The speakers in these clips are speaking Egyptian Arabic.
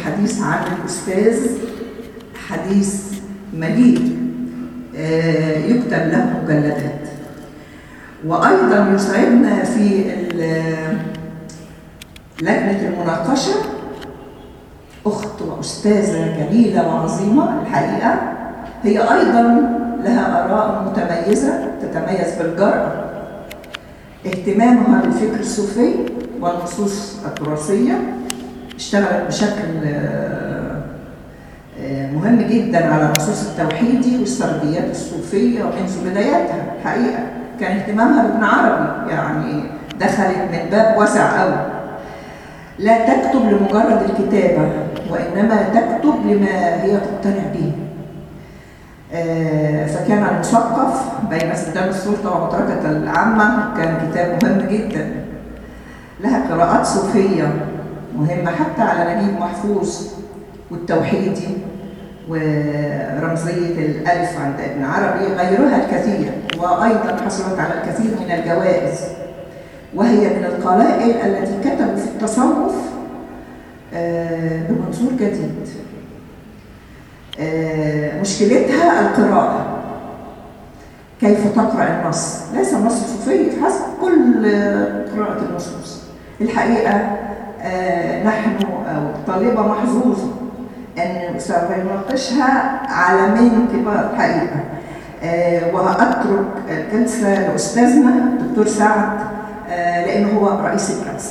الحديث عن الأستاذ حديث مليء آه، يكتب له مجلدات وأيضا يسعدنا في ال- لجنة المناقشة أخت وأستاذة جليلة وعظيمة الحقيقة هي أيضا لها آراء متميزة تتميز بالجرأة اهتمامها بالفكر الصوفي والنصوص التراثية اشتغلت بشكل آه، آه، مهم جدا على النصوص التوحيدي والسرديات الصوفية ومنذ بداياتها الحقيقة كان اهتمامها بابن عربي يعني دخلت من باب واسع قوي لا تكتب لمجرد الكتابة وإنما تكتب لما هي تقتنع به آه، فكان المثقف بين استخدام السلطة ومتركة العامة كان كتاب مهم جدا لها قراءات صوفية مهمة حتى على نجيب محفوظ والتوحيدي ورمزية الألف عند ابن عربي غيرها الكثير وأيضا حصلت على الكثير من الجوائز وهي من القلائل التي كتبوا في التصوف آه، بمنظور جديد آه، مشكلتها القراءة كيف تقرأ النص ليس النص صوفي حسب كل آه، قراءة النصوص الحقيقة آه، نحن أو الطالبة محظوظة أن سيناقشها عالمين كبار الحقيقة آه، وأترك الجلسة لأستاذنا الدكتور سعد آه، لأنه هو رئيس الجلسة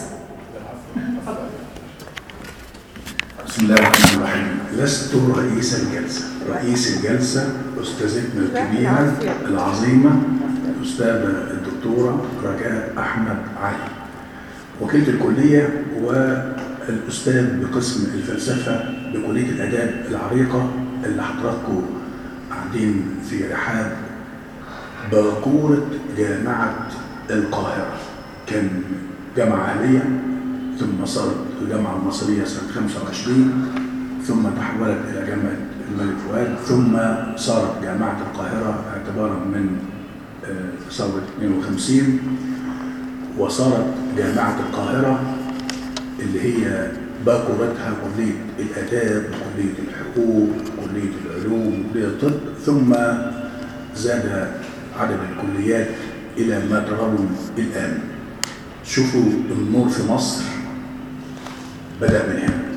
بسم الله الرحمن الرحيم لست رئيس الجلسة رئيس الجلسة أستاذتنا الكبيرة العظيمة الأستاذة الدكتورة رجاء أحمد علي وكيلة الكلية والأستاذ بقسم الفلسفة بكلية الآداب العريقة اللي حضراتكم قاعدين في رحاب باكورة جامعة القاهرة كان جامعة أهلية ثم صارت الجامعة المصرية سنة 25 ثم تحولت إلى جامعة الملك فؤاد ثم صارت جامعة القاهرة اعتبارا من آه، ثورة 52 وصارت جامعة القاهرة اللي هي باكورتها كلية الآداب كلية الحقوق كلية العلوم كلية الطب ثم زاد عدد الكليات إلى ما ترون الآن شوفوا النور في مصر بدأ من هنا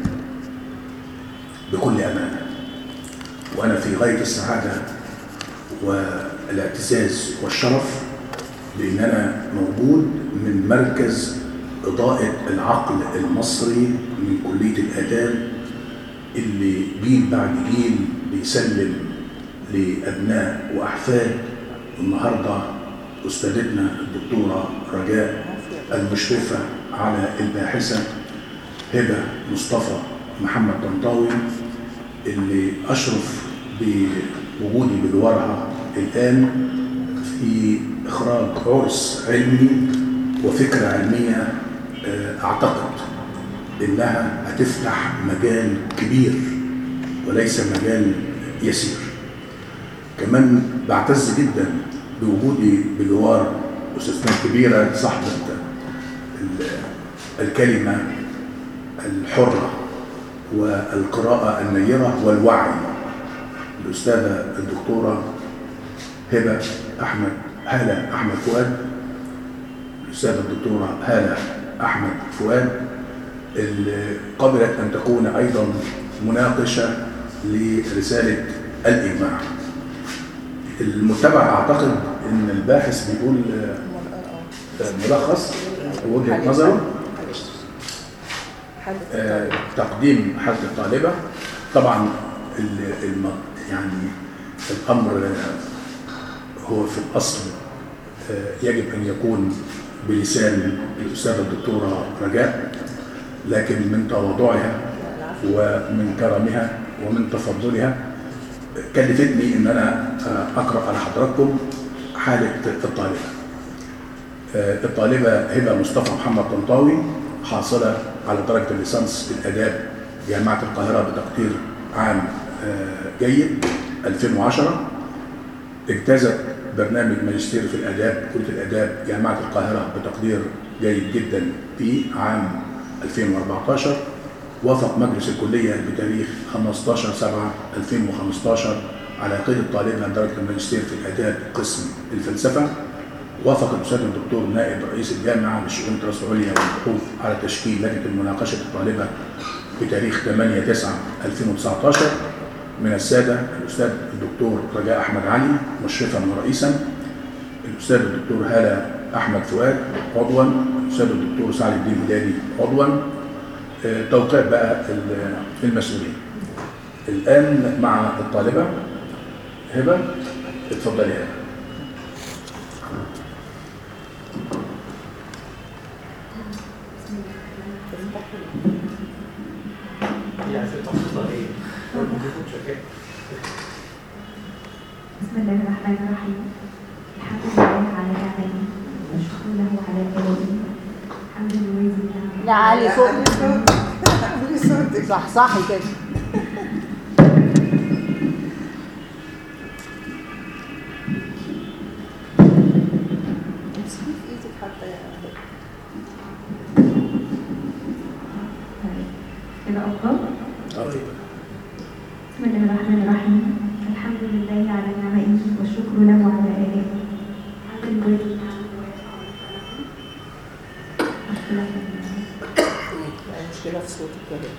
بكل أمانة وأنا في غاية السعادة والاعتزاز والشرف بأن أنا موجود من مركز إضاءة العقل المصري من كلية الآداب اللي جيل بعد جيل بيسلم لأبناء وأحفاد النهاردة أستاذتنا الدكتورة رجاء المشرفة على الباحثة هبة مصطفى محمد طنطاوي اللي أشرف بوجودي بجوارها الآن في إخراج عرس علمي وفكرة علمية آه، أعتقد إنها هتفتح مجال كبير وليس مجال يسير كمان بعتز جدا بوجودي بجوار أستاذتنا الكبيرة صاحبة ال- الكلمة الحرة والقراءة النيرة والوعي الأستاذة الدكتورة هبة أحمد هالة أحمد فؤاد الأستاذة الدكتورة هالة أحمد فؤاد اللي قبلت أن تكون أيضا مناقشة لرسالة الإجماع المتبع أعتقد أن الباحث بيقول آه، آه، ملخص وجهة نظره آه، تقديم حالة الطالبة طبعا ال- الم... يعني الأمر آه، هو في الأصل آه، يجب أن يكون بلسان الأستاذة الدكتورة رجاء لكن من تواضعها ومن كرمها ومن تفضلها كلفتني ان انا آه، اقرا على حضراتكم حاله الطالبه. آه، الطالبه هبه مصطفى محمد طنطاوي حاصله على درجه الليسانس في الاداب جامعه القاهره بتقدير عام آه، جيد 2010 اجتازت برنامج ماجستير في الاداب كليه الاداب جامعه القاهره بتقدير جيد جدا في عام 2014 وافق مجلس الكلية بتاريخ 15 7 2015 على قيد الطالب من درجة الماجستير في الآداب قسم الفلسفة وافق الأستاذ الدكتور نائب رئيس الجامعة للشؤون الدراسة العليا والبحوث على تشكيل لجنة مناقشة الطالبة بتاريخ 8 9 2019 من السادة الأستاذ الدكتور رجاء أحمد علي مشرفا ورئيسا الأستاذ الدكتور هالة أحمد فؤاد عضوا الأستاذ الدكتور سعد الدين هلالي عضوا آه، توقيع بقى ال- المسؤولين الآن مع الطالبة هبة اتفضلي هبة يعني في تفصيل ايه؟ بسم الله الرحمن الرحيم الحمد لله على نعمه والشكر له على كرمه الحمد لله نعمه لا علي لا، صوت علي صوتك. علي صوتك. صح صح كده امسكي في ايدك حتى يا كده أفضل آه، بسم الله الرحمن الرحيم الحمد لله على نعمه والشكر له على آلائه الحمد لله نعمه مشكلة في الموضوع. مشكلة في صوتك كده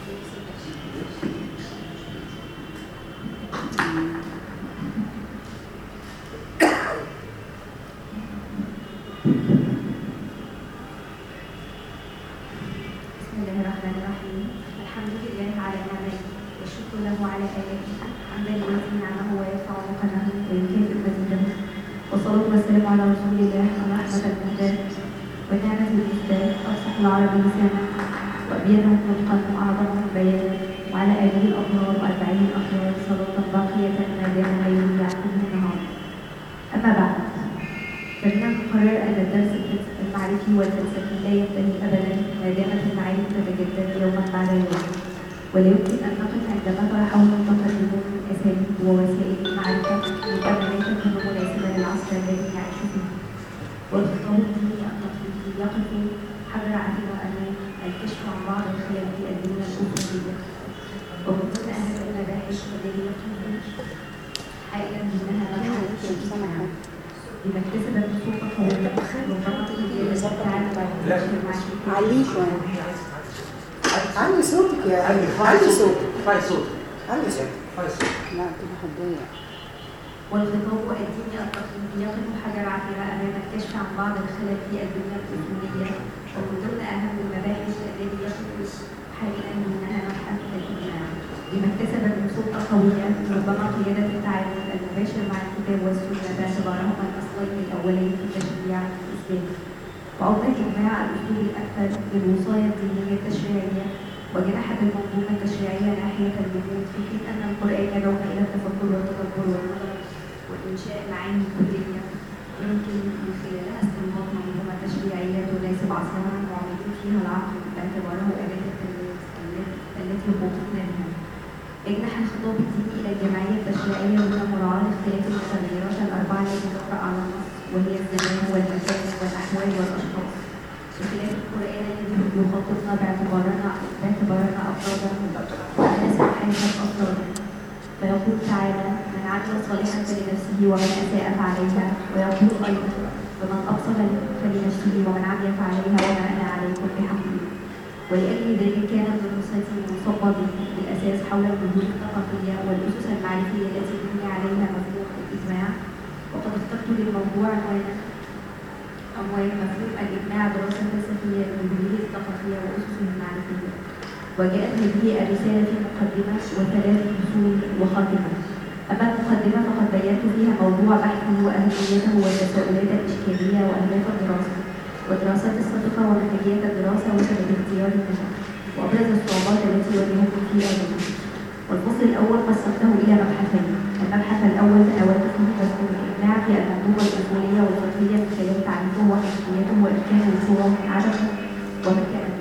بسم الله الرحمن الرحيم الحمد لله على نعمه والشكر له على آلائه حمدا لمن نعمه ويرفع مقامه ويكافئ مزيده والصلاة والسلام على رسول الله ورحمة المهداة ونعمة الإسلام أفصح العرب لسانا وأبينه نطقا وأعظمه بيانا وعلى آله الأطهار وأربعين الأخيار صلاة باقية ما دام ليل يعقوب النهار أما بعد فلنعم قرار أن الدرس المعرفي والفلسفي لا ينتهي أبدا ما دامت المعارف تتجدد يوما بعد يوم ولا يمكن أن نقف عندما طرحه المتقدمون من أساليب ووسائل المعرفة مكملات مناسبة للعصر الذي نعيش فيه والخطاب الديني التقليدي يقف حجر عثير أمام الكشف عن بعض الخلل في الدنيا الأوروبية ومن ضمن أهم المباحث التي يقف حائلا منها مبحث لما اكتسبت سلطة قوية ربما تجد التعامل مع عليه شوية علي صوتك يا علي علي صوتك فاي صوت علي صوتك فاي صوت لا كده هتضيع والخطاب الديني التقليدي يقف حجر عثرة أمام الكشف عن بعض الخلل في البنية الأصولية ومن ضمن أهم المباحث التي يقف حاليا منها مبحث الإجماع لما اكتسب من سلطة قوية ربما قيادة التعامل المباشر مع الكتاب والسنة باعتبارهما الأصلين الأولين في التشريع الإسلامي وأوضح الإجماع الأسلوب الأكثر للوصاية الدينية التشريعية وجنحت المنظومة التشريعية ناحية الوجود في حين أن القرآن يدعونا إلى التفكر والتدبر والنظر وإنشاء معاني كلية يمكن من خلالها استنباط منظومة تشريعية تناسب عصرنا معاملين فيها العقل باعتباره أداة التمييز التي- التي خلقنا بها. يجنح الخطاب الديني إلى الجمعية التشريعية دون مراعاة اختلاف المتغيرات الأربعة التي تطرأ على النص وهي الزمان والمكان والأحوال والأشخاص. بخلاف القرآن الذي يخاطبنا باعتبارنا باعتبارنا أفرادا وأناس حيث أفرادا. فيقول تعالى من عمل صالحا فلنفسه ومن أساء فعليها ويقول أيضا ومن أبصر فلنفسه ومن عمل فعليها وما أنا عليكم بحفيظ ولأجل ذلك كان دراستي منصبة بالأساس حول الجذور الثقافية والأسس المعرفية التي بني عليها مفهوم الإجماع وقد اخترت للموضوع عنوانا عنوان مفهوم الإجماع دراسة فلسفية للجذور الثقافية وأسسه المعرفية وجاءت هذه الرسالة في مقدمة وثلاث فصول وخاتمة أما المقدمة فقد بينت فيها موضوع بحثه وأهميته والتساؤلات الإشكالية وأهداف الدراسة ودراسات الصدقة ومنهجية الدراسة وسبب اختيار المنهج وأبرز الصعوبات التي واجهتني في هذا والفصل الأول قسمته إلى مبحثين المبحث الأول تناولت فيه مفهوم الإقناع في المنظومة الأصولية والفقهية من خلال تعريفه وحيثيته وإمكان وصوله من عدمه ومكانه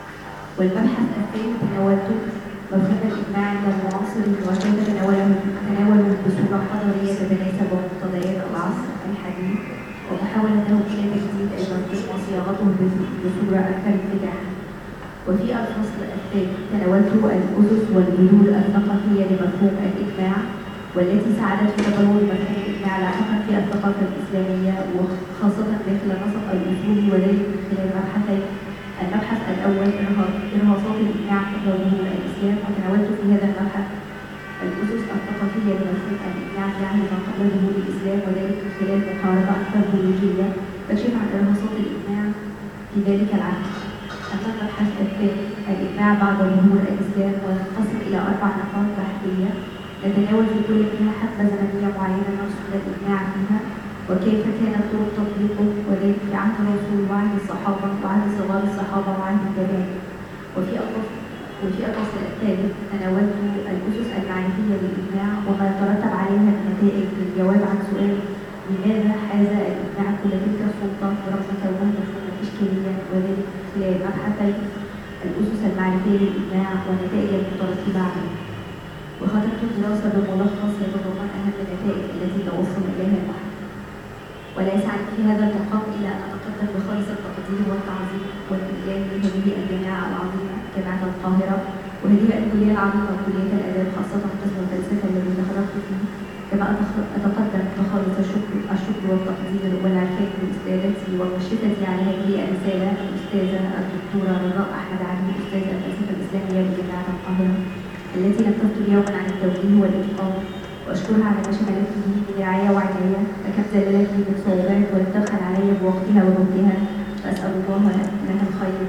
والمبحث الثاني تناولته مفهوم الإجماع عند المعاصرين وكيف تناوله تناوله بصورة حضارية تتناسب مقتضيات العصر الحديث ومحاولته إلى تجديد المنطق وصياغته بصورة أكثر انفتاحا وفي الفصل الثاني تناولت الأسس والجذور الثقافية لمفهوم الإجماع والتي ساعدت في تطور مفهوم الإجماع لاحقا في الثقافة الإسلامية وخاصة داخل نسق الأصول وذلك من خلال مبحثين المبحث الأول إرهاص- إرهاصات الإجماع قبل ظهور الإسلام وتناولت في هذا المبحث الأسس الثقافية لمفهوم الإجماع في عهد ما قبل ظهور الإسلام وذلك من خلال محاربة أنثروبولوجية تكشف عن إرهاصات الإجماع في ذلك العهد. أما المبحث الثاني الإجماع بعد ظهور الإسلام وينقسم إلى أربع نقاط بحثية نتناول في كل منها حقبة زمنية معينة نرصد الإجماع فيها وكيف كانت طرق تطبيقه وذلك في عهد الرسول وعهد الصحابة وعهد صغار الصحابة وعهد التابعين. وفي الفصل وفي الفصل الثالث تناولت الأسس المعرفية للإجماع وما يترتب عليها من نتائج للجواب عن سؤال لماذا حاز الإجماع كل تلك السلطة رغم كونه مفهوما إشكاليا وذلك خلال مبحثي الأسس المعرفية للإجماع والنتائج المترتبة عليه. وختمت الدراسة بملخص يتضمن أهم النتائج التي توصل إليها البحث. ولا يسعني في هذا المقام إلا أن أتقدم بخالص التقدير والتعظيم والإجلال لهذه الجامعة العظيمة جامعة القاهرة وهذه الكلية العظيمة كلية الآداب خاصة قسم الفلسفة الذي تخرجت فيه كما أتخ- أتقدم بخالص الشكر الشكر والتقدير والعرفان لأستاذتي ومشرفتي على هذه الرسالة الأستاذة الدكتورة رضاء أحمد علي أستاذة الفلسفة الإسلامية بجامعة القاهرة التي لم يوما عن التوجيه والإتقان وأشكرها على ما شملت به من رعاية وعناية فكم زللتني من صعوبات ولم تبخل علي بوقتها وجهدها فأسأل الله لها الخير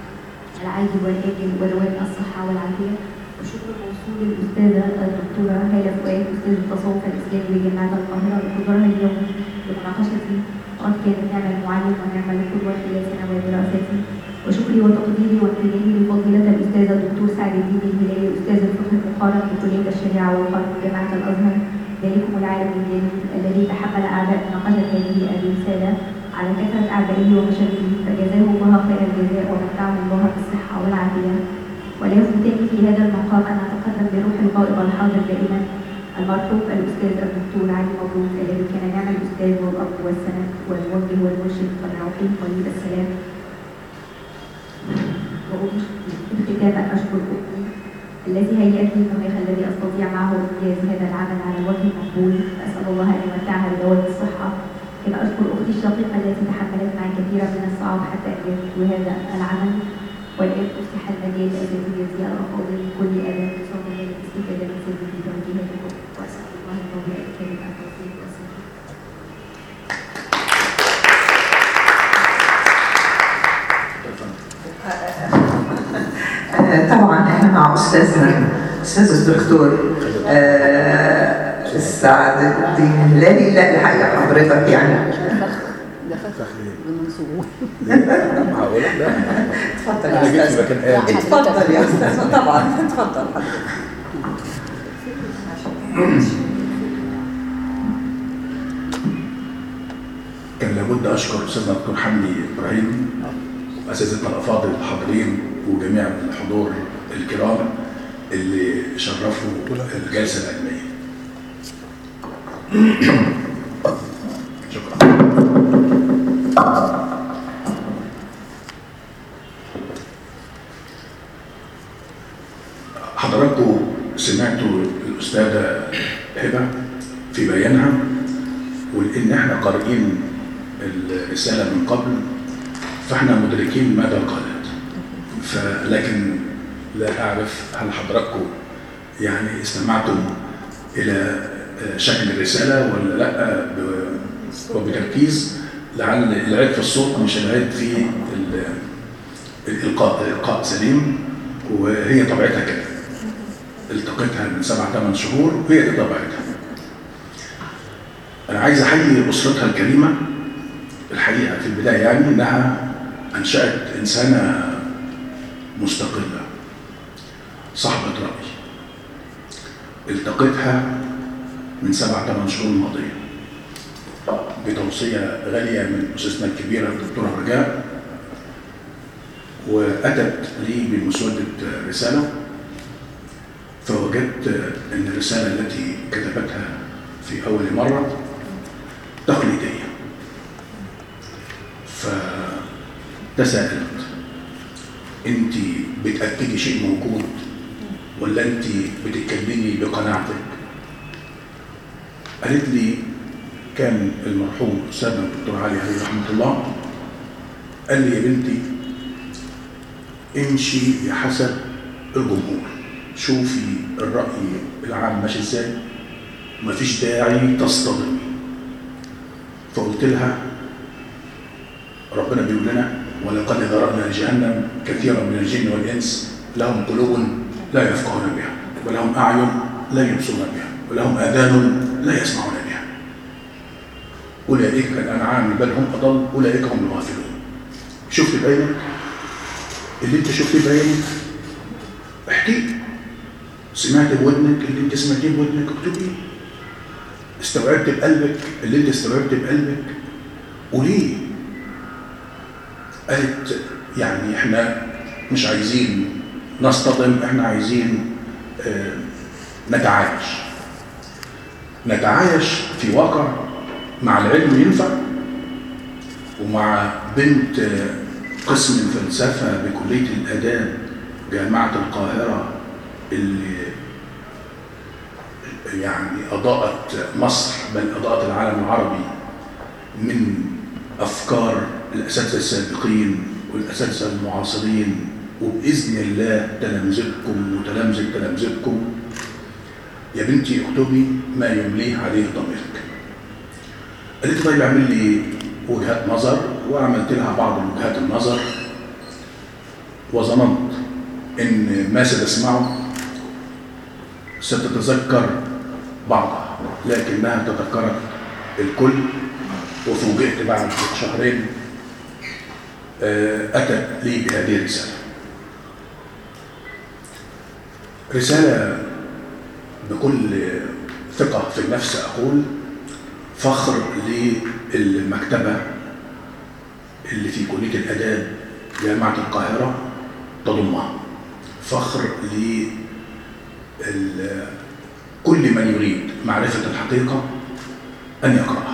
العاجل والآجل ودوام الصحة والعافية وشكر موصول للأستاذة الدكتورة هالة فؤاد أستاذ التصوف الإسلامي بجامعة القاهرة لحضورها اليوم لمناقشتي وقد كانت نعم المعلم ونعم القدوة خلال سنوات دراستي وشكري وتقديري وامتناني لفضيلة الأستاذ الدكتور سعد الدين الهلالي أستاذ الفقه المقارن بكلية الشريعة والقانون جامعة الأزهر ذلكم العالم الجليل الذي تحمل أعباء مناقشة هذه الرسالة على كثرة أعدائه ومشاغله فجزاه الله خير الجزاء ومتعه الله بالصحة والعافية ولا يفوتني في هذا المقام أن أتقدم بروح الغائب الحاضر دائما المرحوم الأستاذ الدكتور علي مبروك الذي كان نعم الأستاذ والأب والسند والموجه والمرشد والروحي وليد السلام وأريد ختاما أشكر أمي التي هيأت لي المناخ الذي أستطيع معه إنجاز هذا العمل على الوجه المقبول فأسأل الله أن يمتعها بدوام الصحة كما أشكر أختي الشقيقة التي تحملت معي كثيرا من الصعاب حتى أنجزت هذا العمل والآن أفتح المجال لأساتذتي الأفاضل كل آلاف صوت الاستفادة من سبيل توجيهاتكم وأسأل الله المولى الكريم التوفيق والسلام آه، طبعا احنا مع استاذنا استاذ الدكتور آه، سعد الدين الهلالي لا الحقيقه حضرتك يعني معقولة؟ لا اتفضل أنا يا جيت في استاذ مكان آمن اتفضل يا استاذ طبعا اتفضل حضرتك كان لابد اشكر استاذنا الدكتور حمدي ابراهيم واساتذتنا الافاضل الحاضرين وجميع الحضور الكرام اللي شرفوا الجلسه العلميه. شكرا. حضراتكم سمعتوا الاستاذه هبه في بيانها ولان احنا قارئين الرساله من قبل فاحنا مدركين ماذا قالت فلكن لا اعرف هل حضراتكم يعني استمعتم الى شكل الرساله ولا لا ب- وبتركيز لعل العيب في الصوت مش العيب في ال- الالقاء الالقاء سليم وهي طبيعتها كده التقيتها من سبع ثمان شهور وهي دي طبيعتها أنا عايز أحيي أسرتها الكريمة الحقيقة في البداية يعني إنها أنشأت إنسانة مستقلة صاحبة رأي التقيتها من سبع ثمان شهور ماضية بتوصية غالية من أستاذنا الكبيرة الدكتورة رجاء وأتت لي بمسودة رسالة فوجدت أن الرسالة التي كتبتها في أول مرة تقليدية فتساءلت انت بتاكدي شيء موجود ولا انت بتتكلمي بقناعتك قالت لي كان المرحوم استاذنا الدكتور علي عليه رحمه الله قال لي يا بنتي امشي بحسب الجمهور شوفي الراي العام ماشي ازاي مفيش داعي تصطدمي فقلت لها ربنا بيقول لنا ولقد ذرأنا لجهنم كثيرا من الجن والإنس لهم قلوب لا يفقهون بها ولهم أعين لا يبصرون بها ولهم آذان لا يسمعون بها أولئك كالأنعام بل هم أضل أولئك هم الغافلون شفت بعينك اللي انت شفته بعينك احكي سمعت بودنك اللي انت سمعتيه بودنك اكتبي استوعبت بقلبك اللي انت استوعبت بقلبك وليه قالت يعني احنا مش عايزين نصطدم احنا عايزين اه نتعايش نتعايش في واقع مع العلم ينفع ومع بنت اه قسم الفلسفة بكلية الآداب جامعة القاهرة اللي يعني أضاءت مصر بل أضاءت العالم العربي من أفكار الأساتذة السابقين والأساتذة المعاصرين وبإذن الله تلامذتكم وتلامذة تلامذتكم يا بنتي اكتبي ما يمليه عليه ضميرك قالت لي طيب اعمل لي وجهات نظر وعملت لها بعض وجهات النظر وظننت ان ما ستسمعه ستتذكر بعضها لكنها تذكرت الكل وفوجئت بعد شهرين أتت لي بهذه الرسالة رسالة بكل ثقة في النفس أقول فخر للمكتبة اللي في كلية الآداب جامعة القاهرة تضمها فخر ل كل من يريد معرفة الحقيقة أن يقرأها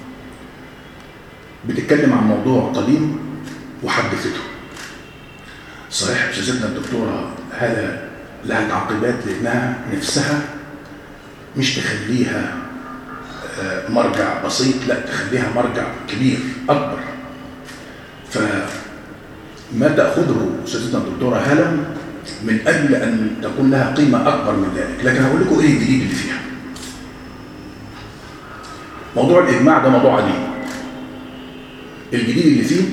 بتتكلم عن موضوع قديم وحدثته صحيح أستاذتنا الدكتورة هذا لها تعقيبات لأنها نفسها مش تخليها مرجع بسيط لا تخليها مرجع كبير أكبر فما تأخذه أستاذتنا الدكتورة هالة من أجل أن تكون لها قيمة أكبر من ذلك لكن هقول لكم إيه الجديد اللي فيها موضوع الإجماع ده موضوع عديد الجديد اللي فيه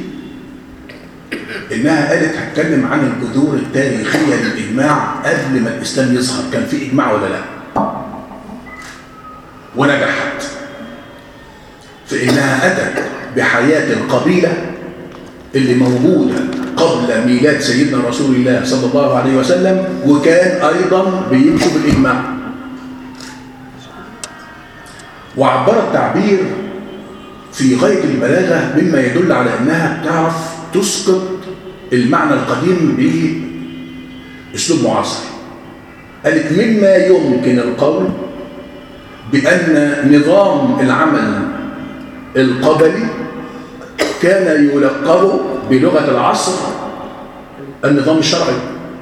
إنها قالت هتكلم عن الجذور التاريخية للإجماع قبل ما الإسلام يظهر كان في إجماع ولا لا ونجحت فإنها أتت بحياة القبيلة اللي موجودة قبل ميلاد سيدنا رسول الله صلى الله عليه وسلم وكان أيضا بيمشوا بالإجماع وعبرت تعبير في غاية البلاغة مما يدل على أنها تعرف تسقط المعنى القديم بأسلوب معاصر قالت مما يمكن القول بأن نظام العمل القبلي كان يلقب بلغة العصر النظام الشرعي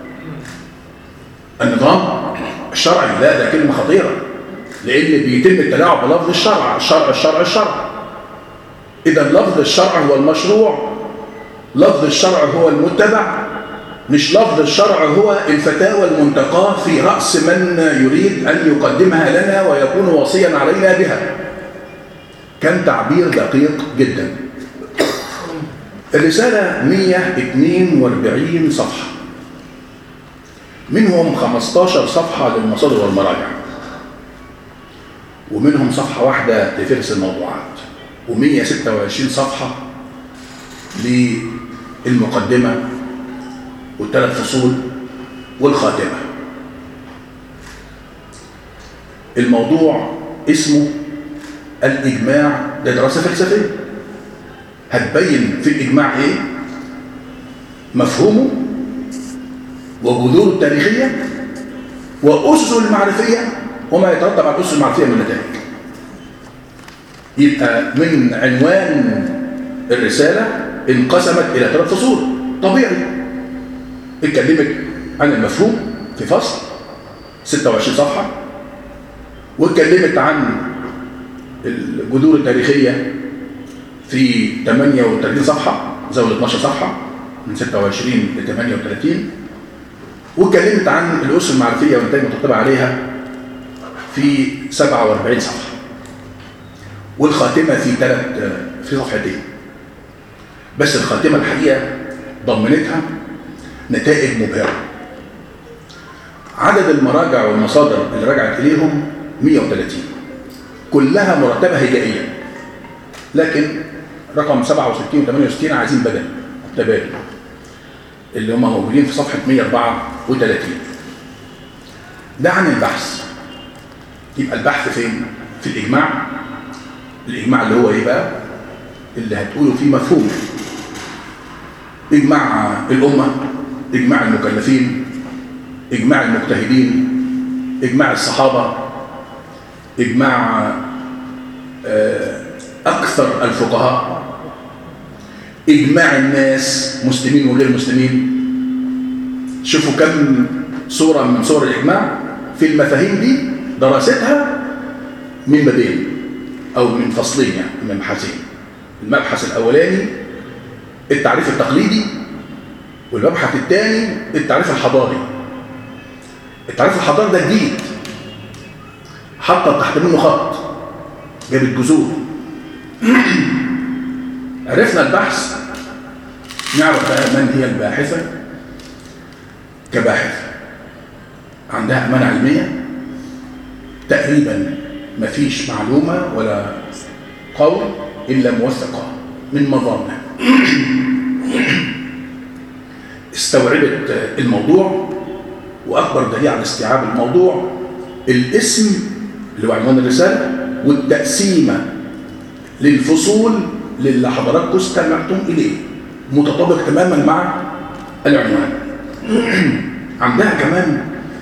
النظام الشرعي لا ده كلمة خطيرة لأن بيتم التلاعب بلفظ الشرع الشرع الشرع الشرع إذا لفظ الشرع هو المشروع لفظ الشرع هو المتبع مش لفظ الشرع هو الفتاوى المنتقاة في رأس من يريد أن يقدمها لنا ويكون وصيا علينا بها كان تعبير دقيق جدا الرسالة 142 صفحة منهم 15 صفحة للمصادر والمراجع ومنهم صفحة واحدة لفرس الموضوعات و126 صفحة للمقدمة والثلاث فصول والخاتمة الموضوع اسمه الإجماع ده دراسة فلسفية هتبين في الإجماع إيه مفهومه وجذوره التاريخية وأسسه المعرفية وما يترتب على الأسس المعرفية من نتائج يبقى من عنوان الرسالة انقسمت إلى ثلاث فصول طبيعي اتكلمت عن المفهوم في فصل 26 صفحة واتكلمت عن الجذور التاريخية في 38 صفحة زود 12 صفحة من 26 ل 38 واتكلمت عن الأسس المعرفية والنتائج المترتبة عليها في 47 صفحة والخاتمة في ثلاث في صفحتين بس الخاتمة الحقيقة ضمنتها نتائج مبهرة عدد المراجع والمصادر اللي رجعت إليهم 130 كلها مرتبة هجائيا لكن رقم 67 و 68 عايزين بدل تبادل اللي هم موجودين في صفحة 134 ده عن البحث يبقى البحث فين؟ في الإجماع الإجماع اللي هو إيه بقى؟ اللي هتقوله فيه مفهوم إجماع الأمة إجماع المكلفين إجماع المجتهدين إجماع الصحابة إجماع أكثر الفقهاء إجماع الناس مسلمين وغير مسلمين شوفوا كم صورة من صور الإجماع في المفاهيم دي دراستها من بابين أو من فصلين يعني من مبحثين المبحث الأولاني التعريف التقليدي والمبحث الثاني التعريف الحضاري التعريف الحضاري ده جديد حطت تحت منه خط جابت جذور عرفنا البحث نعرف بقى من هي الباحثة كباحثة عندها أمانة علمية تقريبا مفيش معلومة ولا قول إلا موثقة من مظانة استوعبت الموضوع وأكبر دليل على استيعاب الموضوع الاسم اللي هو عنوان الرسالة والتقسيمة للفصول للي حضراتكم استمعتم إليه متطابق تماما مع العنوان عندها كمان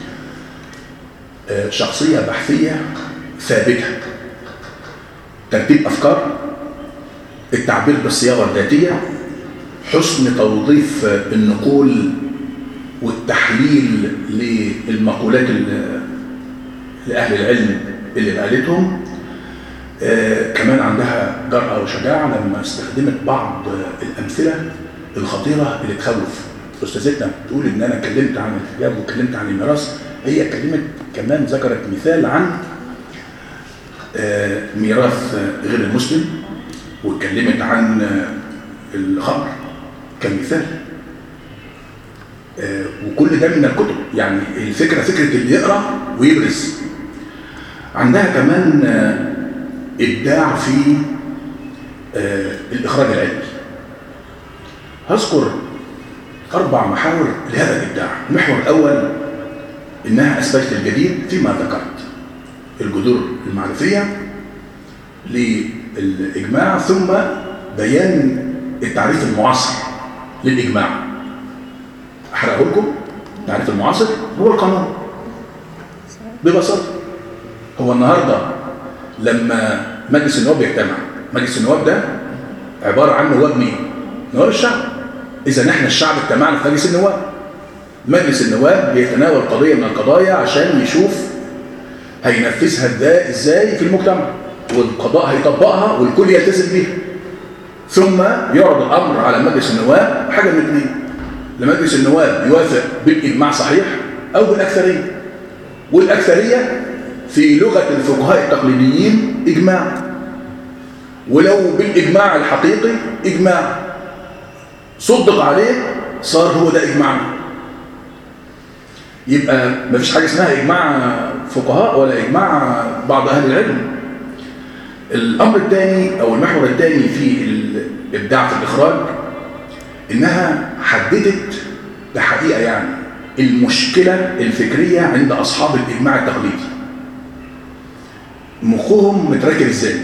شخصية بحثية ثابتة ترتيب أفكار التعبير بالصياغة الذاتية حسن توظيف النقول والتحليل للمقولات لأهل العلم اللي قالتهم آه كمان عندها جرأة وشجاعة لما استخدمت بعض الأمثلة الخطيرة اللي تخوف أستاذتنا بتقول إن أنا اتكلمت عن الحجاب واتكلمت عن الميراث هي اتكلمت كمان ذكرت مثال عن آه ميراث غير المسلم واتكلمت عن آه الخمر كمثال آه وكل ده من الكتب يعني الفكرة فكرة اللي يقرأ ويبرز عندها كمان آه إبداع في آه الإخراج العلمي هذكر أربع محاور لهذا الإبداع المحور الأول إنها أثبتت الجديد فيما ذكرت الجذور المعرفية للإجماع ثم بيان التعريف المعاصر للإجماع أحرقه لكم التعريف المعاصر هو القانون ببساطة هو النهاردة لما مجلس النواب بيجتمع مجلس النواب ده عبارة عن نواب مين؟ نواب الشعب إذا نحن الشعب اجتمعنا في مجلس النواب مجلس النواب بيتناول قضية من القضايا عشان يشوف هينفذها ازاي في المجتمع والقضاء هيطبقها والكل يلتزم بيها ثم يعرض الأمر على مجلس النواب حاجة من اثنين لمجلس النواب يوافق بالإجماع صحيح أو بالأكثرية والأكثرية في لغة الفقهاء التقليديين إجماع ولو بالإجماع الحقيقي إجماع صدق عليه صار هو ده إجماعنا يبقى ما فيش حاجة اسمها إجماع فقهاء ولا إجماع بعض أهل العلم الأمر الثاني أو المحور الثاني في الإبداع في الإخراج إنها حددت بحقيقة يعني المشكلة الفكرية عند أصحاب الإجماع التقليدي مخهم متركب إزاي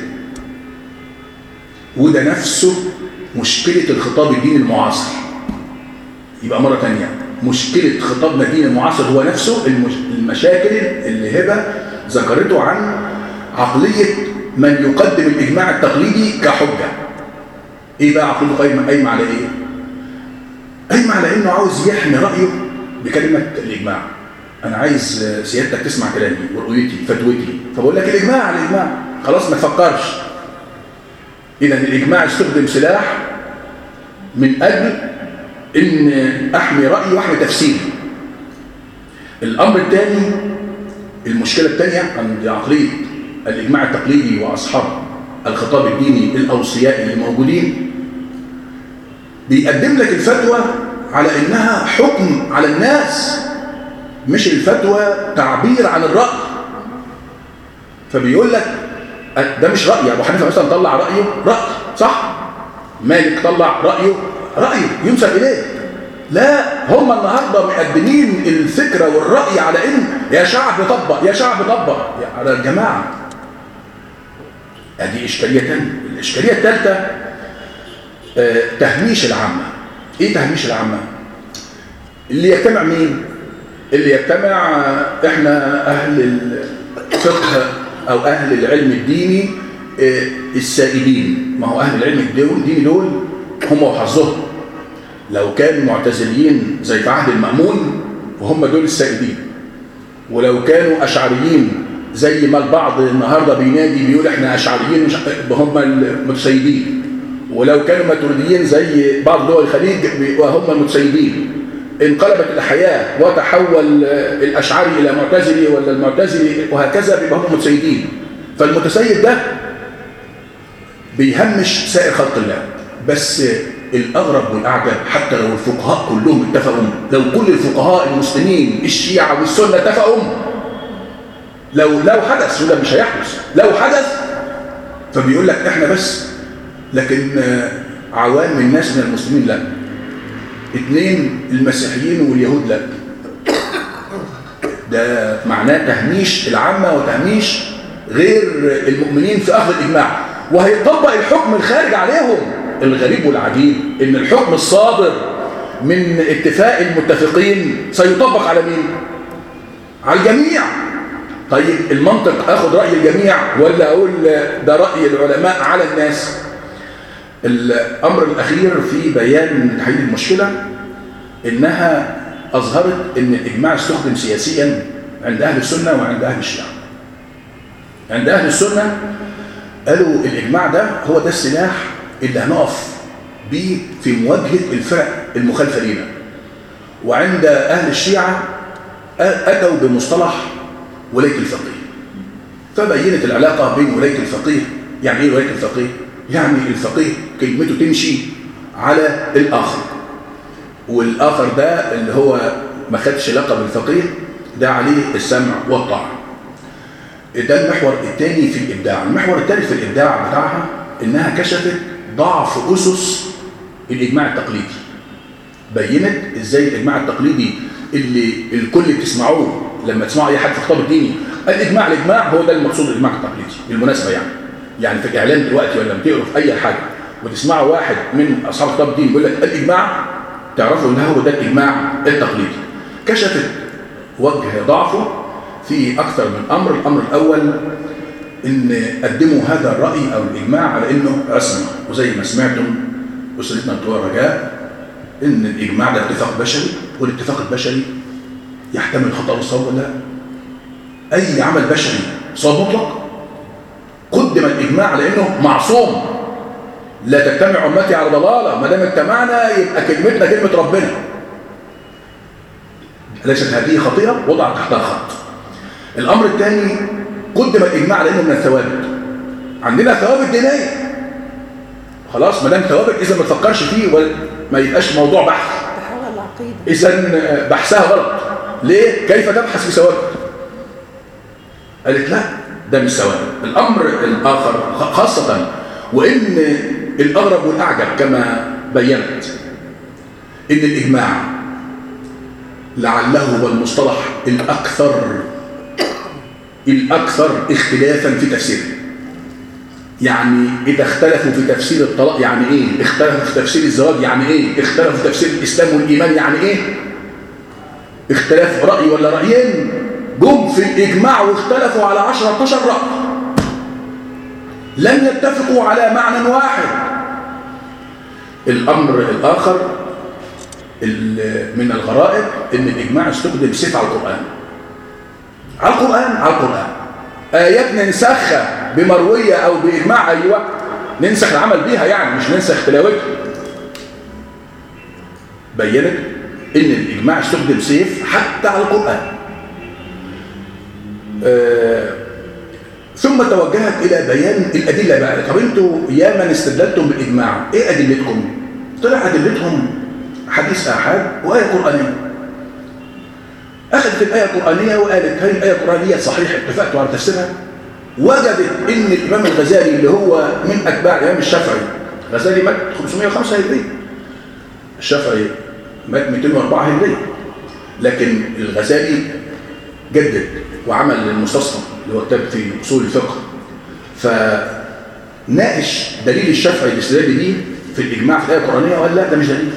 وده نفسه مشكلة الخطاب الديني المعاصر يبقى مرة تانية مشكلة خطابنا الديني المعاصر هو نفسه المش... المشاكل اللي هبة ذكرته عن عقلية من يقدم الإجماع التقليدي كحجة إيه بقى عقليته قايمة قايمة على إيه؟ اجمع لانه عاوز يحمي رايه بكلمه الاجماع انا عايز سيادتك تسمع كلامي ورؤيتي فتوتي فبقول لك الاجماع الاجماع خلاص ما تفكرش اذا الاجماع استخدم سلاح من اجل ان احمي رايي واحمي تفسيري الامر الثاني المشكله الثانيه عند عقليه الاجماع التقليدي واصحاب الخطاب الديني الاوصياء اللي موجودين بيقدم لك الفتوى على انها حكم على الناس مش الفتوى تعبير عن الراي فبيقول لك ده مش رايي ابو حنيفه مثلا طلع رايه راي صح مالك طلع رايه رايه ينسب اليه لا هم النهارده مقدمين الفكره والراي على ان يا شعب طبق يا شعب طبق يا على الجماعه ادي اشكاليه ثانيه الاشكاليه الثالثه آه تهميش العامه ايه تهميش العامه اللي يجتمع مين اللي يجتمع آه، احنا اهل الفقه او اهل العلم الديني آه، السائدين ما هو اهل العلم الديني دول هم وحظهم لو كانوا معتزليين زي في عهد المأمون وهم دول السائدين ولو كانوا أشعريين زي ما البعض النهاردة بينادي بيقول احنا أشعريين مش هم المتسيدين ولو كانوا ماتريديين زي بعض دول الخليج وهم المتسيدين انقلبت الحياة وتحول الأشعري إلى معتزلي ولا المعتزلي وهكذا بيبقى هم متسيدين فالمتسيد ده بيهمش سائر خلق الله بس الأغرب والأعجب حتى لو الفقهاء كلهم اتفقوا لو كل الفقهاء المسلمين الشيعة والسنة اتفقوا لو لو حدث ولا مش هيحدث لو حدث فبيقول لك احنا بس لكن عوام الناس من المسلمين لا اثنين المسيحيين واليهود لا ده معناه تهميش العامة وتهميش غير المؤمنين في أخذ الإجماع وهيطبق الحكم الخارج عليهم الغريب والعجيب ان الحكم الصادر من اتفاق المتفقين سيطبق على مين على الجميع طيب المنطق اخد راي الجميع ولا اقول ده راي العلماء على الناس الامر الاخير في بيان تحديد المشكله انها اظهرت ان الاجماع استخدم سياسيا عند اهل السنه وعند اهل الشيعه عند اهل السنه قالوا الاجماع ده هو ده السلاح اللي هنقف بيه في مواجهة الفرق المخالفة لينا وعند أهل الشيعة أتوا بمصطلح ولاية الفقيه فبينت العلاقة بين ولاية الفقيه يعني إيه ولاية الفقيه؟ يعني الفقيه كلمته تمشي على الآخر والآخر ده اللي هو ما خدش لقب الفقيه ده عليه السمع والطاعة ده المحور الثاني في الإبداع المحور الثالث في الإبداع بتاعها إنها كشفت ضعف أسس الإجماع التقليدي بينت إزاي الإجماع التقليدي اللي الكل بتسمعوه لما تسمعوا أي حد في خطاب الديني الإجماع الإجماع هو ده المقصود الإجماع التقليدي بالمناسبة يعني يعني في الإعلام دلوقتي ولا بتقروا في أي حاجة وتسمعوا واحد من أصحاب خطاب الدين يقول لك الإجماع تعرفوا إن هو ده الإجماع التقليدي كشفت وجه ضعفه في أكثر من أمر الأمر الأول ان قدموا هذا الرأي او الاجماع على انه عصمة وزي ما سمعتم اسرتنا بتوع رجاء ان الاجماع ده اتفاق بشري والاتفاق البشري يحتمل خطأ والصواب ولا اي عمل بشري صواب مطلق قدم الاجماع على انه معصوم لا تجتمع امتي على ضلاله ما دام اجتمعنا يبقى كلمتنا كلمه ربنا ليست هذه خطيئه وضع تحتها خط الامر الثاني قدم الإجماع على إنه من الثوابت عندنا ثوابت دينية خلاص ما دام ثوابت إذا ما تفكرش فيه وما يبقاش موضوع بحث تحول العقيدة إذا بحثها غلط ليه؟ كيف تبحث في ثوابت؟ قالت لا ده مش ثوابت الأمر الآخر خاصة وإن الأغرب والأعجب كما بينت إن الإجماع لعله هو المصطلح الأكثر الأكثر اختلافا في تفسيره يعني إذا اختلفوا في تفسير الطلاق يعني إيه اختلفوا في تفسير الزواج يعني إيه اختلفوا في تفسير الإسلام والإيمان يعني إيه اختلاف رأي ولا رأيين جم في الإجماع واختلفوا على 10 12 رأي لم يتفقوا على معنى واحد الأمر الآخر ال- من الغرائب ان الاجماع استخدم سيف على القران على القران على القران ايات ننسخها بمرويه او باجماع ايوه ننسخ العمل بيها يعني مش ننسخ تلاوتها بينت ان الاجماع استخدم سيف حتى على القران آه، ثم توجهت الى بيان الادله بقى طب انتوا يا من استدلتم بالاجماع ايه ادلتكم طلع ادلتهم حديث احاد وايه قرانيه اخذت الايه القرانيه وقالت هل الايه القرانيه صحيح اتفقتوا على تفسيرها وجدت ان الامام الغزالي اللي هو من اتباع الامام الشافعي الغزالي مات 505 هجريه الشافعي مات 204 هجريه لكن الغزالي جدد وعمل المستصفى اللي هو كتاب في اصول الفقه فناقش دليل الشافعي الاستدلالي بيه في الاجماع في الايه القرانيه وقال لا ده مش دليل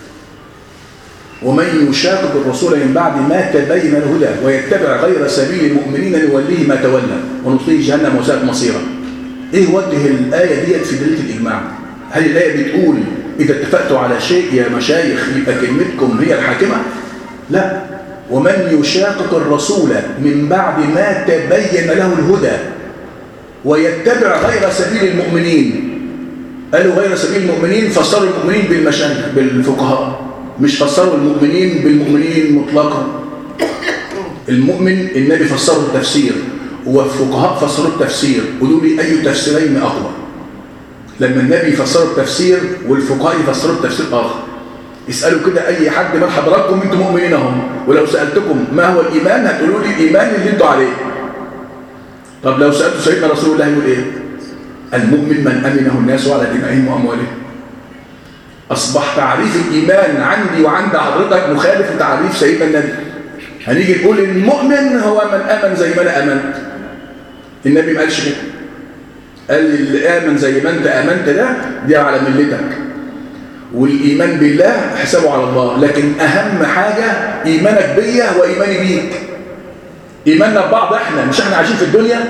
ومن يشاقق الرسول من بعد ما تبين الهدى ويتبع غير سبيل المؤمنين نوليه ما تولى ونصليه جهنم وساءت مصيرا ايه وجه الايه ديت في دليل الاجماع هل الايه بتقول اذا اتفقتوا على شيء يا مشايخ يبقى كلمتكم هي الحاكمه لا ومن يشاقق الرسول من بعد ما تبين له الهدى ويتبع غير سبيل المؤمنين قالوا غير سبيل المؤمنين فسروا المؤمنين بالمشايخ بالفقهاء مش فسروا المؤمنين بالمؤمنين مطلقا المؤمن النبي فسره التفسير والفقهاء فسروا التفسير قولوا لي اي تفسيرين اقوى لما النبي يفسر التفسير والفقهاء يفسروا التفسير اخر اسالوا كده اي حد من حضراتكم انتم مؤمنين اهم ولو سالتكم ما هو الايمان هتقولوا لي الايمان اللي انتوا عليه طب لو سالتوا سيدنا رسول الله يقول ايه المؤمن من امنه الناس على دمائهم واموالهم اصبح تعريف الايمان عندي وعند حضرتك مخالف لتعريف سيدنا النبي هنيجي نقول المؤمن هو من امن زي ما انا امنت النبي ما قالش كده قال اللي امن زي ما انت امنت ده دي على ملتك والايمان بالله حسابه على الله لكن اهم حاجه ايمانك بيا وايماني بيك ايماننا ببعض احنا مش احنا عايشين في الدنيا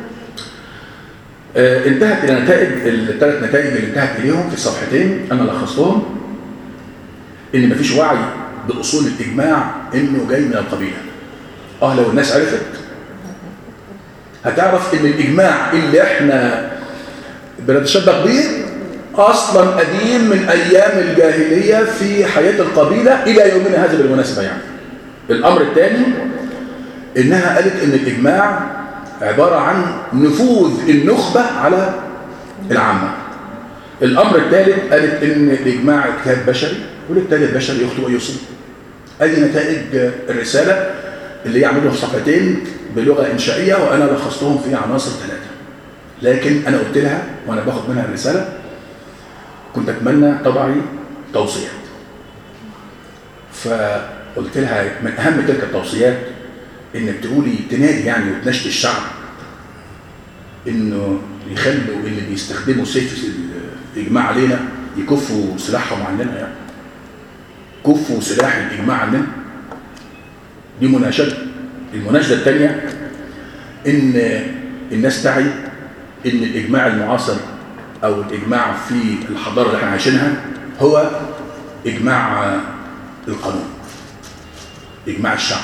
آه انتهت الى نتائج الثلاث نتائج اللي انتهت اليهم في الصفحتين انا لخصتهم ان مفيش وعي باصول الاجماع انه جاي من القبيله اه لو الناس عرفت هتعرف ان الاجماع اللي احنا بنتشبه بيه اصلا قديم من ايام الجاهليه في حياه القبيله الى يومنا هذا بالمناسبه يعني الامر الثاني انها قالت ان الاجماع عباره عن نفوذ النخبه على العامه الامر الثالث قالت ان الاجماع اجتهاد بشري والاجتهاد البشري يخطئ ويصيب ادي نتائج الرساله اللي يعملوها في صفحتين بلغه انشائيه وانا لخصتهم في عناصر ثلاثه لكن انا قلت لها وانا باخد منها الرساله كنت اتمنى تضعي توصيات فقلت لها من اهم تلك التوصيات انك تقولي تنادي يعني وتناشد الشعب انه يخلوا اللي بيستخدموا سيف الاجماع علينا يكفوا سلاحهم عننا يعني كفوا سلاح الاجماع عننا دي مناشده المناشده الثانيه ان الناس تعي ان الاجماع المعاصر او الاجماع في الحضاره اللي احنا عايشينها هو اجماع القانون اجماع الشعب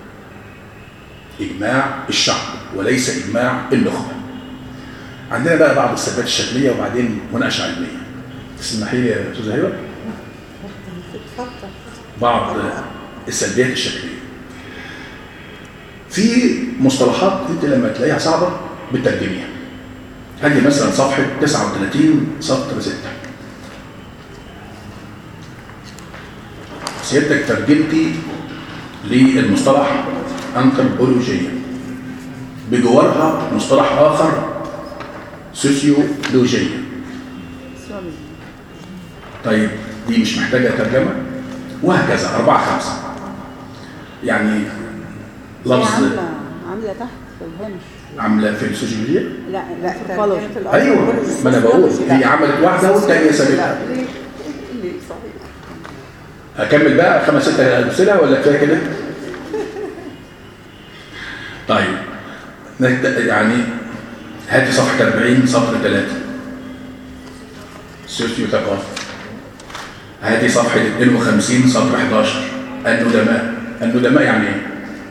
اجماع الشعب وليس اجماع النخبه عندنا بقى بعض السلبيات الشكليه وبعدين مناقشه علميه تسمحي لي يا استاذه هبه بعض السلبيات الشكليه في مصطلحات انت لما تلاقيها صعبه بتترجميها هاجي مثلا صفحه 39 سطر 6 سيادتك ترجمتي للمصطلح انثروبولوجيه بجوارها مصطلح اخر سوسيولوجيه طيب دي مش محتاجه ترجمه وهكذا أربعة خمسة يعني لفظ عاملة عاملة تحت في الهامش عاملة في السوسيولوجيا لا لا ترجمة الأرض أيوة ما أنا بقول هي عملت واحدة والتانية سابتها ليه صحيح هكمل بقى خمس ستة أمثلة ولا كفاية كده؟ طيب نبدأ يعني هاتي صفحة 40 سطر 3 سوسيو ثقافة هذه صفحة 52 سطر 11 الندماء الندماء يعني ايه؟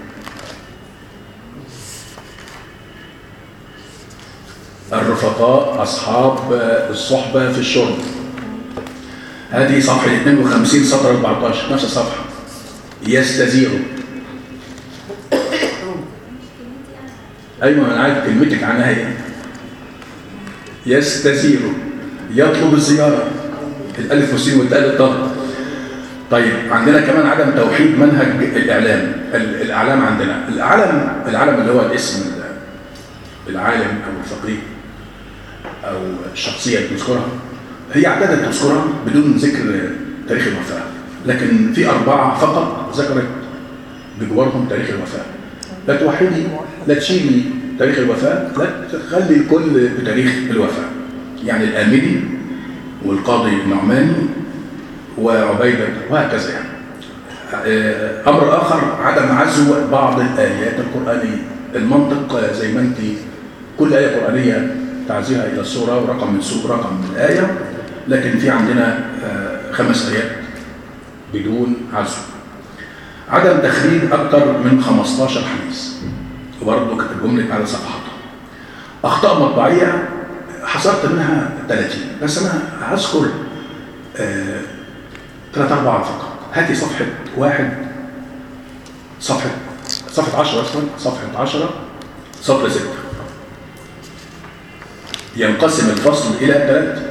الرفقاء أصحاب الصحبة في الشرب هذه صفحة 52 سطر 14 نفس الصفحة يستزير أيوة أنا عارف كلمتك عنها ايه يستزير يطلب الزيارة الألف والسين والتاء للطلب طيب عندنا كمان عدم توحيد منهج الإعلام ال- الإعلام عندنا العلم العلم اللي هو الاسم ال- العالم أو الفقيه أو الشخصية اللي بنذكرها هي اعتادت تذكرها بدون ذكر تاريخ الوفاة لكن في أربعة فقط ذكرت بجوارهم تاريخ الوفاة لا توحدي لا تشيلي تاريخ الوفاة لا تخلي الكل بتاريخ الوفاة يعني الآمدي والقاضي النعماني وعبيدة وهكذا يعني آه، أمر آخر عدم عزو بعض الآيات القرآنية المنطق زي ما أنت كل آية قرآنية تعزيها إلى السورة ورقم من سورة رقم من الآية لكن في عندنا آه، خمس آيات بدون عزو عدم تخريج أكثر من 15 حديث وبرضه كانت الجملة على صفحاتها أخطاء مطبعية حصلت منها 30 بس أنا هذكر آه، ثلاث أربعة فقط هاتي صفحة واحد صفحة صفحة 10 أصلا صفحة 10 سطر 6 ينقسم الفصل إلى ثلاث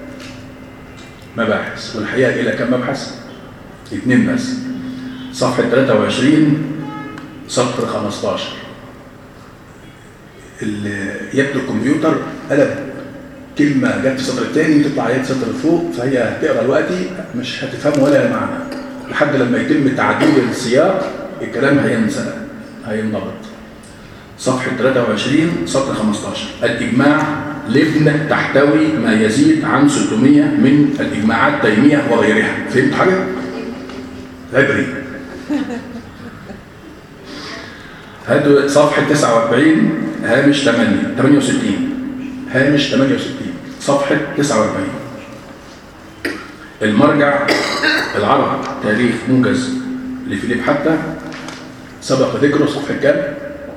مباحث والحقيقة إلى كم مبحث؟ اثنين بس صفحة 23 سطر 15 اللي يبدو الكمبيوتر قلب كلمة جت في السطر الثاني وتطلع عليها سطر فوق فهي هتقرا دلوقتي مش هتفهم ولا معنى لحد لما يتم تعديل السياق الكلام هينسى هينضبط صفحة 23 سطر 15 الإجماع لبن تحتوي ما يزيد عن 600 من الإجماعات التيمية وغيرها فهمت حاجة؟ عبري هاتوا صفحة 49 هامش 8 68 هامش 68 صفحة 49 المرجع العرب تاريخ موجز لفيليب حتى سبق ذكره صفحة كام؟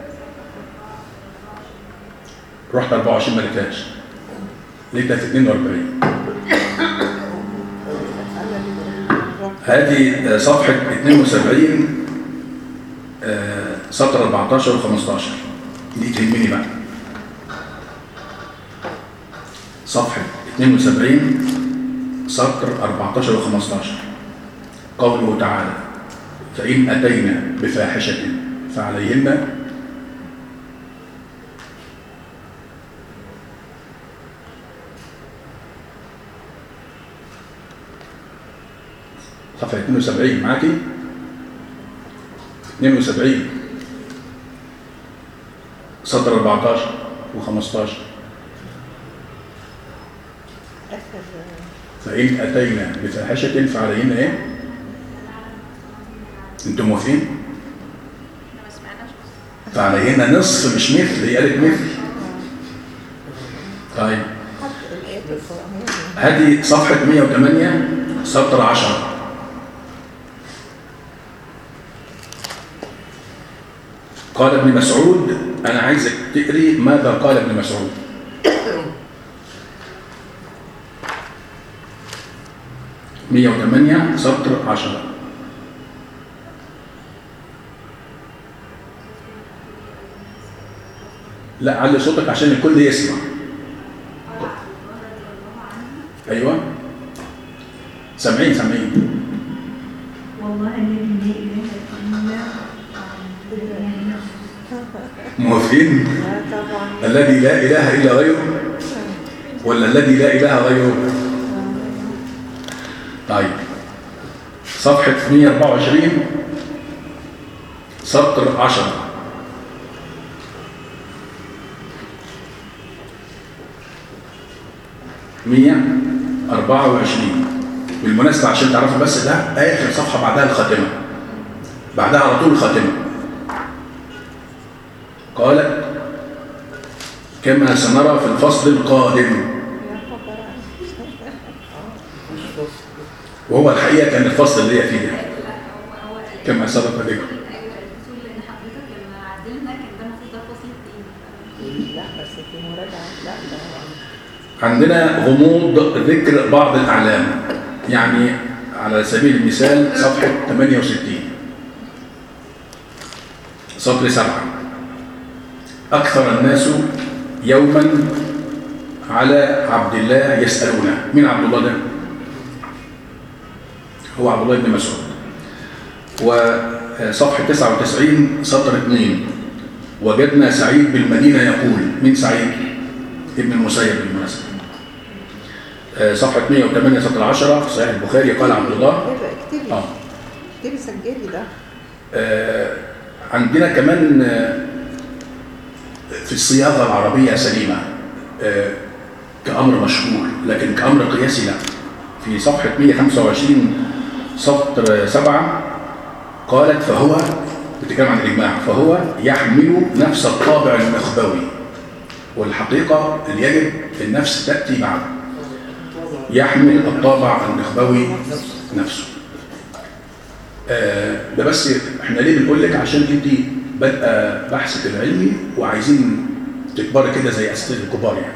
رحت 24 ما لقيتهاش لقيتها في 42 هذه صفحة 72 آه، سطر 14 و 15 دي تهمني بقى صفحة 72 سطر 14 و 15 قوله تعالى فإن أتينا بفاحشة فعليهن صفحة 72 معاكي 72 سطر 14 و15 فإن أتينا بفاحشة فعليهن إيه؟ أنتم موافقين؟ فعليهن نصف مش مثل هي قالت مثل طيب الآيات القرآنية هذه صفحة 108 سطر 10 قال ابن مسعود أنا عايزك تقري ماذا قال ابن مسعود مية وثمانية سطر عشرة لا علي صوتك عشان الكل يسمع ايوه سامعين سامعين والله الذي لا اله الا هو موافقين لا طبعا الذي لا اله الا غيره ولا الذي لا اله غيره طيب صفحه 124 سطر 10 124 بالمناسبة عشان تعرفوا بس ده آخر صفحة بعدها الخاتمة بعدها على طول الخاتمة قالت كما سنرى في الفصل القادم وهو الحقيقه كان الفصل اللي هي فيه ده هو هو كما سبق ذكر ايوه الفصول لان حضرتك لما عدلنا كان ده المفروض ده الفصل التاني لا بس في مراجعة لا ده عندنا غموض ذكر بعض الأعلام يعني على سبيل المثال صفحة 68 سطر سبعة أكثر الناس يوما على عبد الله يسألونه مين عبد الله ده؟ هو عبد الله بن مسعود وصفحة 99 سطر 2 وجدنا سعيد بالمدينة يقول مين سعيد؟ ابن المسيب بالمناسبة آه، صفحة 108 سطر 10 في صحيح البخاري قال عبد الله اكتبي اكتبي اه اكتبي سجلي ده آه، عندنا كمان آه، في الصياغة العربية سليمة آه، كأمر مشهور لكن كأمر قياسي لا في صفحة 125 سطر 7 قالت فهو بتتكلم عن الإجماع فهو يحمل نفس الطابع النخبوي والحقيقة اللي يجب النفس تأتي بعد يحمل الطابع النخبوي نفسه آه، ده بس احنا ليه بنقول لك عشان انت بادئه بحثك العلمي وعايزين تكبري كده زي اساتذه الكبار يعني.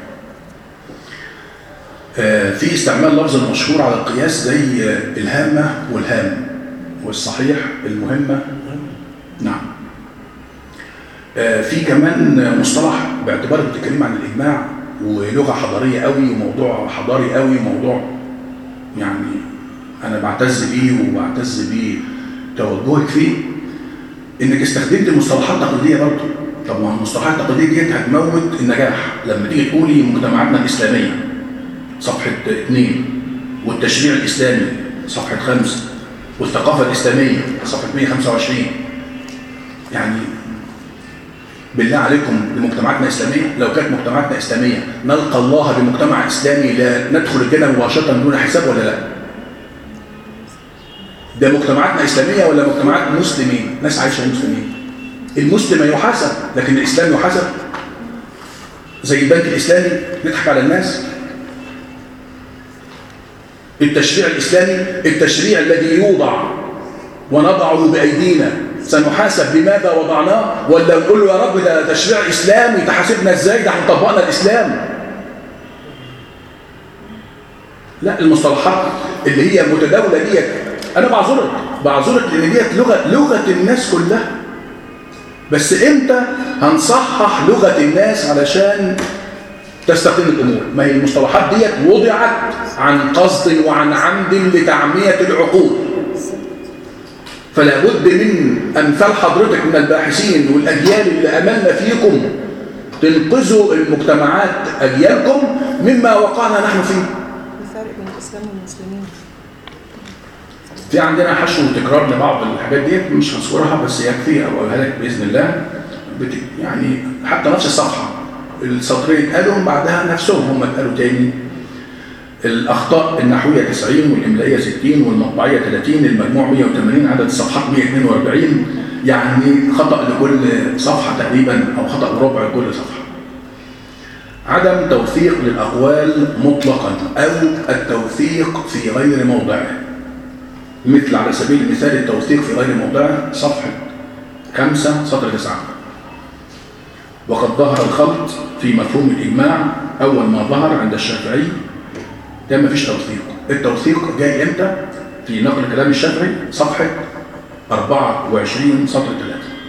آه، في استعمال لفظ المشهور على القياس زي آه، الهامه والهام والصحيح المهمه نعم. آه، في كمان مصطلح باعتبارك بتتكلم عن الاجماع ولغه حضاريه قوي وموضوع حضاري قوي وموضوع يعني انا بعتز بيه وبعتز بيه توجهك فيه انك استخدمت مصطلحات تقليديه برضه طب ما المصطلحات التقليديه ديت هتموت النجاح لما تيجي تقولي مجتمعاتنا الاسلاميه صفحه اثنين والتشريع الاسلامي صفحه خمسه والثقافه الاسلاميه صفحه 125 يعني بالله عليكم لمجتمعاتنا اسلاميه لو كانت مجتمعاتنا اسلاميه نلقى الله بمجتمع اسلامي لا ندخل الجنه مباشره دون حساب ولا لا؟ ده مجتمعاتنا إسلامية ولا مجتمعات مسلمين ناس عايشة مسلمين المسلم يحاسب لكن الإسلام يحاسب زي البنك الإسلامي نضحك على الناس التشريع الإسلامي التشريع الذي يوضع ونضعه بأيدينا سنحاسب بماذا وضعناه ولا نقول له يا رب ده تشريع إسلامي تحاسبنا إزاي ده احنا طبقنا الإسلام لا المصطلحات اللي هي متداولة ديت انا بعذرك بعذرك لان ديت لغه لغه الناس كلها بس امتى هنصحح لغه الناس علشان تستخدم الامور ما هي المصطلحات ديت وضعت عن قصد وعن عمد لتعميه العقول فلا بد من امثال حضرتك من الباحثين والاجيال اللي املنا فيكم تنقذوا المجتمعات اجيالكم مما وقعنا نحن فيه الفرق بين الاسلام والمسلمين في عندنا حشو وتكرار لبعض الحاجات ديت مش هذكرها بس يكفي او اقولها لك باذن الله بت... يعني حتى نفس الصفحه السطرين اتقالوا بعدها نفسهم هم اتقالوا تاني الاخطاء النحويه 90 والاملائيه 60 والمطبعيه 30 المجموع 180 عدد الصفحات 142 يعني خطا لكل صفحه تقريبا او خطا ربع لكل صفحه عدم توثيق للاقوال مطلقا او التوثيق في غير موضعه مثل على سبيل المثال التوثيق في غير موضعه صفحة خمسة سطر تسعة وقد ظهر الخلط في مفهوم الإجماع أول ما ظهر عند الشافعي ده ما فيش توثيق التوثيق جاي إمتى؟ في نقل كلام الشافعي صفحة 24 سطر 3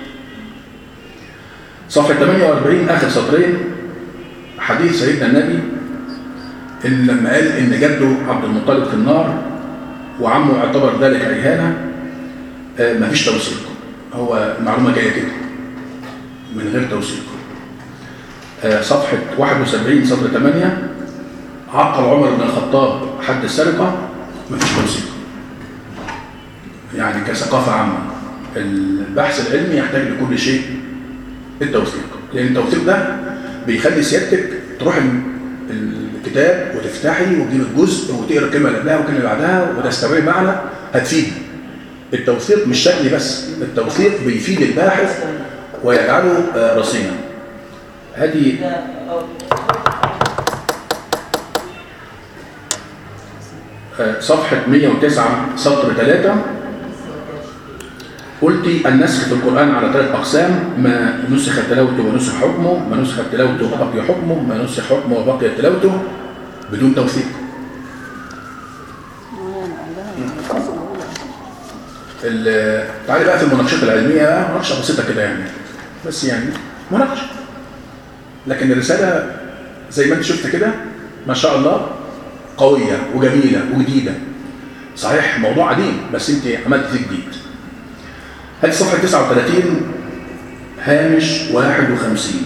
صفحة 48 آخر سطرين حديث سيدنا النبي إن لما قال إن جده عبد المطلب في النار وعمه اعتبر ذلك إهانة آه مفيش توثيق هو المعلومة جاية كده من غير توثيق آه صفحة 71 سطر 8 عقل عمر بن الخطاب حد السرقة مفيش توثيق يعني كثقافة عامة البحث العلمي يحتاج لكل شيء التوثيق لأن التوثيق ده بيخلي سيادتك تروح الكتاب وتفتحي وتجيب الجزء وتقرا الكلمه اللي قبلها والكلمه اللي بعدها وتستوعبي معنى هتفيد التوثيق مش شكلي بس التوثيق بيفيد الباحث ويجعله رصينا هذه آه، صفحة 109 سطر 3 قلت النسخ في القرآن على ثلاث أقسام ما نسخ تلاوته ونسخ حكمه ما نسخ تلاوته وبقي حكمه ما نسخ حكمه وبقي تلاوته بدون توثيق ال- تعالي بقى في المناقشات العلمية بقى، مناقشة بسيطة كده يعني بس يعني مناقشة لكن الرسالة زي ما انت شفت كده ما شاء الله قوية وجميلة وجديدة صحيح موضوع قديم بس انت عملت فيه جديد هذه صفحة 39 هامش 51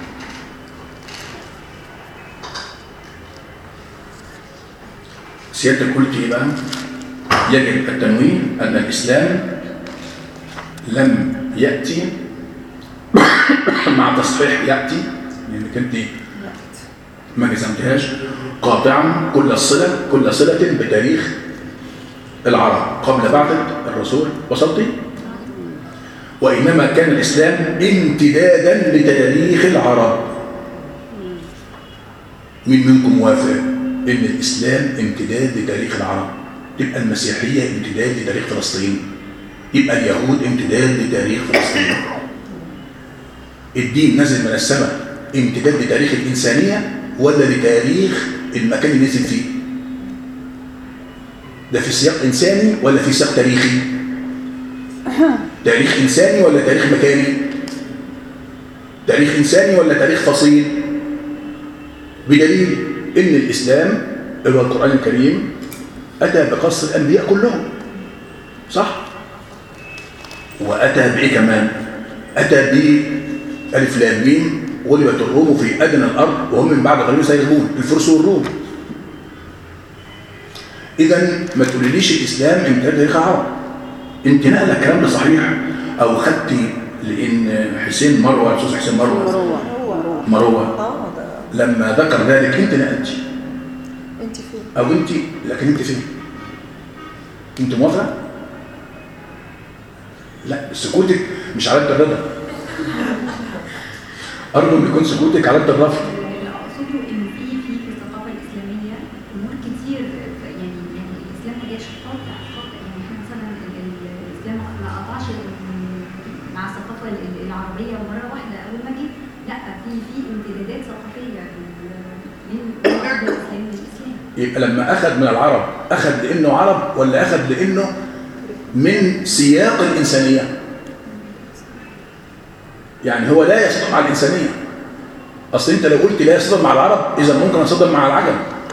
سيادتك قلت ايه بقى؟ يجب التنويه أن الإسلام لم يأتي مع تصحيح يأتي لأنك أنت ما جزمتهاش قاطعا كل الصلة كل صلة بتاريخ العرب قبل بعثة الرسول وصلتي وإنما كان الإسلام امتدادا لتاريخ العرب مين منكم موافق إن الإسلام امتداد لتاريخ العرب تبقى المسيحية امتداد لتاريخ فلسطين يبقى اليهود امتداد لتاريخ فلسطين الدين نزل من السماء امتداد لتاريخ الإنسانية ولا لتاريخ المكان اللي نزل فيه ده في سياق إنساني ولا في سياق تاريخي تاريخ إنساني ولا تاريخ مكاني تاريخ إنساني ولا تاريخ فصيل بدليل إن الإسلام اللي هو القرآن الكريم أتى بقص الأنبياء كلهم صح وأتى بإيه كمان أتى بألف لام ميم غلبت الروم في أدنى الأرض وهم من بعد غلبهم سيغلبون الفرس والروم إذا ما تقوليليش الإسلام امتداد تاريخ العرب انت نقل الكلام ده صحيح أو خدتي لأن حسين مروة الأستاذ حسين مروة مروه هو مروة اه ده لما ذكر ذلك انت نقلتي انت فين او انت لكن انت فين انت موافقه لا سكوتك مش علامه الرضا ارجو ان يكون سكوتك علامه الرفض اللي اقصده ان في في في الثقافه الاسلاميه امور كتير يعني يعني الاسلام ما جاش قاطع قاطع يعني احنا مثلا ال- ال- الاسلام ما قطعش ال- مع الثقافه ال- العربيه مره واحده اول ما جه لا في في امتدادات ثقافيه من من الاسلام للاسلام يبقى لما اخذ من العرب اخذ لانه عرب ولا اخذ لانه من سياق الانسانيه يعني هو لا يصطدم مع الانسانيه اصل انت لو قلت لا يصطدم مع العرب اذا ممكن يصطدم مع العجم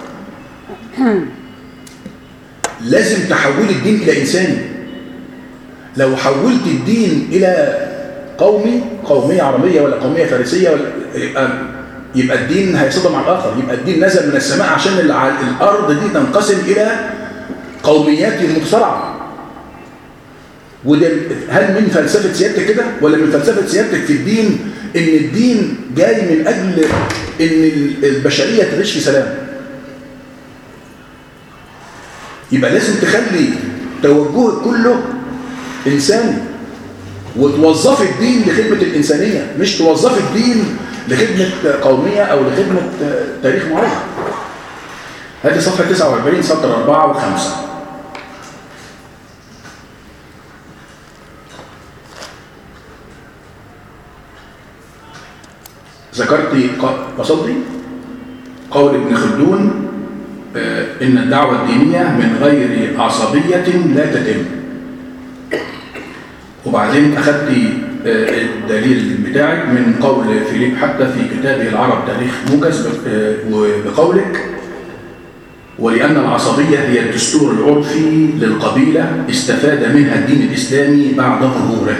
لازم تحول الدين الى انساني لو حولت الدين الى قومي قوميه عربيه ولا قوميه فارسيه ولا يبقى يبقى الدين هيصطدم مع الاخر يبقى الدين نزل من السماء عشان الع- الارض دي تنقسم الى قوميات متصارعه وده هل من فلسفه سيادتك كده ولا من فلسفه سيادتك في الدين ان الدين جاي من اجل ان البشريه تعيش في سلام يبقى لازم تخلي توجهك كله انساني وتوظف الدين لخدمه الانسانيه مش توظف الدين لخدمه قوميه او لخدمه تاريخ معين هذه صفحه 49 سطر 4 و5 ذكرت ق- وصلتي قول ابن خلدون آه، إن الدعوة الدينية من غير عصبية لا تتم وبعدين أخذت آه، الدليل بتاعك من قول فيليب حتى في كتابه العرب تاريخ موجز آه، وبقولك ولأن العصبية هي الدستور العرفي للقبيلة استفاد منها الدين الإسلامي بعد ظهوره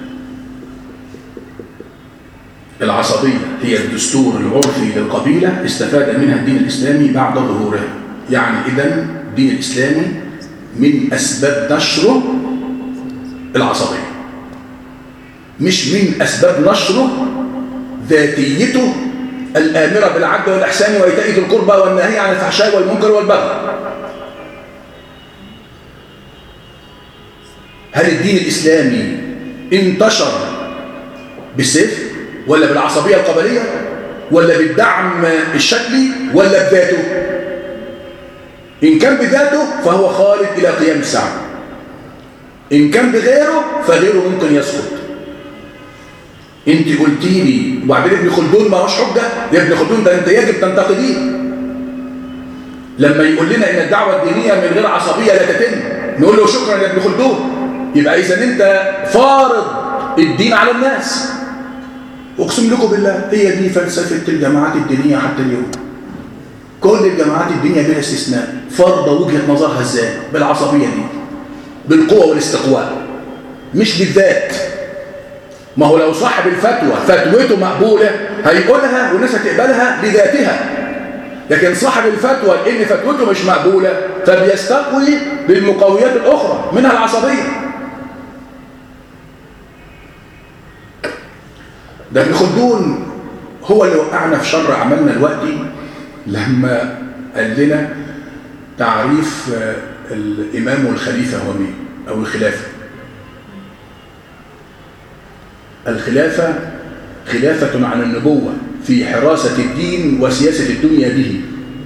العصبية هي الدستور العرفي للقبيلة استفاد منها الدين الإسلامي بعد ظهوره يعني إذا الدين الإسلامي من أسباب نشره العصبية مش من أسباب نشره ذاتيته الآمرة بالعدل والإحسان وإيتاء ذي القربى والنهي عن الفحشاء والمنكر والبغي هل الدين الإسلامي انتشر بالسيف ولا بالعصبية القبلية ولا بالدعم الشكلي ولا بذاته إن كان بذاته فهو خالد إلى قيام الساعة إن كان بغيره فغيره ممكن يسقط انت قلتي لي وبعدين ابن خلدون ما هوش حجه يا ابن خلدون ده انت يجب تنتقديه لما يقول لنا ان الدعوه الدينيه من غير عصبيه لا تتم نقول له شكرا يا ابن خلدون يبقى اذا انت فارض الدين على الناس اقسم لكم بالله هي دي فلسفه الجماعات الدينيه حتى اليوم كل الجماعات الدينيه بلا استثناء فرض وجهه نظرها ازاي بالعصبيه دي بالقوه والاستقواء مش بالذات ما هو لو صاحب الفتوى فتوته مقبولة هيقولها والناس هتقبلها لذاتها لكن صاحب الفتوى ان فتوته مش مقبولة فبيستقوي بالمقويات الأخرى منها العصبية ده ابن خلدون هو اللي وقعنا في شر عملنا دلوقتي لما قال لنا تعريف آه، الإمام والخليفة هو مين أو الخلافة الخلافة خلافة عن النبوة في حراسة الدين وسياسة الدنيا به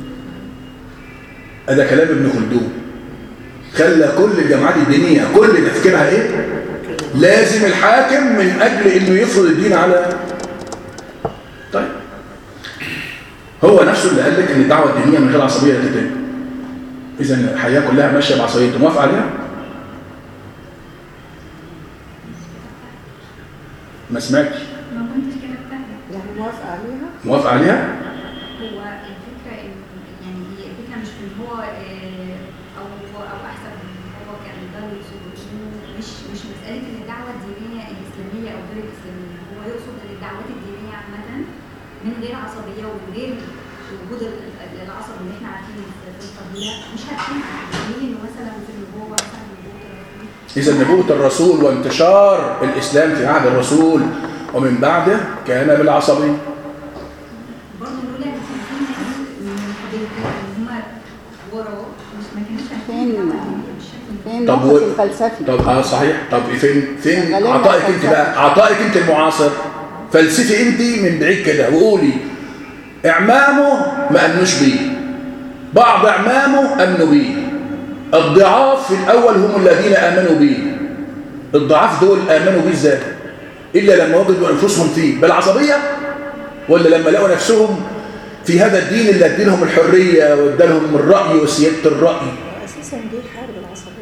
هذا كلام ابن خلدون خلى كل الجماعات الدينية كل تفكيرها ايه لازم الحاكم من اجل انه يفرض الدين على طيب هو نفسه اللي قال لك ان الدعوة الدينية من غير عصبية لا تتم اذا الحياة كلها ماشية بعصبية موافق عليها ما سمعتش ما كنتش كتبتها يعني موافقة عليها موافق عليها هو الفكرة إن يعني هي الفكرة مش إن هو آه، أو أو أحسن من هو كان ده اللي يقصده إنه مش مش مسألة إن الدعوة الدينية الإسلامية أو غير الإسلامية هو يقصد إن الدعوات الدينية عامة من غير عصبية ومن غير وجود ال- ال- العصب اللي إحنا عارفينه في في القبيلة مش هتنفع بدليل إنه مثلا في النبوة مثلا نبوة الرسول إذا نبوة الرسول وانتشار الإسلام في عهد الرسول ومن بعده كان بالعصبية برضه لولا إن كان في ناس من قبيلته إن هم وراه مش ما كانوش عارفين فين- الدعوة الدينية بالشكل ده فين طب نقطة و- الفلسفي طب اه صحيح طب فين فين شغالين عطائك على انت بقى عطائك انت المعاصر فلسفي انت من بعيد كده وقولي اعمامه ما امنوش بيه بعض اعمامه امنوا بيه الضعاف في الاول هم الذين امنوا بيه الضعاف دول امنوا بيه ازاي الا لما وجدوا انفسهم فيه بالعصبيه ولا لما لقوا نفسهم في هذا الدين اللي اديلهم الحريه وادالهم الراي وسياده الراي أساسا دي حرب العصبية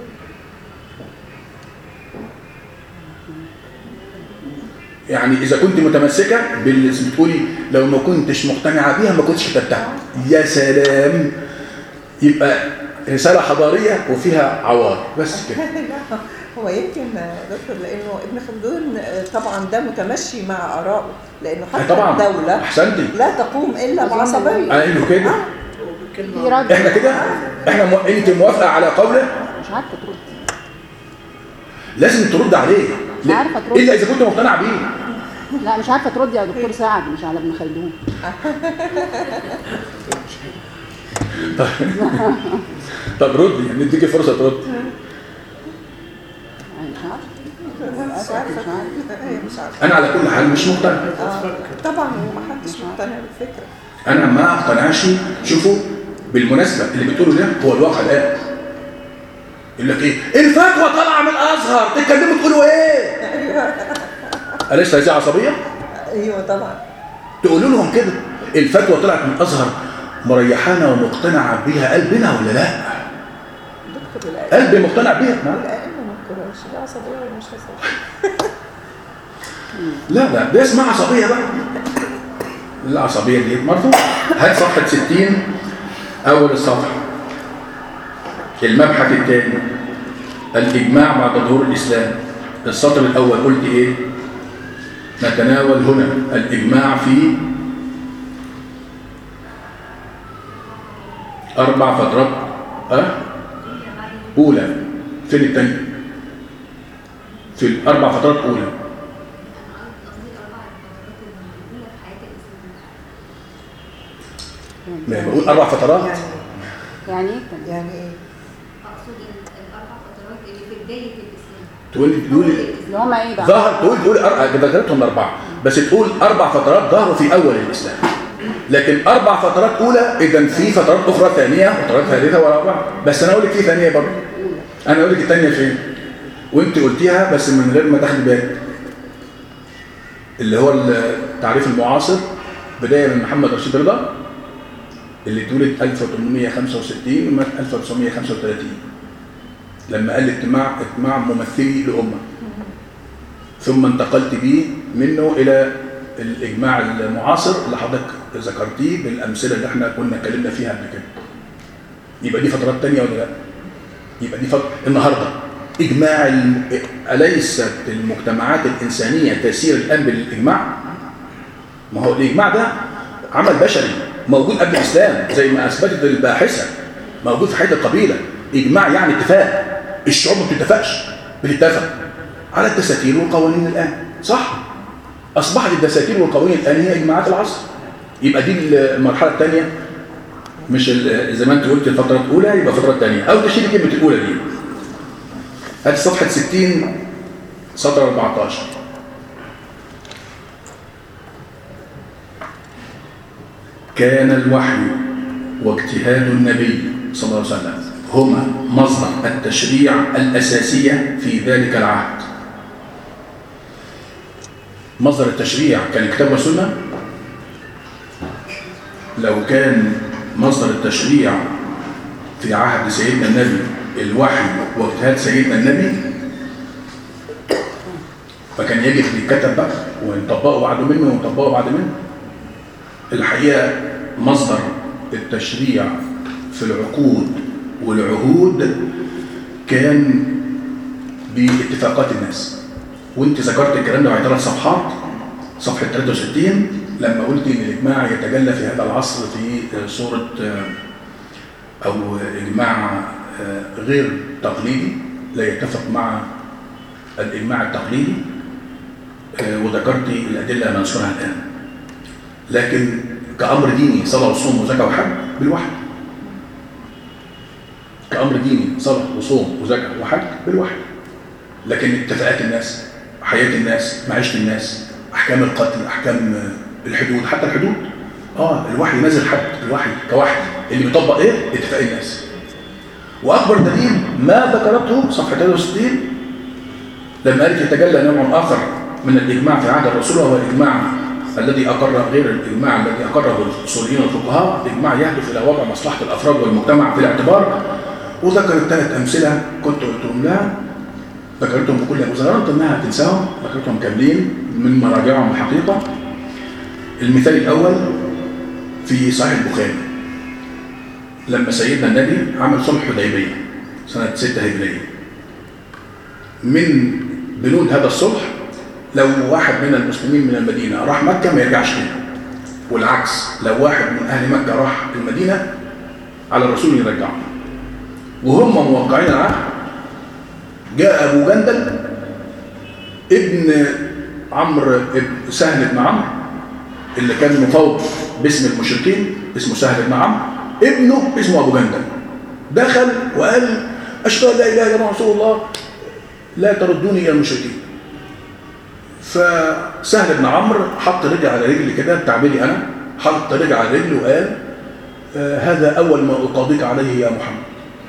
يعني إذا كنت متمسكة باللي بتقولي لو ما كنتش مقتنعة بيها ما كنتش كتبتها يا سلام يبقى رسالة حضارية وفيها عوار بس كده لا هو يمكن دكتور لانه ابن خلدون طبعا ده متمشي مع ارائه لانه حتى طبعا الدوله أحسنتي لا تقوم الا بعصبيه قالوا كده في رد احنا كده احنا مو... انت موافقة على قوله مش عارفة ترد لازم ترد عليه مش عارفة ترد. إلا إذا كنت مقتنع بيه لا مش عارفة ترد يا دكتور سعد مش على ابن خلدون طب ردي يعني نديكي فرصة ترد يعني مش عارفة مش عارفه مش عارفة. هي مش عارفه أنا على كل حال مش مقتنع آه، طبعا ومحدش مقتنع بالفكره أنا ما أقتنعش شوفوا بالمناسبة اللي بتقوله ده هو الواقع الآن يقول لك إيه الفتوى طالعة من الأزهر تتكلموا تقولوا إيه أليس هذه عصبية؟ ايوه طبعا تقولوا لهم كده الفتوى طلعت من الأزهر مريحانا ومقتنعة بيها قلبنا ولا لا؟ دكتور الائمه قلبي مقتنع بيها ما. الائمه ما تكررش دي عصبيه ولا مش عصبيه لا لا ده اسمها عصبية بقى العصبية دي مرفوع هات صفحة 60 أول الصفحة المبحث الثاني الإجماع بعد ظهور الإسلام السطر الأول قلت إيه نتناول هنا الإجماع في أربع فترات أه؟ أولى فين الثانية في الأربع فترات أولى قصدي الأربع فترات الأولى في حياة الإسلام ما بقول أربع فترات يعني يعني ايه الكلام؟ يعني ايه أقصد ال- الأربع فترات اللي في بداية الإسلام تقول تقول اللي هما ايه بقى؟ ظهر تقول تقول أر- ذكرتهم أربعة بس تقول أربع فترات ظهروا في أول الإسلام لكن اربع فترات اولى اذا في فترات اخرى ثانيه وفترات ثالثه ورابعه بس انا اقول لك في ثانيه برضه انا اقول لك الثانيه فين وانت قلتيها بس من غير ما تاخدي بالك اللي هو التعريف المعاصر بدايه من محمد رشيد رضا اللي اتولد 1865 ومات 1935 لما قال اجتماع اجتماع ممثلي لامه ثم انتقلت بيه منه الى الاجماع المعاصر اللي حضرتك ذكرتيه بالامثله اللي احنا كنا اتكلمنا فيها قبل كده يبقى دي فترات تانية ولا لا يبقى دي فتره النهارده اجماع الم... اليست المجتمعات الانسانيه تسير الان بالاجماع ما هو الاجماع ده عمل بشري موجود قبل الاسلام زي ما اثبتت الباحثه موجود في حياه القبيله اجماع يعني اتفاق الشعوب ما بتتفقش بتتفق على الدساتير والقوانين الان صح اصبحت الدساتير والقوانين الان هي اجماعات العصر يبقى دي المرحله الثانيه مش ال- زي ما انت قلت الفتره الاولى يبقى الفتره الثانيه او تشيل كلمه الاولى دي هات صفحه 60 سطر 14 كان الوحي واجتهاد النبي صلى الله عليه وسلم هما مصدر التشريع الأساسية في ذلك العهد مصدر التشريع كان كتاب وسنة لو كان مصدر التشريع في عهد سيدنا النبي الوحي واجتهاد سيدنا النبي فكان يجب يتكتب بقى ونطبقه بعد منه ونطبقه بعد منه الحقيقة مصدر التشريع في العقود والعهود كان باتفاقات الناس وانت ذكرت الكلام ده بعد ثلاث صفحات صفحة 63 لما قلت ان الاجماع يتجلى في هذا العصر في صورة او اجماع غير تقليدي لا يتفق مع الاجماع التقليدي وذكرت الادله المنشورها الان لكن كأمر ديني صلاة وصوم وزكاة وحج بالوحي كأمر ديني صلاة وصوم وزكاة وحج بالوحي لكن اتفاقات الناس حياة الناس معيشة الناس أحكام القتل أحكام الحدود حتى الحدود آه الوحي نازل حد الوحي كوحي اللي بيطبق إيه؟ اتفاق الناس وأكبر دليل ما ذكرته صفحة 63 لما قالت يتجلى نوع آخر من الإجماع في عهد الرسول وهو الإجماع الذي أقر غير الإجماع الذي أقره الأصوليين والفقهاء إجماع يهدف إلى وضع مصلحة الأفراد والمجتمع في الاعتبار وذكرت ثلاث أمثلة كنت قلتهم لها ذكرتهم بكل وظننت أنها تنساهم ذكرتهم كاملين من مراجعهم الحقيقة المثال الأول في صحيح البخاري لما سيدنا النبي عمل صلح حديبية سنة 6 هجرية من بنود هذا الصلح لو واحد من المسلمين من المدينة راح مكة ما يرجعش تاني والعكس لو واحد من أهل مكة راح المدينة على الرسول يرجعه وهم موقعين العهد جاء أبو جندل ابن عمرو ابن سهل بن عمرو اللي كان مفوض باسم المشركين اسمه سهل بن عمرو ابنه اسمه أبو جندل دخل وقال أشهد أن لا إله إلا الله رسول الله لا تردوني إلى المشركين فسهل بن عمرو حط رجل على رجل كده تعبيري انا حط رجل على رجل وقال آه هذا اول ما اقاضيك عليه يا محمد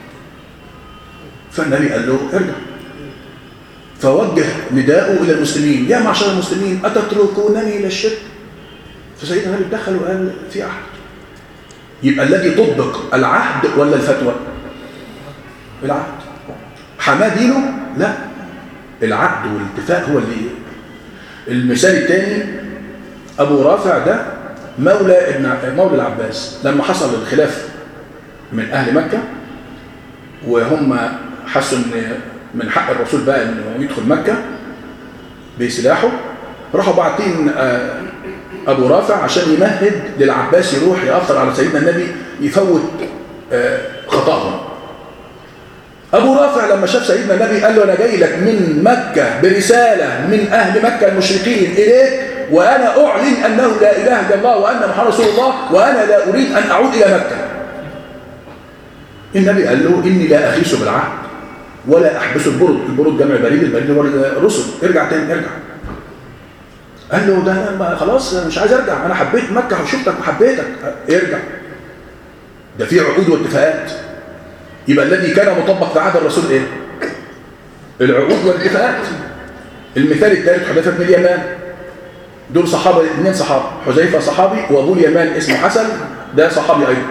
فالنبي قال له ارجع فوجه نداءه الى المسلمين يا معشر المسلمين اتتركونني الى الشرك فسيدنا النبي دخل وقال في عهد يبقى الذي طبق العهد ولا الفتوى العهد حماه دينه لا العقد والاتفاق هو اللي المثال الثاني أبو رافع ده مولى ابن مولى العباس لما حصل الخلاف من أهل مكة وهم حسوا ان من حق الرسول بقى انه يدخل مكة بسلاحه راحوا باعتين أبو رافع عشان يمهد للعباس يروح يأثر على سيدنا النبي يفوت خطأهم أبو رافع لما شاف سيدنا النبي قال له أنا جاي لك من مكة برسالة من أهل مكة المشركين إليك وأنا أعلن أنه لا إله إلا الله وأن محمد رسول الله وأنا لا أريد أن أعود إلى مكة النبي قال له إني لا أخيس بالعهد ولا أحبس البرد البرد جمع بريد البريد هو الرسل ارجع تاني ارجع قال له ده انا ما- خلاص مش عايز ارجع انا حبيت مكه وشفتك وحبيتك ارجع ده في عقود واتفاقات يبقى الذي كان مطبق في عهد الرسول ايه العقود والاتفاقات المثال الثالث حذيفه بن اليمان دول صحابه اثنين صحابه حذيفه صحابي وابو اليمان اسمه حسن ده صحابي ايضا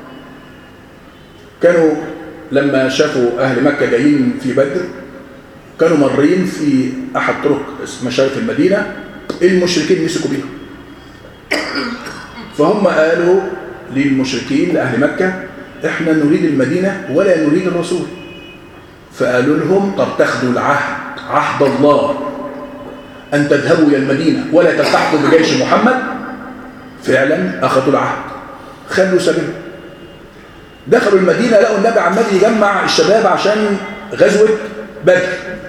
كانوا لما شافوا اهل مكه جايين في بدر كانوا مرين في احد طرق مشارف المدينه المشركين مسكوا بيهم فهم قالوا للمشركين لاهل مكه احنا نريد المدينه ولا نريد الرسول فقالوا لهم طب تاخدوا العهد عهد الله ان تذهبوا الى المدينه ولا تلتحقوا بجيش محمد فعلا اخذوا العهد خلوا سبيلهم دخلوا المدينه لقوا النبي عمال يجمع الشباب عشان غزوه بدر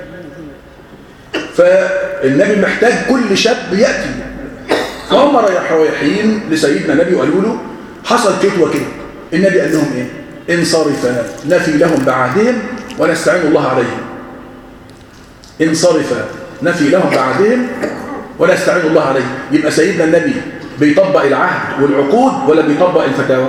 فالنبي محتاج كل شاب ياتي فهم رايح- رايحين لسيدنا النبي وقالوا له حصل كده وكده النبي قال لهم ايه انصرف نفي لهم بعهدهم ونستعين الله عليهم انصرف نفي لهم بعهدهم ونستعين الله عليهم يبقى سيدنا النبي بيطبق العهد والعقود ولا بيطبق الفتاوى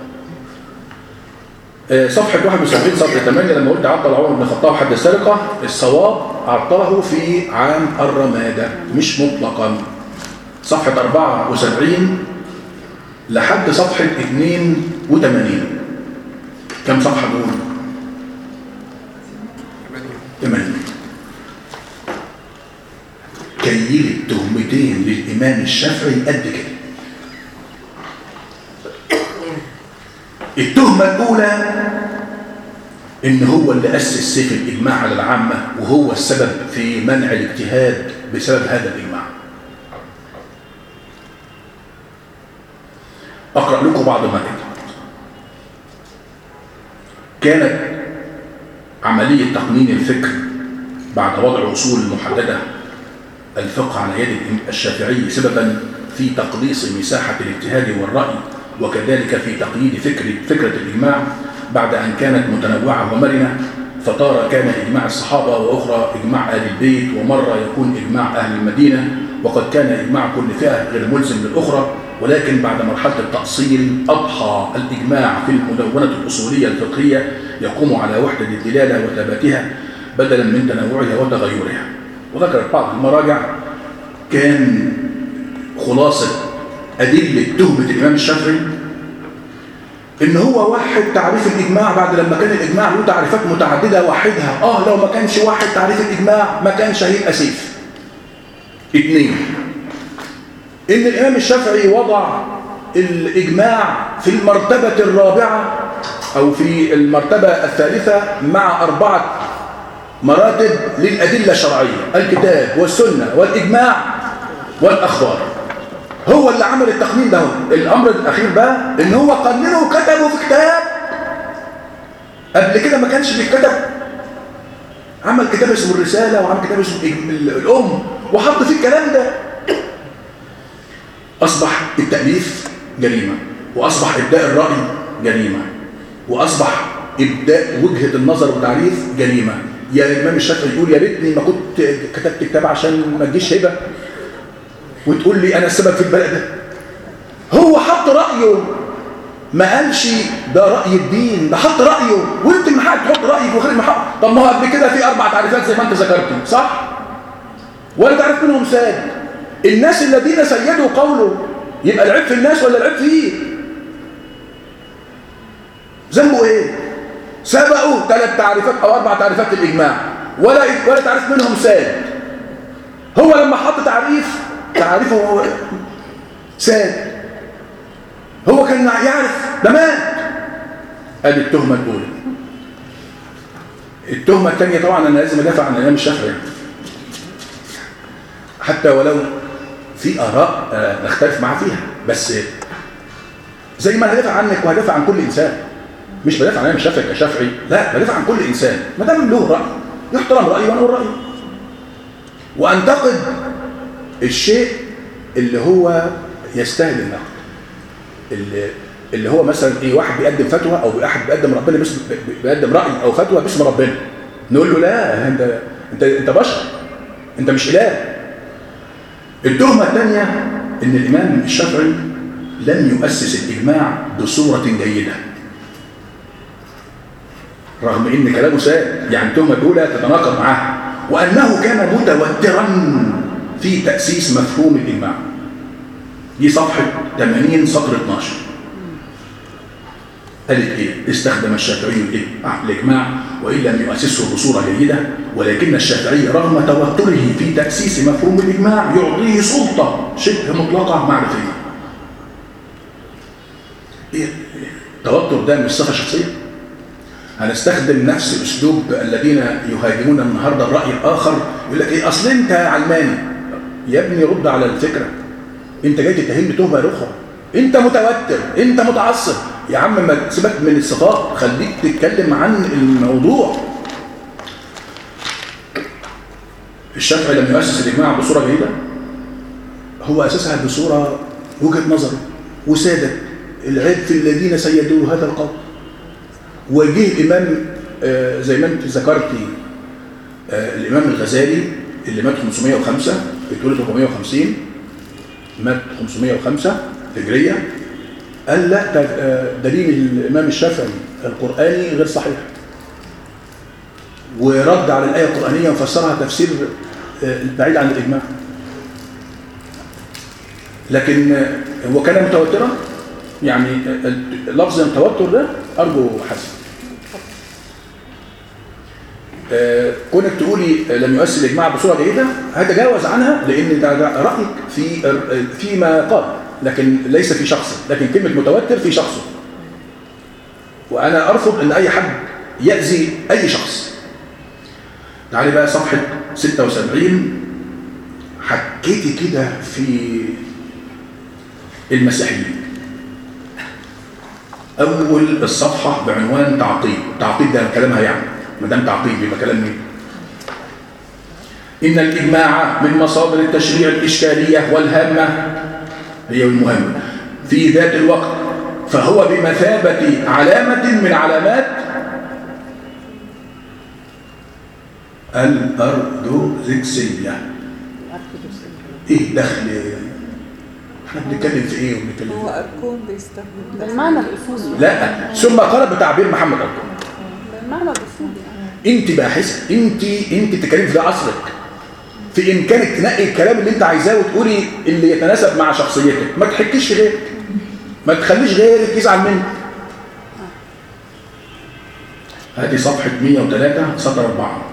آه، صفحة 71 صفحة 8 لما قلت عطل عمر بن الخطاب حد السرقة الصواب عطله في عام الرمادة مش مطلقا صفحة 74 لحد صفحة 82 كم صفحة دول؟ 80 كيل التهمتين للإمام الشافعي قد كده التهمة الأولى إن هو اللي أسس سيف الإجماع على العامة وهو السبب في منع الاجتهاد بسبب هذا الإجماع أقرأ لكم بعض ما كتب كانت عملية تقنين الفكر بعد وضع أصول محددة الفقه على يد الشافعي سببا في تقليص مساحة الاجتهاد والرأي وكذلك في تقييد فكرة, فكرة الإجماع بعد أن كانت متنوعة ومرنة فتارة كان إجماع الصحابة وأخرى إجماع أهل البيت ومرة يكون إجماع أهل المدينة وقد كان إجماع كل فئة غير ملزم للأخرى ولكن بعد مرحلة التأصيل أضحى الإجماع في المدونة الأصولية الفقهية يقوم على وحدة الدلالة وثباتها بدلا من تنوعها وتغيرها وذكرت بعض المراجع كان خلاصة أدلة تهمة الإمام الشافعي إن هو واحد تعريف الإجماع بعد لما كان الإجماع له تعريفات متعددة واحدها آه لو ما كانش واحد تعريف الإجماع ما كانش هيبقى سيف اثنين إن الإمام الشافعي وضع الإجماع في المرتبة الرابعة أو في المرتبة الثالثة مع أربعة مراتب للأدلة الشرعية الكتاب والسنة والإجماع والأخبار هو اللي عمل التقنين ده الأمر الأخير بقى إن هو قننه وكتبه في كتاب قبل كده ما كانش بيتكتب عمل كتاب اسمه الرسالة وعمل كتاب اسمه الأم وحط فيه الكلام ده أصبح التأليف جريمة وأصبح إبداء الرأي جريمة وأصبح إبداء وجهة النظر والتعريف جريمة يا الإمام الشافعي يقول يا ريتني ما كنت كتبت كتاب عشان ما تجيش هبة وتقول لي أنا السبب في البلاء ده هو حط رأيه ما قالش ده رأي الدين ده حط رأيه وانت من حقك تحط رأيك وغير من حقك طب ما هو قبل كده في أربع تعريفات زي ما انت ذكرتم صح؟ ولا تعرف منهم ساد الناس الذين سيدوا قوله يبقى العيب في الناس ولا العيب فيه ذنبه ايه سبقوا ثلاث تعريفات او اربع تعريفات للاجماع ولا ولا تعريف منهم ساد هو لما حط تعريف تعريفه ساد هو كان يعرف ده مات ادي التهمه الاولى التهمه الثانيه طبعا انا لازم ادافع عن الامام الشافعي حتى ولو في آراء آه نختلف معاه فيها بس زي ما هدافع عنك وهدافع عن كل إنسان مش بدافع عن الإمام الشافعي كشافعي لا بدافع عن كل إنسان ما دام له رأي يحترم رأيي وأنا أقول رأيي وأنتقد الشيء اللي هو يستاهل النقد اللي اللي هو مثلا ايه واحد بيقدم فتوى او واحد بيقدم ربنا باسم بيقدم راي او فتوى باسم ربنا نقول له لا انت انت انت بشر انت مش اله التهمة الثانية ان الامام الشافعي لم يؤسس الاجماع بصورة جيدة رغم ان كلامه ساد يعني التهمة الاولى تتناقض معاه وانه كان متوترا في تأسيس مفهوم الاجماع دي صفحة 80 سطر 12 قالت ايه استخدم الشافعي الايه آه، الاجماع وان لم يؤسسه بصوره جيده ولكن الشافعي رغم توتره في تاسيس مفهوم الاجماع يعطيه سلطه شبه مطلقه معرفيه ايه التوتر ده مش صفه شخصيه هنستخدم نفس اسلوب الذين يهاجمون النهارده الراي الاخر يقول لك ايه اصل انت علماني يا ابني رد على الفكره انت جاي تتهمني تهمه اخرى انت متوتر انت متعصب يا عم ما تسيبك من الصفات خليك تتكلم عن الموضوع الشافعي لم يؤسس الاجماع بصوره جيده هو اسسها بصوره وجهه نظر وساده العيب في الذين سيدوا هذا القول وجه الامام آه، زي ما انت ذكرتي آه، الامام الغزالي اللي مات 505 اتولد 450 مات 505 هجريه قال لا ده، آه، دليل الامام الشافعي القراني غير صحيح ورد على الايه القرانيه وفسرها تفسير آه، بعيد عن الاجماع لكن آه، هو كان متوترا يعني آه، لفظ التوتر ده ارجو حسن آه، كونك تقولي لم يؤسس الاجماع بصوره جيده هتجاوز عنها لان ده ده رايك في فيما قال لكن ليس في شخصه لكن كلمه متوتر في شخصه وانا ارفض ان اي حد ياذي اي شخص تعالي بقى صفحه 76 حكيتي كده في المسيحيين اول الصفحه بعنوان تعقيب تعقيب ده كلامها يعني ما دام تعقيب يبقى كلام مين ان الاجماع من مصادر التشريع الاشكاليه والهامه هي المهمه في ذات الوقت فهو بمثابه علامه من علامات الأرثوذكسية ايه دخل احنا بنتكلم في ايه وبنتكلم هو في أركون بيستخدم بالمعنى الاصولي لا ثم قال بتعبير محمد أركون بالمعنى الاصولي يعني. انت باحثه انت انت بتتكلمي في ده عصرك في امكانك تنقي الكلام اللي انت عايزاه وتقولي اللي يتناسب مع شخصيتك ما تحكيش في غيرك ما تخليش غيرك يزعل منك هذه صفحة 103 سطر 4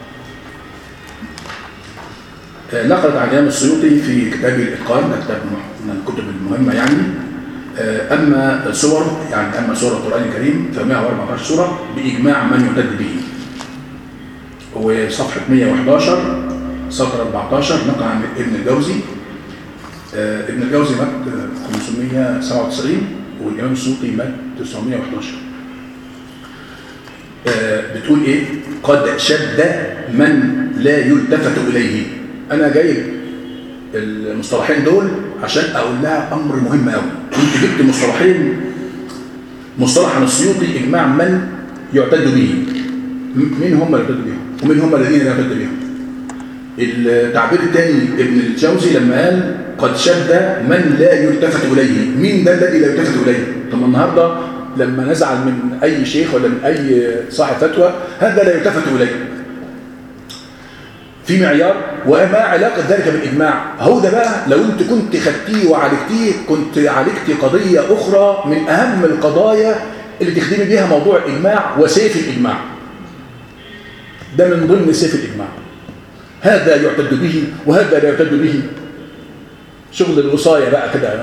آه، نقلت عن الإمام السيوطي في كتاب الإتقان ده كتاب من الكتب المهمة يعني آه، أما سور يعني أما سورة القرآن الكريم ف 114 سورة بإجماع من يعتد به وصفحة 111 سطر 14 نقل عن ابن الجوزي آه، ابن الجوزي مات آه، 597 والإمام السيوطي مات 911 آه، بتقول ايه قد شد من لا يلتفت اليه انا جايب المصطلحين دول عشان اقول لها امر مهم قوي انت جبت مصطلحين مصطلح عن السيوطي اجماع من يعتد به م- مين هم اللي يعتد بهم ومين هم الذين لا يعتد بهم التعبير الثاني ابن الجوزي لما قال قد شد من لا يلتفت اليه مين ده الذي لا يلتفت اليه طب النهارده لما نزعل من اي شيخ ولا من اي صاحب فتوى هذا لا يلتفت اليه في معيار وما علاقه ذلك بالاجماع هو ده بقى لو انت كنت خدتيه وعالجتيه كنت عالجتي قضيه اخرى من اهم القضايا اللي تخدمي بيها موضوع الاجماع وسيف الاجماع ده من ضمن سيف الاجماع هذا يعتد به وهذا لا يعتد به شغل الوصايه بقى كده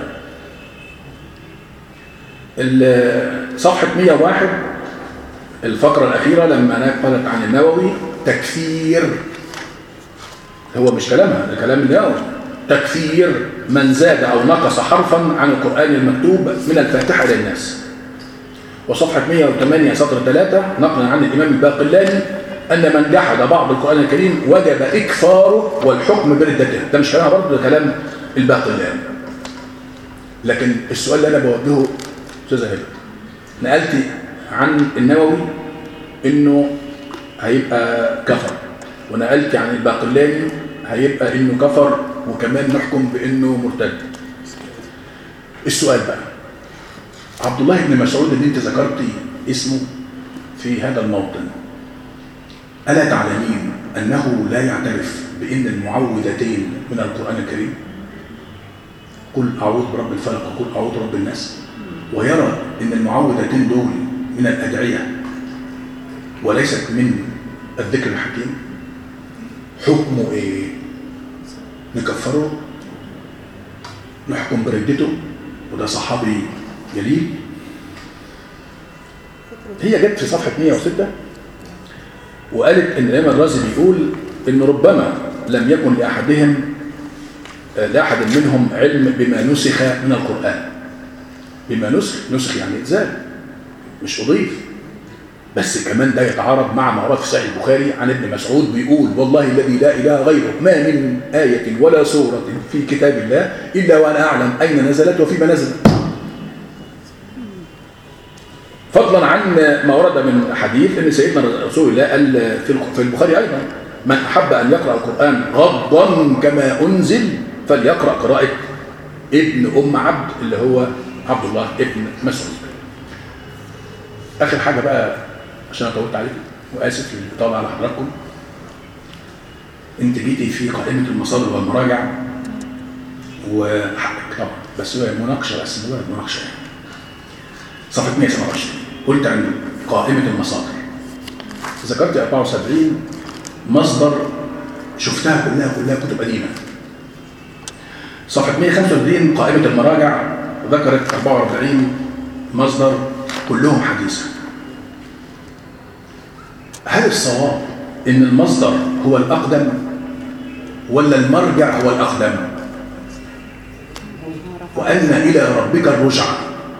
ال- صفحه 101 الفقره الاخيره لما نقلت عن النووي تكفير هو مش كلامها ده كلام النووي تكفير من زاد او نقص حرفا عن القران المكتوب من الفاتحه الى الناس وصفحه 108 سطر 3 نقلا عن الامام الباقلاني ان من جحد بعض القران الكريم وجب اكفاره والحكم بردته ده مش كلامها برضه ده كلام الباقلاني لكن السؤال اللي انا بوجهه استاذه هبه نقلت عن النووي انه هيبقى كفر ونقلت عن الباقلاني هيبقى انه كفر وكمان نحكم بانه مرتد السؤال بقى عبد الله بن مسعود اللي انت ذكرتي اسمه في هذا الموطن ألا تعلمين أنه لا يعترف بأن المعوذتين من القرآن الكريم قل أعوذ برب الفلق وقل أعوذ برب الناس ويرى أن المعوذتين دول من الأدعية وليست من الذكر الحكيم حكمه إيه نكفره نحكم بردته وده صحابي جليل هي جت في صفحة 106 وقالت ان الامام الرازي بيقول ان ربما لم يكن لاحدهم لاحد منهم علم بما نسخ من القران بما نسخ نسخ يعني اتزال مش اضيف بس كمان ده يتعارض مع ما ورد في صحيح البخاري عن ابن مسعود بيقول والله الذي لا اله غيره ما من ايه ولا سوره في كتاب الله الا وانا اعلم اين نزلت وفيما نزلت فضلا عن ما ورد من حديث ان سيدنا رسول الله قال في البخاري ايضا من احب ان يقرا القران غضا كما انزل فليقرا قراءه ابن ام عبد اللي هو عبد الله ابن مسعود اخر حاجه بقى عشان انا طولت عليكم واسف للطالع على حضراتكم انت جيتي في قائمه المصادر والمراجع وحقك طبعا بس هو مناقشه بس مجرد مناقشه يعني صفحه 127 قلت عن قائمة المصادر ذكرت 74 مصدر شفتها كلها كلها كتب قديمة صفحة 135 قائمة المراجع ذكرت 44 مصدر كلهم حديثة هل الصواب ان المصدر هو الأقدم ولا المرجع هو الأقدم وأن إلى ربك الرجعه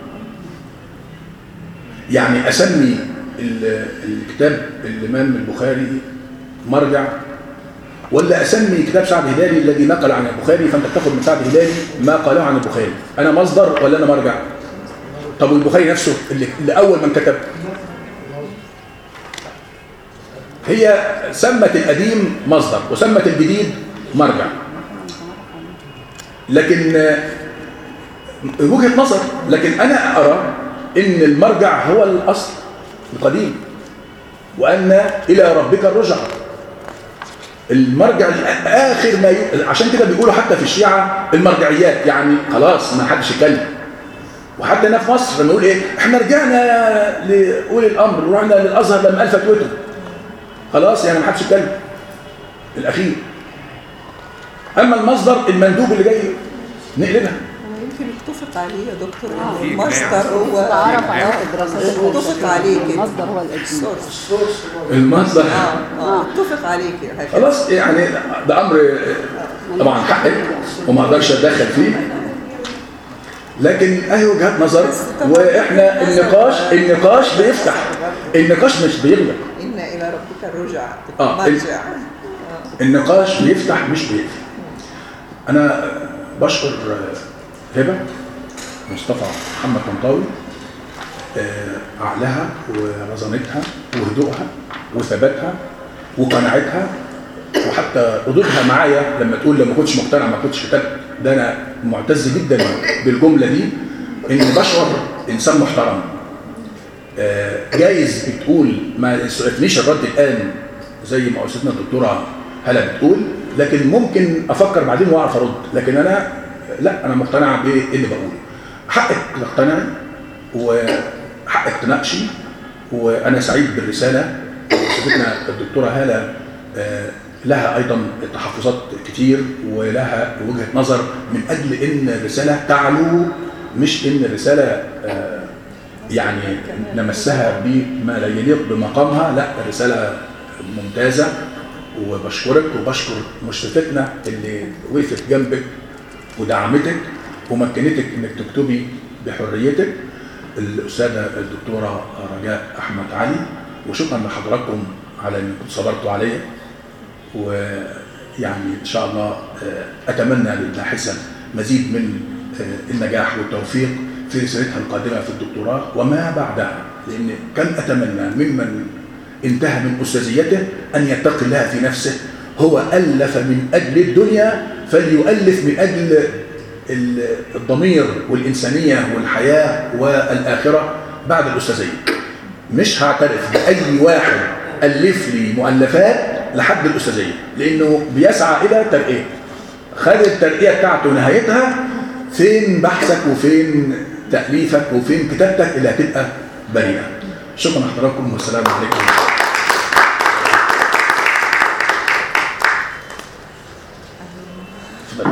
يعني أسمي الكتاب الإمام البخاري مرجع ولا أسمي كتاب سعد هلالي الذي نقل عن البخاري فأنت تاخد من سعد هلالي ما قاله عن البخاري أنا مصدر ولا أنا مرجع طب والبخاري نفسه اللي, اللي أول من كتب هي سمت القديم مصدر وسمت الجديد مرجع لكن وجهة نظر لكن أنا أرى ان المرجع هو الاصل القديم وان الى ربك الرجع المرجع اخر ما ي... عشان كده بيقولوا حتى في الشيعه المرجعيات يعني خلاص ما حدش يتكلم وحتى هنا في مصر نقول ايه احنا رجعنا لاولي الامر ورحنا للازهر لما قال فتوته خلاص يعني ما حدش يتكلم الاخير اما المصدر المندوب اللي جاي نقلبها يمكن اتفق عليه يا دكتور آه. ان المصدر هو تعرف على الدراسات اتفق عليه كده المصدر هو القديم السورس المصدر اه اه اتفق عليه كده هكذا. خلاص يعني ده امر طبعا حقك وما اقدرش اتدخل فيه لكن اهي وجهات نظر واحنا النقاش النقاش بيفتح النقاش مش بيغلق ان الى ربك الرجع آه، مرجع النقاش بيفتح مش بيقفل انا بشكر هبه مصطفى محمد طنطاوي آه، عقلها ورزانتها وهدوءها وثباتها وقناعتها وحتى ردودها معايا لما تقول لما كنتش مقتنع ما كنتش كتبت ده انا معتز جدا بالجمله دي ان بشعر انسان محترم آه، جايز بتقول ما سألتنيش الرد الان زي ما استاذتنا الدكتوره هلا بتقول لكن ممكن افكر بعدين واعرف ارد لكن انا لا انا مقتنع باللي بقوله حقك تقتنعي وحقك تناقشي وانا سعيد بالرساله استاذتنا الدكتوره هاله آه، لها ايضا تحفظات كتير ولها وجهه نظر من اجل ان الرساله تعلو مش ان الرساله آه، يعني نمسها بما لا يليق بمقامها لا الرساله ممتازه وبشكرك وبشكر مشرفتنا اللي وقفت جنبك ودعمتك ومكنتك انك تكتبي بحريتك الاستاذه الدكتوره رجاء احمد علي وشكرا لحضراتكم على انكم صبرتوا عليا ويعني ان شاء الله آه، اتمنى للباحثه مزيد من آه، النجاح والتوفيق في رسالتها القادمه في الدكتوراه وما بعدها لان كم اتمنى ممن انتهى من استاذيته ان يتقي الله في نفسه هو الف من اجل الدنيا فليؤلف من أجل ال- الضمير والإنسانية والحياة والآخرة بعد الأستاذية مش هعترف بأي واحد ألف لي مؤلفات لحد الأستاذية لأنه بيسعى إلى ترقية خد الترقية بتاعته نهايتها فين بحثك وفين تأليفك وفين كتابتك اللي هتبقى بريئة شكرا لحضراتكم والسلام عليكم اتفضل.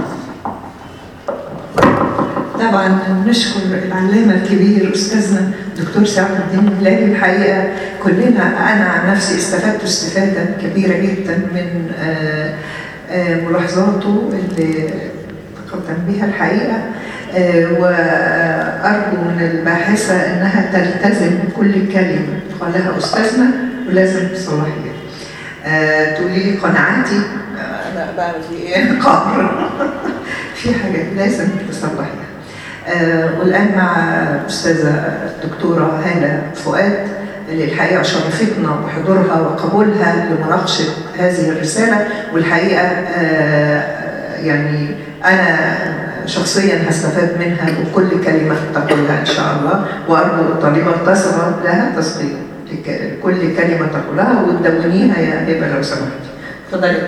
طبعا نشكر العلامة الكبير أستاذنا دكتور سعد الدين ملاجي الحقيقة كلنا أنا عن نفسي استفدت استفادة كبيرة جدا من آه، آه، ملاحظاته اللي تقدم بها الحقيقة آه، وأرجو من الباحثة أنها تلتزم بكل كلمة قالها أستاذنا ولازم بصلاحية آه، تقولي لي قناعاتي آه، انا بعمل فيه ايه قهر في حاجات لازم تصلحيها آه والآن مع أستاذة الدكتورة هالة فؤاد اللي الحقيقة شرفتنا بحضورها وقبولها لمناقشة هذه الرسالة والحقيقة آه يعني أنا شخصيا هستفاد منها وكل كلمة تقولها إن شاء الله وأرجو الطالبة تصغى لها تصغير لك- كل كلمة تقولها وتدونيها يا هبة لو سمحتي. اتفضلي.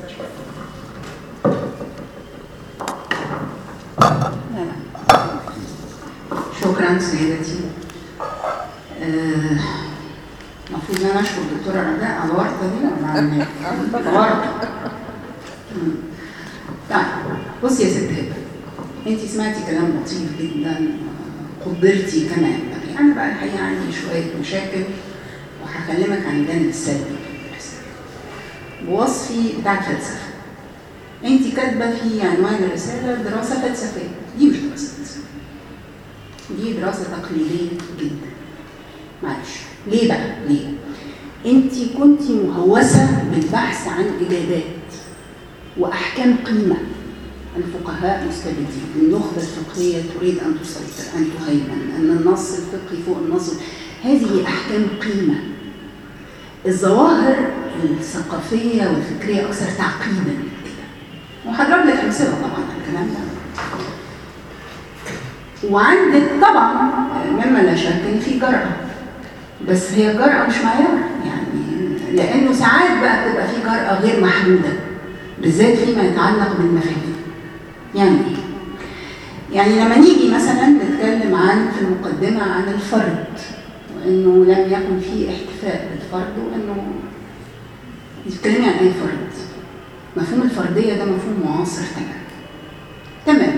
شكرا سيدتي آه، المفروض ان انا اشكر الدكتوره رجاء على الورطه دي ولا على ورطه مم. طيب بصي يا ست هبه انت سمعتي كلام لطيف جدا آه، قدرتي كمان يعني انا بقى الحقيقه عندي شويه مشاكل وهكلمك عن الجانب السلبي في الرسالة. بوصفي بتاع الفلسفه انت كاتبه في عنوان الرساله دراسه فلسفيه دي مش دراسه فلسفيه دي دراسة تقليدية جدا معلش ليه بقى ليه انت كنت مهوسة بالبحث عن إجابات وأحكام قيمة الفقهاء مستبدين النخبة الفقهية تريد أن تسيطر أن تهيمن أن النص الفقهي فوق النص هذه أحكام قيمة الظواهر الثقافية والفكرية أكثر تعقيدا من كده وهضرب لك أمثلة طبعا على الكلام ده وعندك طبعا مما لا شك ان في جرأة بس هي الجرأة مش معيار يعني لانه ساعات بقى بتبقى في جرأة غير محدودة بالذات فيما يتعلق بالمفاهيم يعني ايه؟ يعني لما نيجي مثلا نتكلم عن في المقدمة عن الفرد وانه لم يكن في احتفاء بالفرد وانه بتتكلمي عن اي فرد مفهوم الفردية ده مفهوم معاصر تماما تمام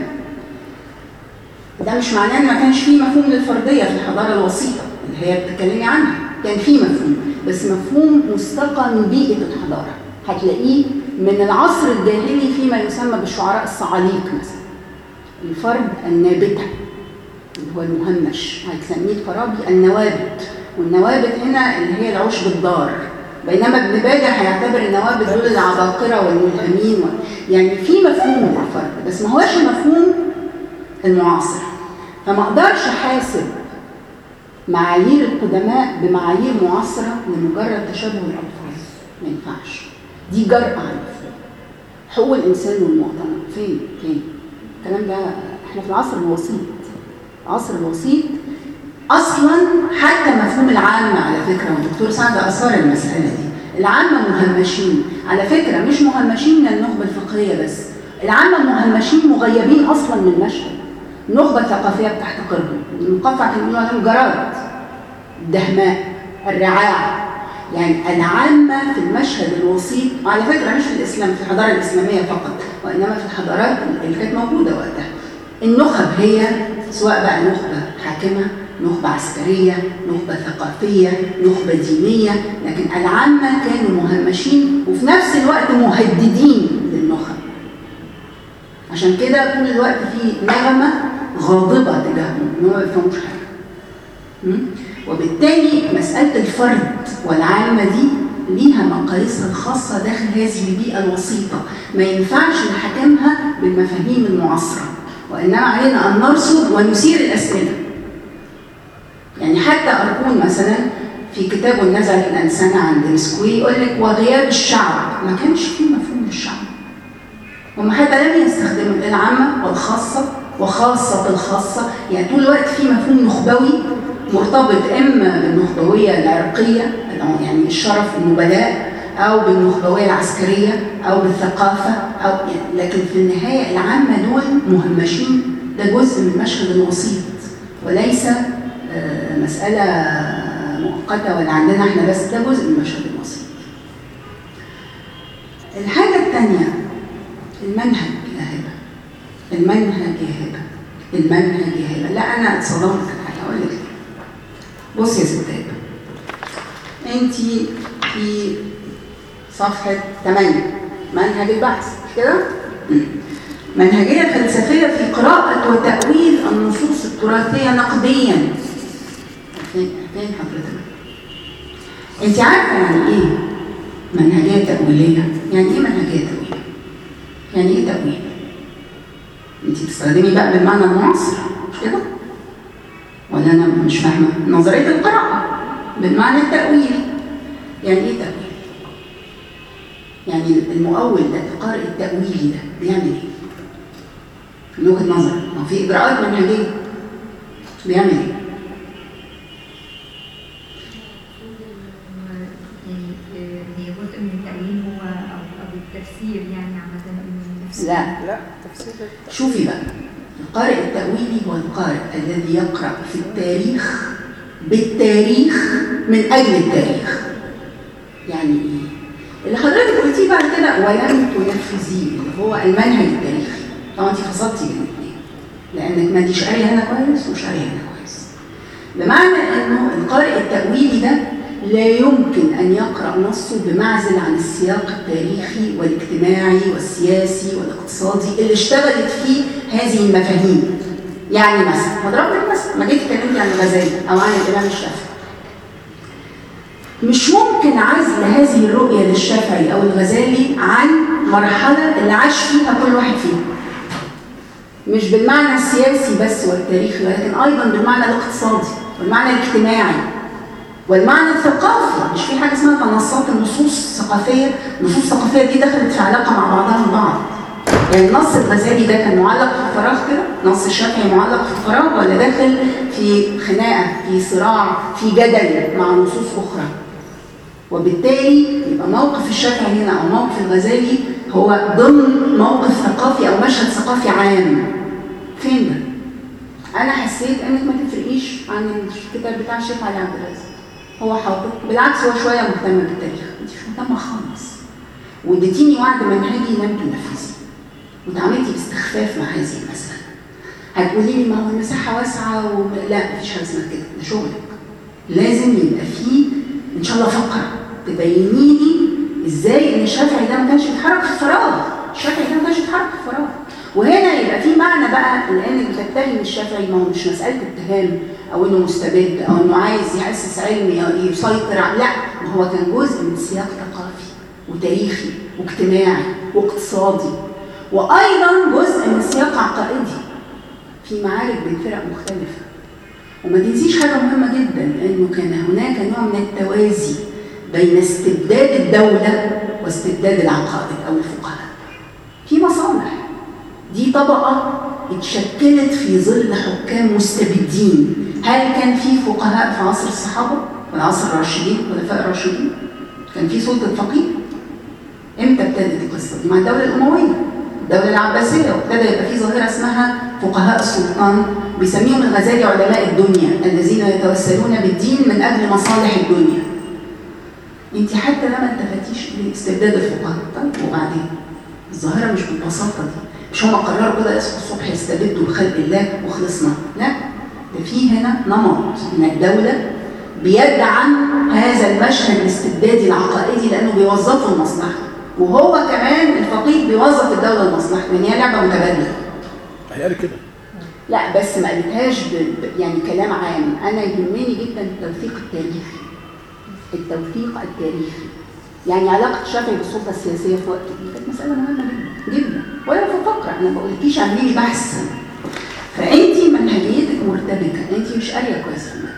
ده مش معناه ان ما كانش فيه مفهوم للفرديه في الحضاره الوسيطه اللي هي بتتكلمي عنها كان فيه مفهوم بس مفهوم مستقى من بيئه الحضاره هتلاقيه من العصر الجاهلي فيما يسمى بالشعراء الصعاليق مثلا الفرد النابته اللي هو المهمش هتسميه الفارابي النوابت والنوابت هنا اللي هي العشب الضار بينما ابن باجة هيعتبر النوابت دول العباقرة والملهمين و... يعني في مفهوم للفرد بس ما هوش المفهوم المعاصر فما اقدرش احاسب معايير القدماء بمعايير معاصره لمجرد تشابه الالفاظ ما ينفعش دي جرأة على المفهوم حقوق الانسان والمواطنه فين فين الكلام ده احنا في العصر الوسيط العصر الوسيط اصلا حتى مفهوم العامه على فكره والدكتور سعد اثار المساله دي العامه مهمشين على فكره مش مهمشين من النخبه الفقهيه بس العامه مهمشين مغيبين اصلا من المشهد النخبه الثقافيه بتحتقرهم المقاطعه كانوا بيقولوا عليهم جراد الدهماء الرعاع يعني العامة في المشهد الوسيط وعلى فكرة مش في الإسلام في الحضارة الإسلامية فقط وإنما في الحضارات اللي كانت موجودة وقتها النخب هي سواء بقى نخبة حاكمة نخبة عسكرية نخبة ثقافية نخبة دينية لكن العامة كانوا مهمشين وفي نفس الوقت مهددين للنخب عشان كده طول الوقت في نغمة غاضبة تجاههم ان هم ما بيفهموش حاجة م? وبالتالي مسألة الفرد والعامة دي ليها مقاييسها الخاصة داخل هذه البيئة الوسيطة ما ينفعش نحكمها بالمفاهيم المعاصرة وإنما علينا أن نرصد ونثير الأسئلة يعني حتى أركون مثلا في كتابه النزل الأنسنة عند مسكوي يقول لك وغياب الشعب ما كانش فيه مفهوم للشعب هم حتى لم يستخدموا العامة والخاصة وخاصة الخاصة يعني طول الوقت في مفهوم نخبوي مرتبط إما بالنخبوية العرقية يعني الشرف النبلاء أو بالنخبوية العسكرية أو بالثقافة أو يعني لكن في النهاية العامة دول مهمشين ده جزء من المشهد الوسيط وليس آه، مسألة مؤقتة ولا عندنا احنا بس ده جزء من المشهد الوسيط الحاجة الثانية المنهج يا هبة المنهج يا هبة المنهج يا هبة لا أنا اتصدمت الحقيقة أقول لك بصي يا ست هبة أنت في صفحة 8 منهج البحث مش كده؟ منهجية فلسفية في قراءة وتأويل النصوص التراثية نقديا فين فين حضرتك؟ أنت عارفة يعني إيه منهجية تأويلية؟ يعني إيه منهجية تأويلية؟ يعني إيه تأويل؟ أنت بتستخدمي بقى بالمعنى المعاصر مش كده؟ ولا أنا مش فاهمة؟ نظرية القراءة بالمعنى التأويل يعني إيه تأويل؟ يعني المؤول ده القارئ التأويلي ده بيعمل إيه؟ من وجهة نظر ما في إجراءات منهجية بيعمل إيه؟ يعني هي جزء من التأويل هو أو أو التفسير يعني عامة من نفس لا لا تفسير الت- شوفي بقى القارئ التأويلي هو القارئ الذي يقرأ في التاريخ بالتاريخ من أجل التاريخ يعني إيه؟ اللي حضرتك قلتيه بعد كده ولم تنفذيه اللي هو المنهج التاريخي طبعا انت فصلتي بين الاثنين لانك ما انتش قاريه هنا كويس ومش قاريه هنا كويس بمعنى انه القارئ التأويلي ده لا يمكن ان يقرأ نصه بمعزل عن السياق التاريخي والاجتماعي والسياسي والاقتصادي اللي اشتغلت فيه هذه المفاهيم يعني مثلا هضرب لك مثلا ما جيت اتكلمتي عن الغزالي او عن الامام الشافعي مش ممكن عزل هذه الرؤية للشافعي أو الغزالي عن مرحلة اللي عاش فيها كل واحد فيهم مش بالمعنى السياسي بس والتاريخي ولكن أيضا بالمعنى الاقتصادي والمعنى الاجتماعي والمعنى الثقافي مش في حاجة اسمها تنصات النصوص الثقافية النصوص الثقافية دي دخلت في علاقة مع بعضها البعض يعني النص الغزالي ده كان معلق في الفراغ كده نص الشافعي معلق في الفراغ ولا داخل في خناقة في صراع في جدل مع نصوص أخرى وبالتالي يبقى موقف الشافعي هنا او موقف الغزالي هو ضمن موقف ثقافي او مشهد ثقافي عام فين ده؟ انا حسيت انك ما تفرقيش عن الكتاب بتاع الشيخ علي عبد الرازق هو حاطط بالعكس هو شويه مهتم بالتاريخ انت مش مهتمه خالص واديتيني وعد منهجي لم تنفذي وتعاملتي باستخفاف مع هذه المساله هتقولي لي ما هو المساحه واسعه و... لا مفيش حاجه اسمها كده ده شغلك لازم يبقى فيه ان شاء الله فقره تبيني لي ازاي ان الشافعي ده ما كانش بيتحرك في الفراغ الشافعي ده ما كانش بيتحرك في الفراغ وهنا يبقى في معنى بقى لانك بتتهم الشافعي ما هو مش مساله اتهام او انه مستبد او انه عايز ياسس علمي او يسيطر على لا ما هو كان جزء من سياق ثقافي وتاريخي واجتماعي واقتصادي وايضا جزء من سياق عقائدي في معارك بين فرق مختلفه وما تنسيش حاجة مهمة جدا انه كان هناك نوع من التوازي بين استبداد الدولة واستبداد العقائد او الفقهاء في مصالح دي طبقة اتشكلت في ظل حكام مستبدين هل كان في فقهاء في عصر الصحابة والعصر الراشدين الخلفاء الراشدين كان في سلطة فقيه امتى ابتدت القصة دي مع الدولة الأموية الدولة العباسية وابتدى يبقى في ظاهرة اسمها فقهاء السلطان بيسميهم الغزالي علماء الدنيا الذين يتوسلون بالدين من أجل مصالح الدنيا انت حتى لما التفتيش لاستبداد الفقهاء طيب وبعدين الظاهرة مش بالبساطة دي مش هم قرروا كده يصحوا الصبح يستبدوا بخلق الله وخلصنا لا ده في هنا نمط من الدولة بيدعم هذا المشهد الاستبدادي العقائدي لأنه بيوظفوا المصلحة وهو كمان الفقيه بيوظف الدولة لمصلحته لأن هي لعبة متبادلة هي قال كده لا بس ما قالتهاش ب... ب- يعني كلام عام انا يهمني جدا التوثيق التاريخي التوثيق التاريخي يعني علاقه الشافعي بالسلطه السياسيه في وقته دي كانت مساله مهمه جدا جدا ولا في فقره انا ما بقولكيش اعملي لي بحث فانت منهجيتك مرتبكه انت مش قاريه كويس في المنهج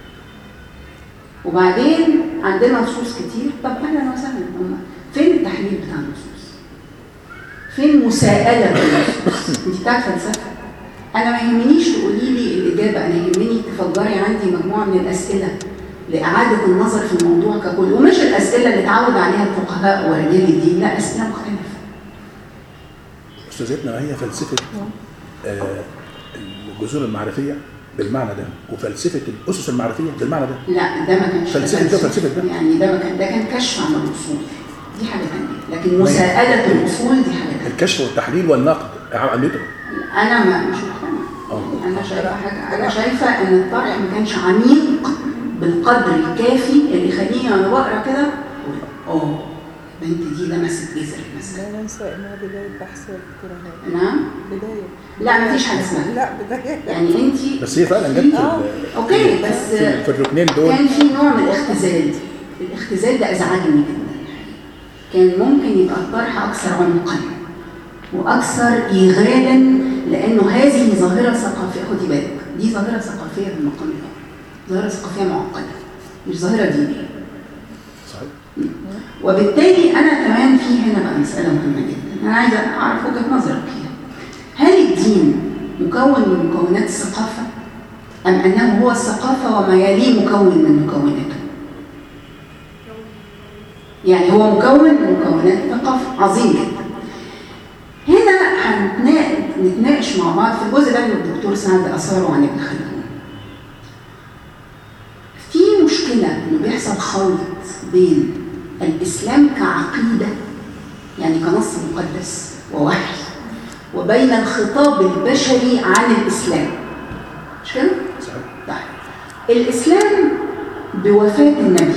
وبعدين عندنا نصوص كتير طب اهلا وسهلا هم فين التحليل بتاع النصوص فين مساءلة النصوص انت بتاعت فلسفة انا ما يهمنيش تقولي لي الاجابة انا يهمني تفجري عندي مجموعة من الاسئلة لإعادة النظر في الموضوع ككل ومش الأسئلة اللي اتعود عليها الفقهاء ورجال الدين لا أسئلة مختلفة استاذتنا هي فلسفه آه، الجذور المعرفيه بالمعنى ده وفلسفه الاسس المعرفيه بالمعنى ده لا ده ما كانش فلسفة ده فلسفة ده. يعني ده ما كان ده كان كشف عن الأصول دي حاجة تانية لكن مساءلة الأصول دي حاجة تانية الكشف والتحليل والنقد عملته أنا ما مش مقتنعة اه أنا شايفة حاجة أنا شايفة إن الطرح ما كانش عميق بالقدر الكافي اللي يخليني وأنا بقرا كده أقول أه البنت دي لمست جذر مثلا لا ننسى انها بدايه بحث الدكتوره هاني نعم بدايه لا مفيش حاجة اسمها لا بدايه يعني أنت بس هي فعلا جت في آه، ال- أوكي بس في في الركنين دول كان في نوع من الاختزال الاختزال ده ازعجني جدا كان ممكن يبقى الطرح اكثر عمقا واكثر ايغالا لانه هذه ظاهره ثقافيه خدي بالك دي ظاهره ثقافيه بالمقام الاول ظاهره ثقافيه معقده مش ظاهره دينيه صحيح وبالتالي انا كمان في هنا بقى مساله مهمه جدا انا عايزه اعرف وجهه نظرك فيها هل الدين مكون من مكونات الثقافه ام انه هو الثقافه وما يليه مكون من مكوناته يعني هو مكون من مكونات الثقافه عظيم جدا هنا هنتنا- نتناقش مع بعض في الجزء ده اللي الدكتور سعد اثاره عن ابن خلدون في مشكلة إنه بيحصل خلط بين الإسلام كعقيدة يعني كنص مقدس ووحي وبين الخطاب البشري عن الإسلام مش كده؟ صحيح طيب الإسلام بوفاة النبي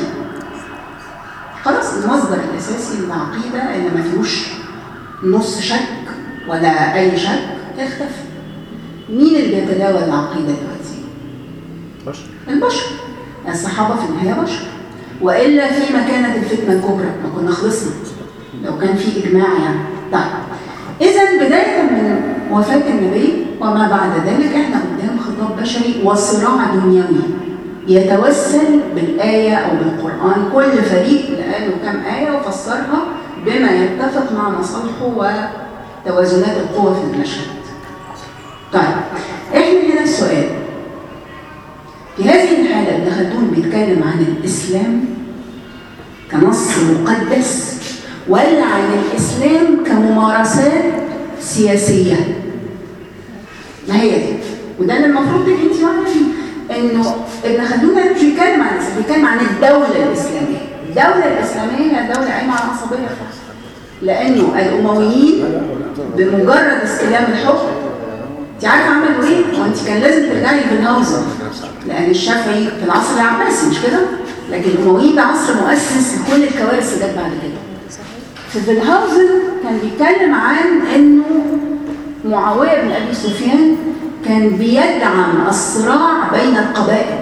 خلاص المصدر الأساسي للعقيدة اللي ما فيهوش نص شك ولا أي شك اختفى مين اللي بيتداول العقيدة دلوقتي؟ بشر البشر الصحابة في النهاية بشر وإلا فيما كانت الفتنة الكبرى ما كنا خلصنا لو كان في إجماع يعني طيب إذا بداية من وفاة النبي وما بعد ذلك إحنا قدام خطاب بشري وصراع دنيوي يتوسل بالآية أو بالقرآن كل فريق لقى له كام آية وفسرها بما يتفق مع مصالحه وتوازنات القوى في المشهد طيب إحنا هنا السؤال في هذه الحالة ابن خلدون بيتكلم عن الإسلام كنص مقدس ولا عن الإسلام كممارسات سياسية ما هي دي وده اللي المفروض تبقي انت واعيه فيه انه ابن خلدون ده مش بيتكلم عن الاسلام بيتكلم عن الدوله الاسلاميه الدوله الاسلاميه هي دوله قايمه على العصبيه فقط لانه الامويين بمجرد استلام الحكم انت عارفه عملوا ايه؟ وانت كان لازم ترجعي لبنهاوزن لان الشافعي في العصر العباسي مش كده؟ لكن الامويين ده عصر مؤسس لكل الكوارث اللي جت بعد كده. في فيلهاوزن كان بيتكلم عن انه معاويه بن ابي سفيان كان بيدعم الصراع بين القبائل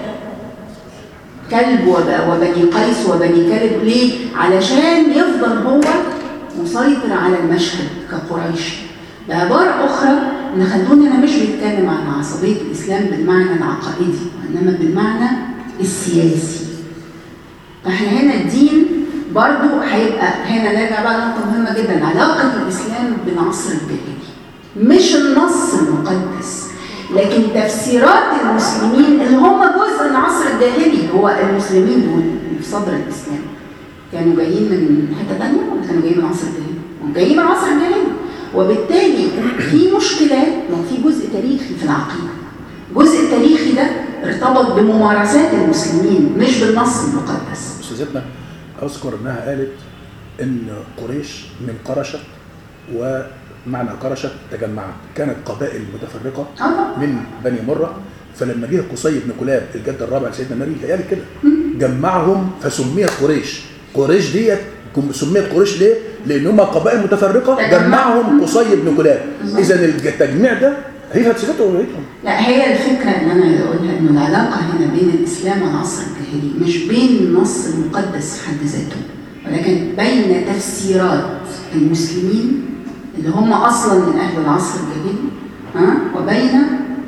كلب وب- وبني قيس وبني كلب ليه؟ علشان يفضل هو مسيطر على المشهد كقريش بعبارة أخرى إن خلدون هنا مش بيتكلم عن عصبية الإسلام بالمعنى العقائدي وإنما بالمعنى السياسي فاحنا هنا الدين برضو هيبقى هنا نرجع بقى لنقطة مهمة جدا علاقة الإسلام بالعصر الجاهلي مش النص المقدس لكن تفسيرات المسلمين اللي هم جزء من العصر الجاهلي هو المسلمين دول اللي في صدر الإسلام كانوا جايين من حتة تانية ولا كانوا جايين من العصر الجاهلي؟ هم جايين من العصر الجاهلي وبالتالي في مشكلات ما في جزء تاريخي في العقيدة الجزء التاريخي ده ارتبط بممارسات المسلمين مش بالنص المقدس استاذتنا اذكر انها قالت ان قريش من قرشت ومعنى قرشت تجمعت كانت قبائل متفرقه اه من بني مره فلما جه قصي بن كلاب الجد الرابع لسيدنا النبي هي قالت كده جمعهم فسميت قريش قريش ديت كم- سميت قريش ليه؟ لان هم قبائل متفرقه تجمع. جمعهم قصي بن كلاب بالظبط. اذا التجميع ده هي فلسفتهم وروايتهم لا هي الفكرة اللي أنا عايزة أقولها إنه العلاقة هنا بين الإسلام والعصر الجاهلي مش بين النص المقدس في حد ذاته ولكن بين تفسيرات المسلمين اللي هم أصلا من أهل العصر الجاهلي ها وبين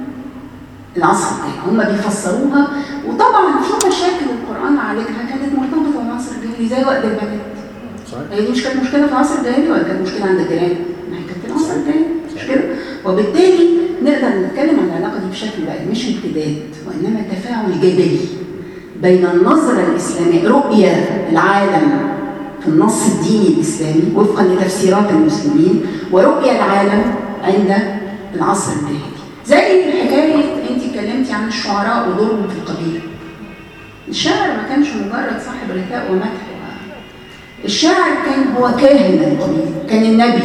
العصر الجاهلي هم بيفسروها وطبعا في مشاكل القرآن عالجها كانت مرتبطة بالعصر الجاهلي زي وقت البنات صحيح هي دي مش كانت مشكلة في العصر الجاهلي ولا كانت مشكلة عند الجيران؟ ما هي كانت وبالتالي نقدر نتكلم عن العلاقه دي بشكل بقى مش امتداد وانما تفاعل جدلي بين النظره الاسلاميه رؤيه العالم في النص الديني الاسلامي وفقا لتفسيرات المسلمين ورؤيه العالم عند العصر الجاهلي زي حكايه انت اتكلمتي عن الشعراء ودورهم في القبيله الشاعر ما كانش مجرد صاحب رثاء ومدح الشاعر كان هو كاهن القبيله كان النبي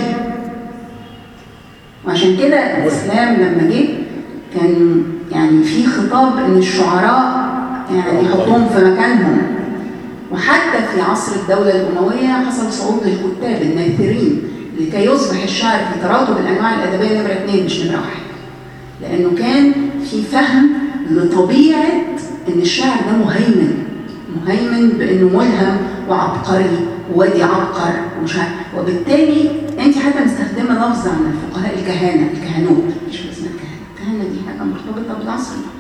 وعشان كده الاسلام لما جه كان يعني في خطاب ان الشعراء يعني يحطوهم في مكانهم وحتى في عصر الدولة الأموية حصل صعود للكتاب الناثرين لكي يصبح الشعر في تراتب الأنواع الأدبية نمرة اثنين مش نمرة واحد لأنه كان في فهم لطبيعة إن الشعر ده مهيمن مهيمن بإنه ملهم وعبقري ووادي عبقر ومش عارف وبالتالي أنت حتى مستخدمة لفظ عن الفقهاء الكهانة الكهنوت مش اسمها الكهنة الكهنة دي حاجة مرتبطة بالعصر الحديث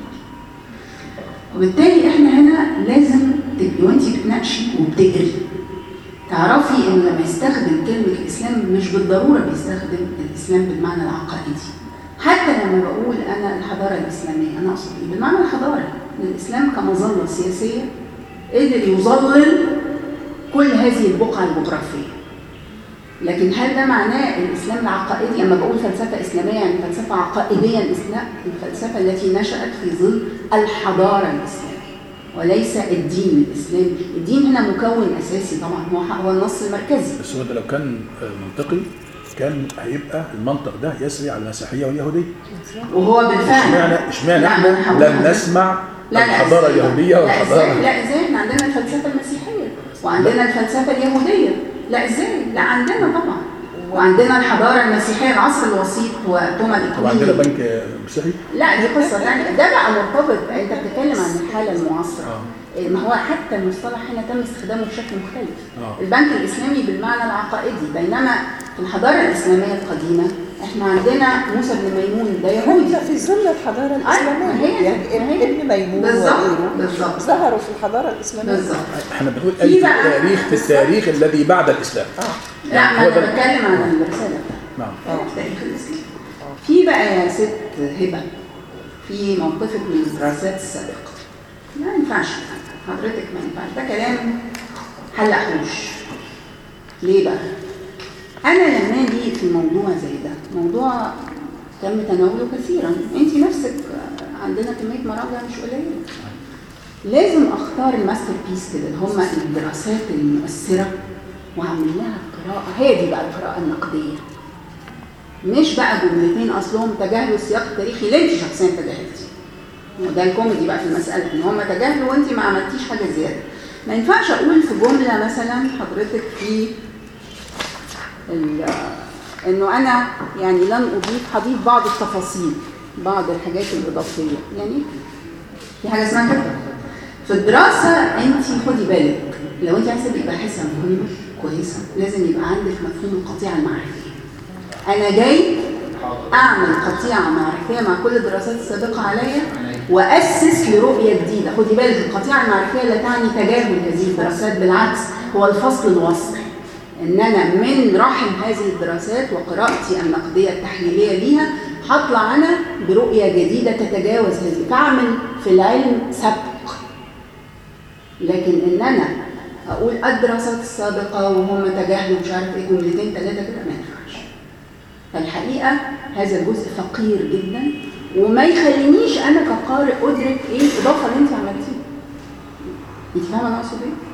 وبالتالي احنا هنا لازم تبقي وانت بتناقشي وبتقري تعرفي ان لما يستخدم كلمه الاسلام مش بالضروره بيستخدم الاسلام بالمعنى العقائدي حتى لما بقول انا الحضاره الاسلاميه انا اقصد ايه بالمعنى الحضاري ان الاسلام كمظله سياسيه قدر يظلل كل هذه البقعه الجغرافيه لكن هل ده معناه الاسلام العقائدي اما بقول فلسفه اسلاميه يعني فلسفه عقائديه لا الفلسفه التي نشات في ظل الحضاره الاسلاميه وليس الدين الاسلامي الدين هنا مكون اساسي طبعا هو هو النص المركزي بس هو ده لو كان آه، منطقي كان هيبقى المنطق ده يسري على المسيحيه واليهوديه وهو بالفعل اشمعنى اشمعنى لا، احنا أنا هقول لم لك. نسمع لا، لا، الحضاره إزاي؟ اليهوديه لا ازاي والحضاره لا ازاي احنا عندنا الفلسفه المسيحيه وعندنا الفلسفه اليهوديه لا ازاي لا عندنا طبعا وعندنا الحضاره المسيحيه العصر الوسيط وتوما وعندنا الإقليمي. بنك آه، مسيحي لا دي قصه ثانيه ده بقى مرتبط انت بتتكلم عن الحاله المعاصره اه ما هو حتى المصطلح هنا تم استخدامه بشكل مختلف اه البنك الاسلامي بالمعنى العقائدي بينما في الحضاره الاسلاميه القديمه احنا عندنا موسى بن ميمون ده يهودي ده في ظل الحضاره الاسلاميه هي- يعني هي- ابن ميمون بالظبط وغيره بالظبط ظهروا في الحضاره الاسلاميه بالظبط احنا بنقول في أي في بقى- التاريخ في التاريخ الذي بعد الاسلام اه لا ما هو انا ده- بتكلم عن الرساله نعم اه تاريخ الاسلام في بقى يا ست هبه في موقفك من الدراسات السابقه ما ينفعش حضرتك ما ينفعش ده كلام حلق حوش ليه بقى انا لما اجي في موضوع زي ده موضوع تم تناوله كثيرا انت نفسك عندنا كميه مراجع مش قليله لازم اختار الماستر بيس كده اللي هم الدراسات المؤثره واعمل لها قراءه هي دي بقى القراءه النقديه مش بقى جملتين اصلهم تجاهلوا السياق التاريخي اللي انت شخصيا تجاهلتي وده الكوميدي بقى في المساله ان هم تجاهلوا وانت ما عملتيش حاجه زياده ما ينفعش اقول في جمله مثلا حضرتك في ال- انه انا يعني لن اضيف هضيف بعض التفاصيل بعض الحاجات الاضافيه يعني في حاجه اسمها كده في الدراسه انت خدي بالك لو انت عايزه تبقي باحثه مهمه كويسه لازم يبقى عندك مفهوم القطيعه المعرفيه انا جاي اعمل قطيعه معرفيه مع كل الدراسات السابقه عليا واسس لرؤيه جديده خدي بالك القطيعه المعرفيه لا تعني تجاهل هذه الدراسات بالعكس هو الفصل الوسطي ان انا من رحم هذه الدراسات وقراءتي النقديه التحليليه ليها هطلع انا برؤيه جديده تتجاوز هذه فاعمل في العلم سبق لكن ان انا اقول الدراسات السابقه وهم تجاهلوا مش عارف ايه جملتين ثلاثه كده ما ينفعش فالحقيقه هذا الجزء فقير جدا وما يخلينيش انا كقارئ ادرك ايه الاضافه اللي انت عملتيها انت فاهمه انا اقصد ايه؟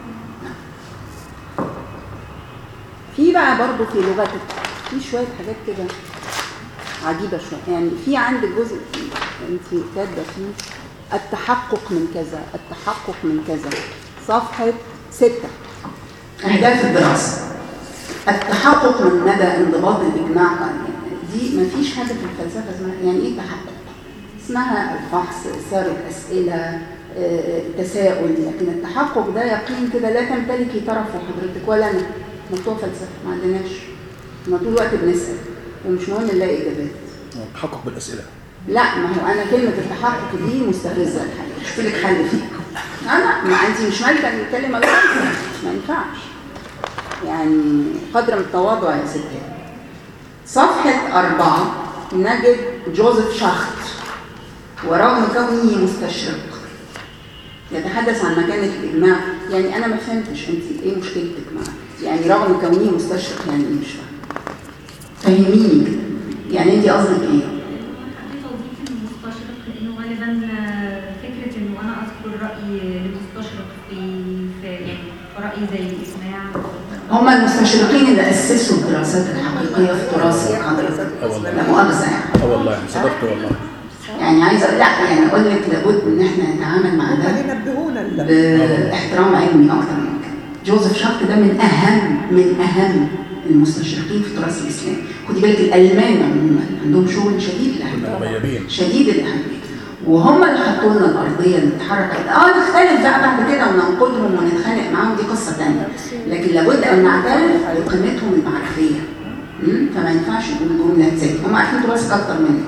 في بقى برضه في لغتك في شويه حاجات كده عجيبه شويه يعني في عندك جزء انت كاتبه فيه التحقق من كذا التحقق من كذا صفحه ستة أهداف الدراسة التحقق من مدى انضباط الإجماع دي مفيش حاجة في الفلسفة اسمها يعني إيه تحقق؟ اسمها الفحص إثارة أسئلة آه، تساؤل لكن التحقق ده يقين كده لا تمتلكي طرفه حضرتك ولا أنا مكتوب فلسفة ما عندناش ما طول الوقت بنسأل ومش مهم نلاقي إجابات تحقق بالاسئله لا ما هو انا كلمه التحقق دي مستفزه الحقيقه شوف لك حل فيها انا ما انت مش مالكه ان الكلمه غلط ما ينفعش يعني قدر من التواضع يا ستات صفحه أربعة نجد جوزيف شاخت ورغم كونه مستشرق يتحدث عن مكانة الإجماع يعني أنا ما فهمتش أنت إيه مشكلتك معاه يعني رغم كونه مستشرق يعني إيه مش فاهمة فهميني كده يعني أنت قصدك إيه؟ حبيت اضيف المستشرق لانه غالبا آه، فكره انه انا اذكر راي للمستشرق في في يعني في راي زي الاجماع هم المستشرقين اللي أسسوا الدراسات الحقيقية في تراث حضرتك اه والله لا مؤاخذة يعني اه والله صدقت والله يعني عايزة لا يعني أقول لك لابد إن إحنا نتعامل مع هم ده بينبهونا لده باحترام علمي اكتر من كده جوزيف شارك ده من اهم من اهم المستشرقين في التراث الاسلامي خدي بالك الالمان عموما عندهم شغل شديد كنا الاهميه مميزين شديد الاهميه وهم اللي حطوا لنا الارضيه اللي بتتحرك اه نختلف بقى بعد كده وننقدهم ونتخانق معاهم دي قصه ثانيه لكن لابد ان نعترف بقيمتهم المعرفيه مم؟ فما ينفعش نقول جمله زي دي هم عارفين تراثك اكتر منك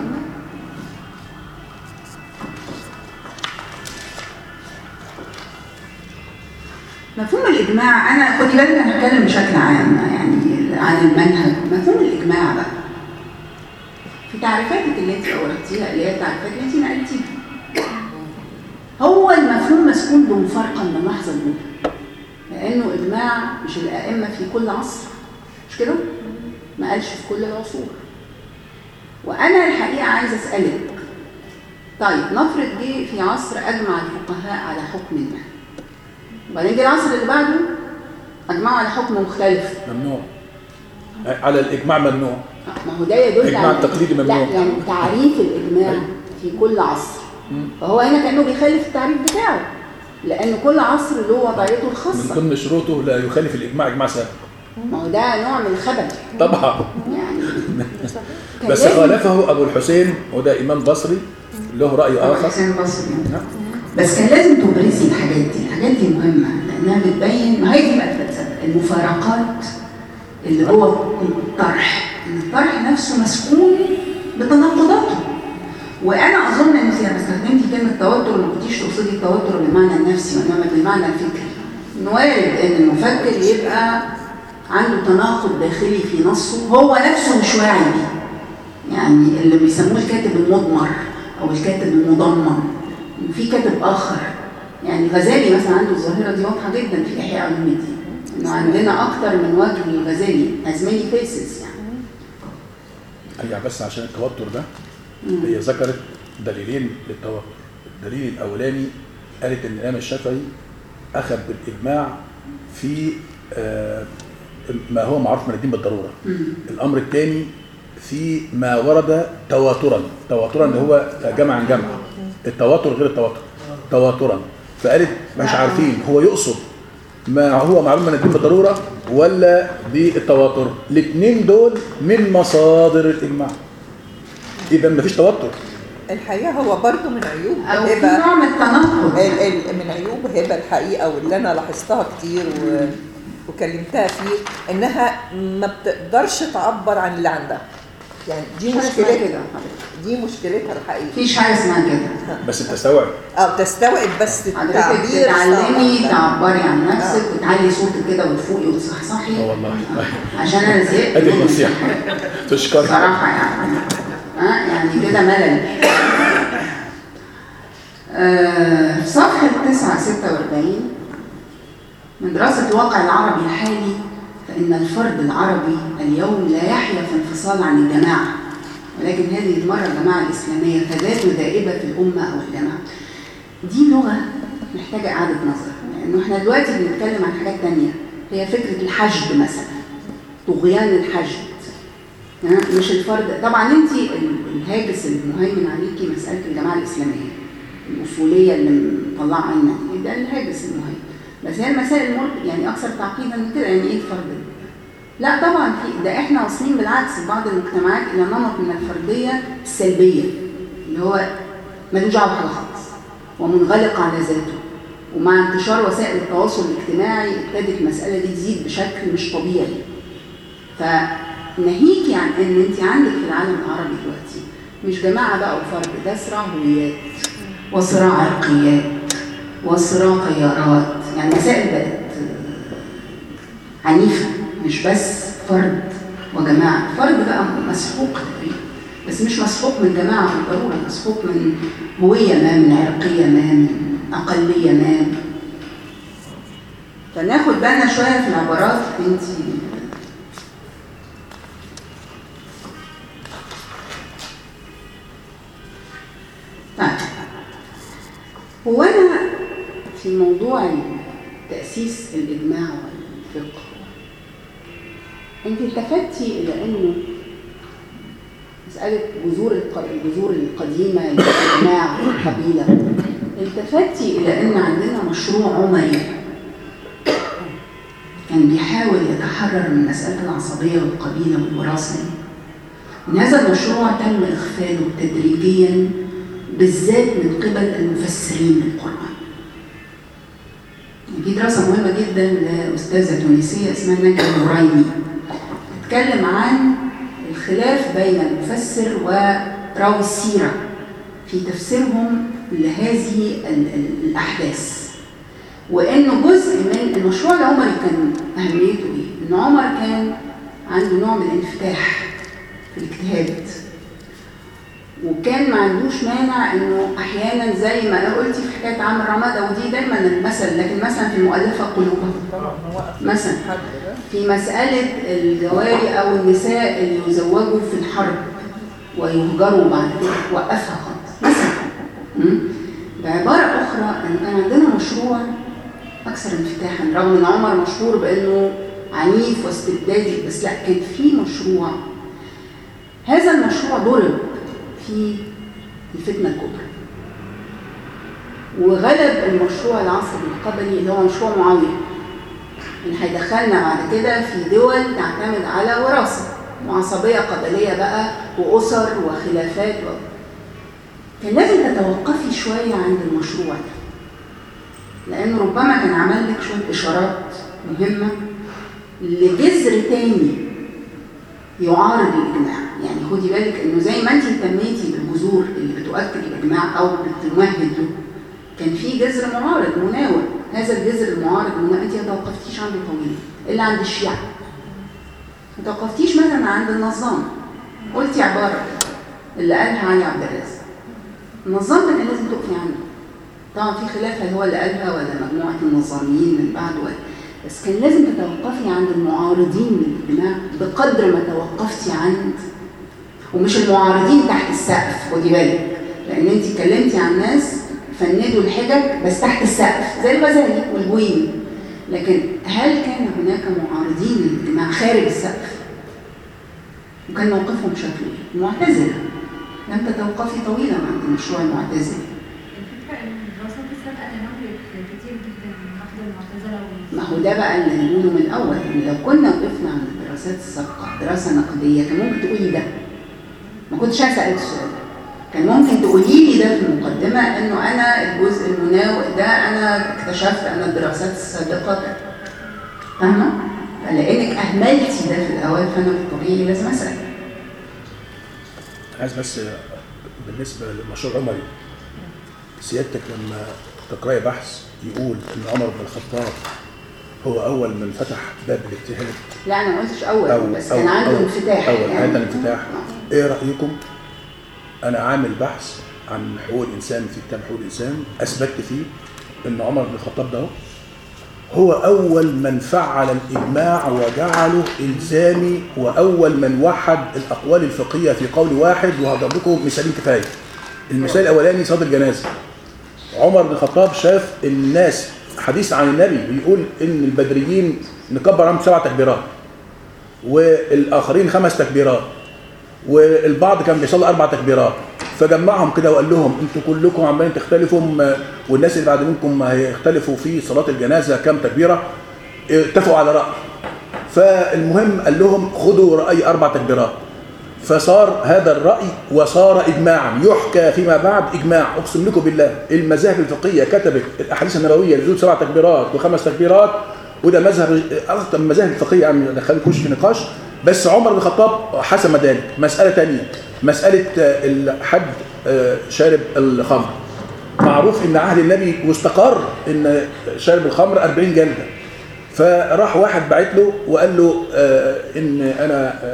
مفهوم الإجماع أنا خدي بالك أنا هتكلم بشكل عام يعني عن المنهج مفهوم الإجماع بقى في تعريفاتك اللي أنت أوردتيها اللي هي التعريفات اللي أنت نقلتيها هو المفهوم مسكون بمفارقة من اللحظة الأولى لأنه إجماع مش الأئمة في كل عصر مش كده؟ ما قالش في كل العصور وأنا الحقيقة عايزة أسألك طيب نفرض جه في عصر أجمع الفقهاء على حكم ما وبعدين جه العصر اللي بعده اجمعوا على حكم مختلف ممنوع على الإجماع ممنوع ما هو ده يدل إجماع على التقليدي ممنوع. لا يعني تعريف الاجماع في كل عصر مم. فهو هنا كانه بيخالف التعريف بتاعه لان كل عصر له وضعيته من الخاصه ضمن شروطه لا يخالف الإجماع إجماع سابق ما هو ده نوع من الخبل طبعا يعني كان بس لازم- خالفه أبو الحسين وده إمام بصري له رأي أبو آخر حسين البصري نعم. بس كان لازم تبرزي الحاجات دي الحاجات دي مهمه لانها بتبين ما هي دي بقى الفلسفه المفارقات اللي جوه الطرح ان الطرح نفسه مسكون بتناقضاته وانا اظن ان لما استخدمتي كلمه توتر ما كنتيش تقصدي التوتر بالمعنى النفسي وانما بالمعنى الفكري ان وارد ان المفكر يبقى عنده تناقض داخلي في نصه هو نفسه مش واعي بيه يعني اللي بيسموه الكاتب المضمر او الكاتب المضمن وفي كاتب اخر يعني غزالي مثلا عنده الظاهره دي واضحه جدا في احياء علوم الدين انه عندنا اكتر من وجه للغزالي as many faces يعني هي بس عشان التوتر ده مم. هي ذكرت دليلين للتوتر الدليل الأولاني قالت إن الإمام الشافعي أخذ بالإجماع في آه، ما هو معروف من الدين بالضرورة مم. الأمر الثاني في ما ورد تواترا تواترا اللي هو جمع عن جمع التواتر غير التواتر تواترا فقالت مش عارفين هو يقصد ما هو معلوم من الدين بالضرورة ولا بالتواتر الاثنين دول من مصادر الإجماع إذا مفيش توتر الحقيقه هو برضو من عيوب او في هبه نوع من التناقض ال- ال- من عيوب هبه الحقيقه واللي انا لاحظتها كتير و... وكلمتها فيه انها ما بتقدرش تعبر عن اللي عندها يعني دي مش حاجة اسمها مشكلتها كده دي مشكلتها الحقيقيه مفيش حاجه اسمها كده بس بتستوعب اه تستوعب بس حضرتك التعبير تتعلمي صعب. تعبري عن نفسك وتعلي صوتك كده وتفوقي وتصحصحي اه والله عشان انا زهقت ادي منك. النصيحة تشكر صراحة يعني ها يعني كده ملل آه، صفحة 946 من دراسة الواقع العربي الحالي فإن الفرد العربي اليوم لا يحيا في انفصال عن الجماعة ولكن هذه المرة الجماعة الإسلامية فذات دائبة الأمة أو الجماعة دي لغة محتاجة إعادة نظر لأنه إحنا دلوقتي بنتكلم عن حاجات تانية هي فكرة الحشد مثلا طغيان الحشد ها؟ مش الفرد طبعا انت الهاجس المهيمن عليكي مساله الجماعه الاسلاميه الاصوليه اللي مطلعه عنا ده الهاجس المهيمن بس هي المسائل المر... يعني اكثر تعقيدا من كده يعني ايه الفرد ده؟ لا طبعا في ده احنا واصلين بالعكس في بعض المجتمعات الى نمط من الفرديه السلبيه اللي هو ملوش دعوه بحاجه خالص ومنغلق على ذاته ومع انتشار وسائل التواصل الاجتماعي ابتدت المساله دي تزيد بشكل مش طبيعي فناهيكي عن ان انت عندك في العالم العربي دلوقتي مش جماعه بقى وفرد ده صراع هويات وصراع عرقيات وصراع تيارات يعني مسائل بقت عنيفه مش بس فرد وجماعه فرد بقى مسحوق تقريبا بس مش مسحوق من جماعة بالضرورة مسحوق من هوية ما من عرقية ما من أقلية ما فناخد بالنا شوية في العبارات انت طيب هو أنا في موضوع تأسيس الإجماع والفقه أنت التفتي إلى أنه مسألة جذور الق- الجذور القديمة للإجماع والقبيلة التفتي إلى أن عندنا مشروع عمري كان بيحاول يتحرر من مسألة العصبية والقبيلة والوراثة دي. إن هذا المشروع تم إغفاله تدريجيا بالذات من قبل المفسرين للقرآن دي دراسة مهمة جدا لأستاذة تونسية اسمها نجا النوريني بتتكلم عن الخلاف بين المفسر وراوي السيرة في تفسيرهم لهذه ال- ال- الأحداث وإنه جزء من المشروع العمري كان أهميته إيه؟ إن عمر كان عنده نوع من الانفتاح في الاجتهاد وكان ما عندوش مانع انه احيانا زي ما قلتي في حكايه عم الرمادة ودي دايما المثل لكن مثلا في المؤلفه قلوبهم مثلا في مساله الجواري او النساء اللي يزوجوا في الحرب ويهجروا بعد كده وقفها خالص مثلا مم؟ بعباره اخرى ان كان عندنا مشروع اكثر انفتاحا رغم ان عمر مشهور بانه عنيف واستبدادي بس لا كان في مشروع هذا المشروع ضرب في الفتنة الكبرى وغلب المشروع العصبي القبلي اللي هو مشروع معاوية اللي هيدخلنا بعد كده في دول تعتمد على وراثة وعصبية قبلية بقى وأسر وخلافات و... كان لازم تتوقفي شوية عند المشروع ده لأنه ربما كان عمل لك شوية إشارات مهمة لجذر تاني يعارض الإجماع يعني خدي بالك إنه زي ما أنت اهتميتي بالجذور اللي بتؤكد الإجماع أو بتمهد له كان في جذر معارض مناوئ هذا الجذر المعارض المناوئ أنت ما توقفتيش عنده طويل إلا عند الشيعة ما توقفتيش مثلا عند النظام قلتي عبارة اللي قالها علي عبد الرازق النظام ده كان لازم تقفي عنده طبعا في خلاف هل هو اللي قالها ولا مجموعة النظاميين من بعد ولا بس كان لازم تتوقفي عند المعارضين للإجماع بقدر ما توقفتي عند ومش المعارضين تحت السقف خدي بالك لأن أنت اتكلمتي عن ناس فندوا الحجج بس تحت السقف زي الغزالي والبويني لكن هل كان هناك معارضين للإجماع خارج السقف؟ وكان موقفهم شكله ايه؟ المعتزلة لم تتوقفي طويلا عند مشروع المعتزلة الفكرة إن الدراسات السابقة تناولت كتير جدا من نقد المعتزلة وال- ما هو ده بقى اللي هنقوله من الاول ان لو كنا وقفنا عند الدراسات السابقه دراسه نقديه كان ممكن تقولي ده ما كنتش هسالك السؤال ده كان ممكن تقولي لي ده في المقدمه انه انا الجزء المناوئ ده انا اكتشفت ان الدراسات السابقه ده فاهمه؟ فلانك اهملتي ده في الاول فانا بالطبيعي لازم اسال عايز بس بالنسبه للمشروع العمري سيادتك لما تقراي بحث يقول ان عمر بن الخطاب هو اول من فتح باب الاجتهاد لا انا ما قلتش اول أول- بس كان أول- عنده أول- انفتاح اول يعني. هذا الانفتاح آه. ايه رايكم انا عامل بحث عن حقوق الانسان في كتاب حقوق الانسان اثبتت فيه ان عمر بن الخطاب ده هو اول من فعل الاجماع وجعله الزامي واول من وحد الاقوال الفقهيه في قول واحد وهضرب لكم مثالين كفايه المثال الاولاني صلاه الجنازه عمر بن الخطاب شاف الناس حديث عن النبي بيقول ان البدريين نكبر عنهم سبع تكبيرات والاخرين خمس تكبيرات والبعض كان بيصلي اربع تكبيرات فجمعهم كده وقال لهم انتوا كلكم عمالين تختلفوا م- والناس اللي بعد منكم هيختلفوا في صلاه الجنازه كام تكبيره اتفقوا على راي فالمهم قال لهم خدوا راي اربع تكبيرات فصار هذا الراي وصار اجماعا يحكى فيما بعد اجماع اقسم لكم بالله المذاهب الفقهيه كتبت الاحاديث النبويه لزوج سبع تكبيرات وخمس تكبيرات وده مذهب اصلا المذاهب الفقهيه يعني ما دخلكوش في نقاش بس عمر بن الخطاب حسم ذلك مساله ثانيه مساله آه، الحد آه، شارب الخمر معروف ان عهد النبي واستقر ان شارب الخمر 40 جلده فراح واحد بعت له وقال له آه ان انا آه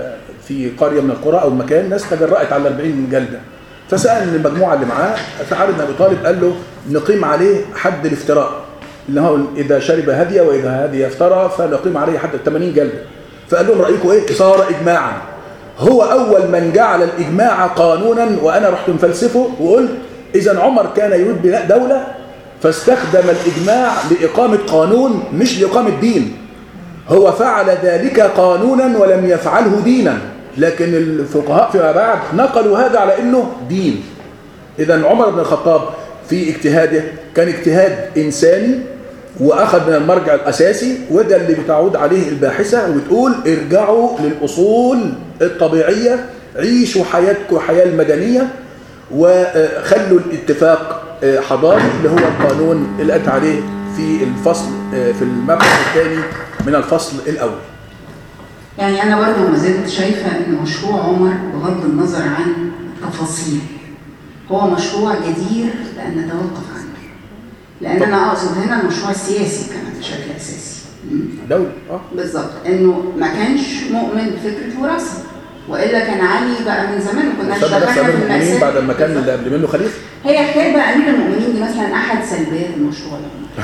في قريه من القرى او مكان ناس تجرأت على 40 جلده فسال المجموعه اللي معاه فعلي بن ابي طالب قال له نقيم عليه حد الافتراء اللي هو اذا شرب هدي واذا هدي افترى فنقيم عليه حد 80 جلده فقال لهم رايكم ايه صار اجماعا هو اول من جعل الاجماع قانونا وانا رحت مفلسفه وقلت اذا عمر كان يريد بناء دوله فاستخدم الاجماع لاقامه قانون مش لاقامه دين هو فعل ذلك قانونا ولم يفعله دينا لكن الفقهاء فيما بعد نقلوا هذا على انه دين اذا عمر بن الخطاب في اجتهاده كان اجتهاد انساني واخذ من المرجع الاساسي وده اللي بتعود عليه الباحثه وبتقول ارجعوا للاصول الطبيعيه عيشوا حياتكم الحياه المدنيه وخلوا الاتفاق حضاري اللي هو القانون اللي قلت عليه في الفصل في المبحث الثاني من الفصل الاول يعني أنا برضه ما زلت شايفة إن مشروع عمر بغض النظر عن التفاصيل هو مشروع جدير بأن نتوقف عنه لأن أنا أقصد هنا المشروع السياسي كمان بشكل أساسي م? دولة اه بالظبط إنه ما كانش مؤمن بفكرة الوراثة وإلا كان علي بقى من زمان ما كناش وساب نفسه دخلنا امير في المؤمنين المأساة بعد ما كان بالظبط. اللي قبل منه خليفه هي حكايه بقى امير المؤمنين دي مثلا احد سلبيات المشروع ده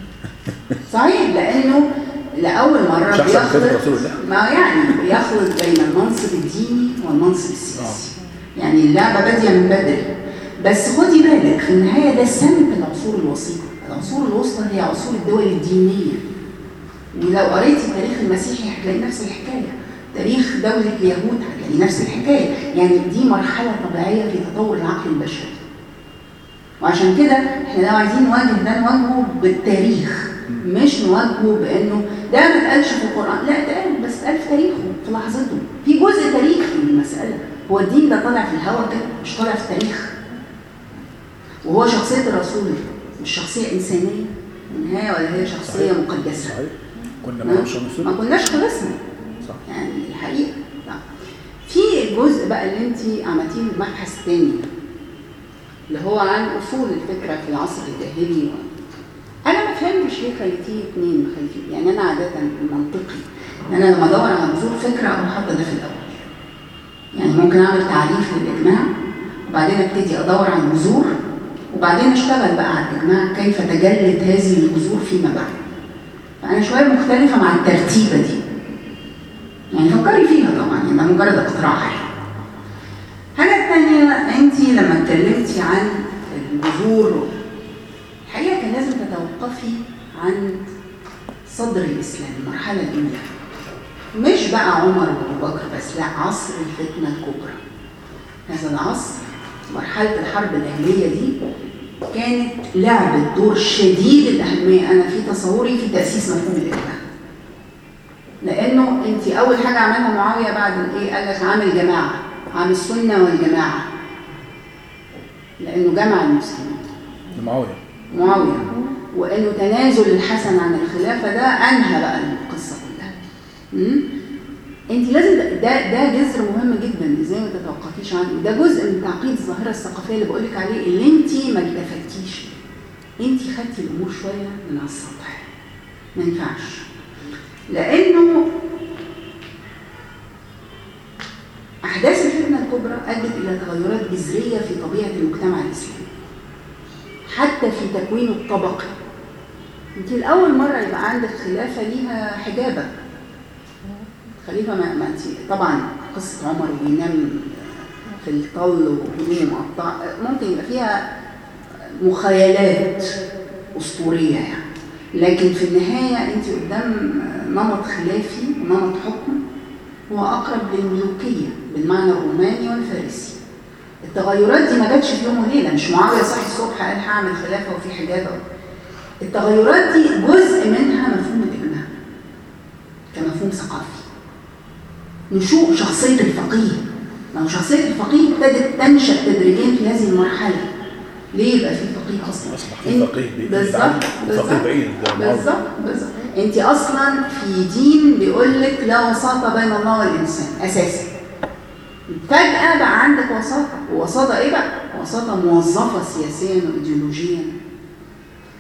صحيح لانه لاول مره مش أحسن من خلفة بيخلط رسول الله. ما يعني بيخلط بين المنصب الديني والمنصب السياسي يعني اللعبه باديه من بدري بس خدي بالك في النهايه ده سمت العصور الوسيطه العصور الوسطى هي عصور الدول الدينيه ولو قريتي التاريخ المسيحي هتلاقي نفس الحكايه تاريخ دولة اليهود هتلاقي نفس الحكاية يعني دي مرحلة طبيعية في تطور العقل البشري وعشان كده احنا لو عايزين نواجه ده نواجهه بالتاريخ مش نواجهه بانه ده ما اتقالش في القران لا اتقال بس اتقال في تاريخه في لحظته في جزء تاريخي من المساله هو الدين ده طالع في الهواء كده مش طالع في التاريخ وهو شخصيه الرسول مش شخصيه انسانيه في النهايه ولا هي شخصيه صحيح. مقدسه صحيح كنا ما ما نعرفش الرسول ما كناش خلصنا صح يعني الحقيقه لا. في الجزء بقى اللي انت عملتيه المبحث الثاني اللي هو عن اصول الفكره في العصر الجاهلي و... انا ما فهمتش ليه خليتيه اثنين خليتيه يعني انا عاده منطقي ان انا لما ادور على بذور فكره اروح حاطه ده في الاول يعني ممكن اعمل تعريف للاجماع وبعدين ابتدي ادور على البذور وبعدين اشتغل بقى على الاجماع كيف تجلد هذه البذور فيما بعد فانا شويه مختلفه مع الترتيبه دي يعني فكري فيها طبعا يعني ده مجرد اقتراح الحاجه الثانيه انت لما اتكلمتي عن البذور الحقيقه كان لازم تتوقفي عن صدر الاسلام المرحله الاولى مش بقى عمر وابو بكر بس لا عصر الفتنه الكبرى هذا العصر مرحله الحرب الاهليه دي كانت لعبت دور شديد الاهميه انا في تصوري في تاسيس مفهوم الاجماع لانه انت اول حاجه عملها معاويه بعد الايه قال لك عامل جماعه عامل السنه والجماعه لانه جمع المسلمين معاويه معاويه وانه تنازل الحسن عن الخلافه ده انهى بقى القصه كلها امم انت لازم ده ده جذر مهم جدا ازاي ما تتوقفيش عنه ده جزء من تعقيد الظاهره الثقافيه اللي بقول لك عليه اللي انت ما اكتفلتيش انت خدتي الامور شويه من على السطح ما ينفعش لانه احداث الفتنه الكبرى ادت الى تغيرات جذريه في طبيعه المجتمع الاسلامي حتى في تكوينه الطبقي انت الاول مره يبقى عندك خلافه ليها حجابه خليفه ما, ما انت طبعا قصه عمر بينام في الطل وهدومه مقطعه ممكن يبقى فيها مخيلات اسطوريه يعني لكن في النهايه انت قدام نمط خلافي ونمط حكم هو اقرب للملوكيه بالمعنى الروماني والفارسي التغيرات دي ما جاتش في يوم وليله مش معاويه صحي الصبح قال هعمل خلافه وفي حجابه التغيرات دي جزء منها مفهوم الاجماع كمفهوم ثقافي نشوء شخصيه الفقيه ما هو شخصيه الفقيه ابتدت تنشا تدريجيا في هذه المرحله ليه يبقى في فقيه اصلا اصبح في فقيه بعيد بالظبط عنه، وفقيه بالظبط بعيد ده معاوية. بالظبط بالظبط انت اصلا في دين بيقول لك لا وساطه بين الله والانسان اساسا فجاه بقى عندك وساطه ووساطه ايه بقى وساطه موظفه سياسيا وايديولوجيا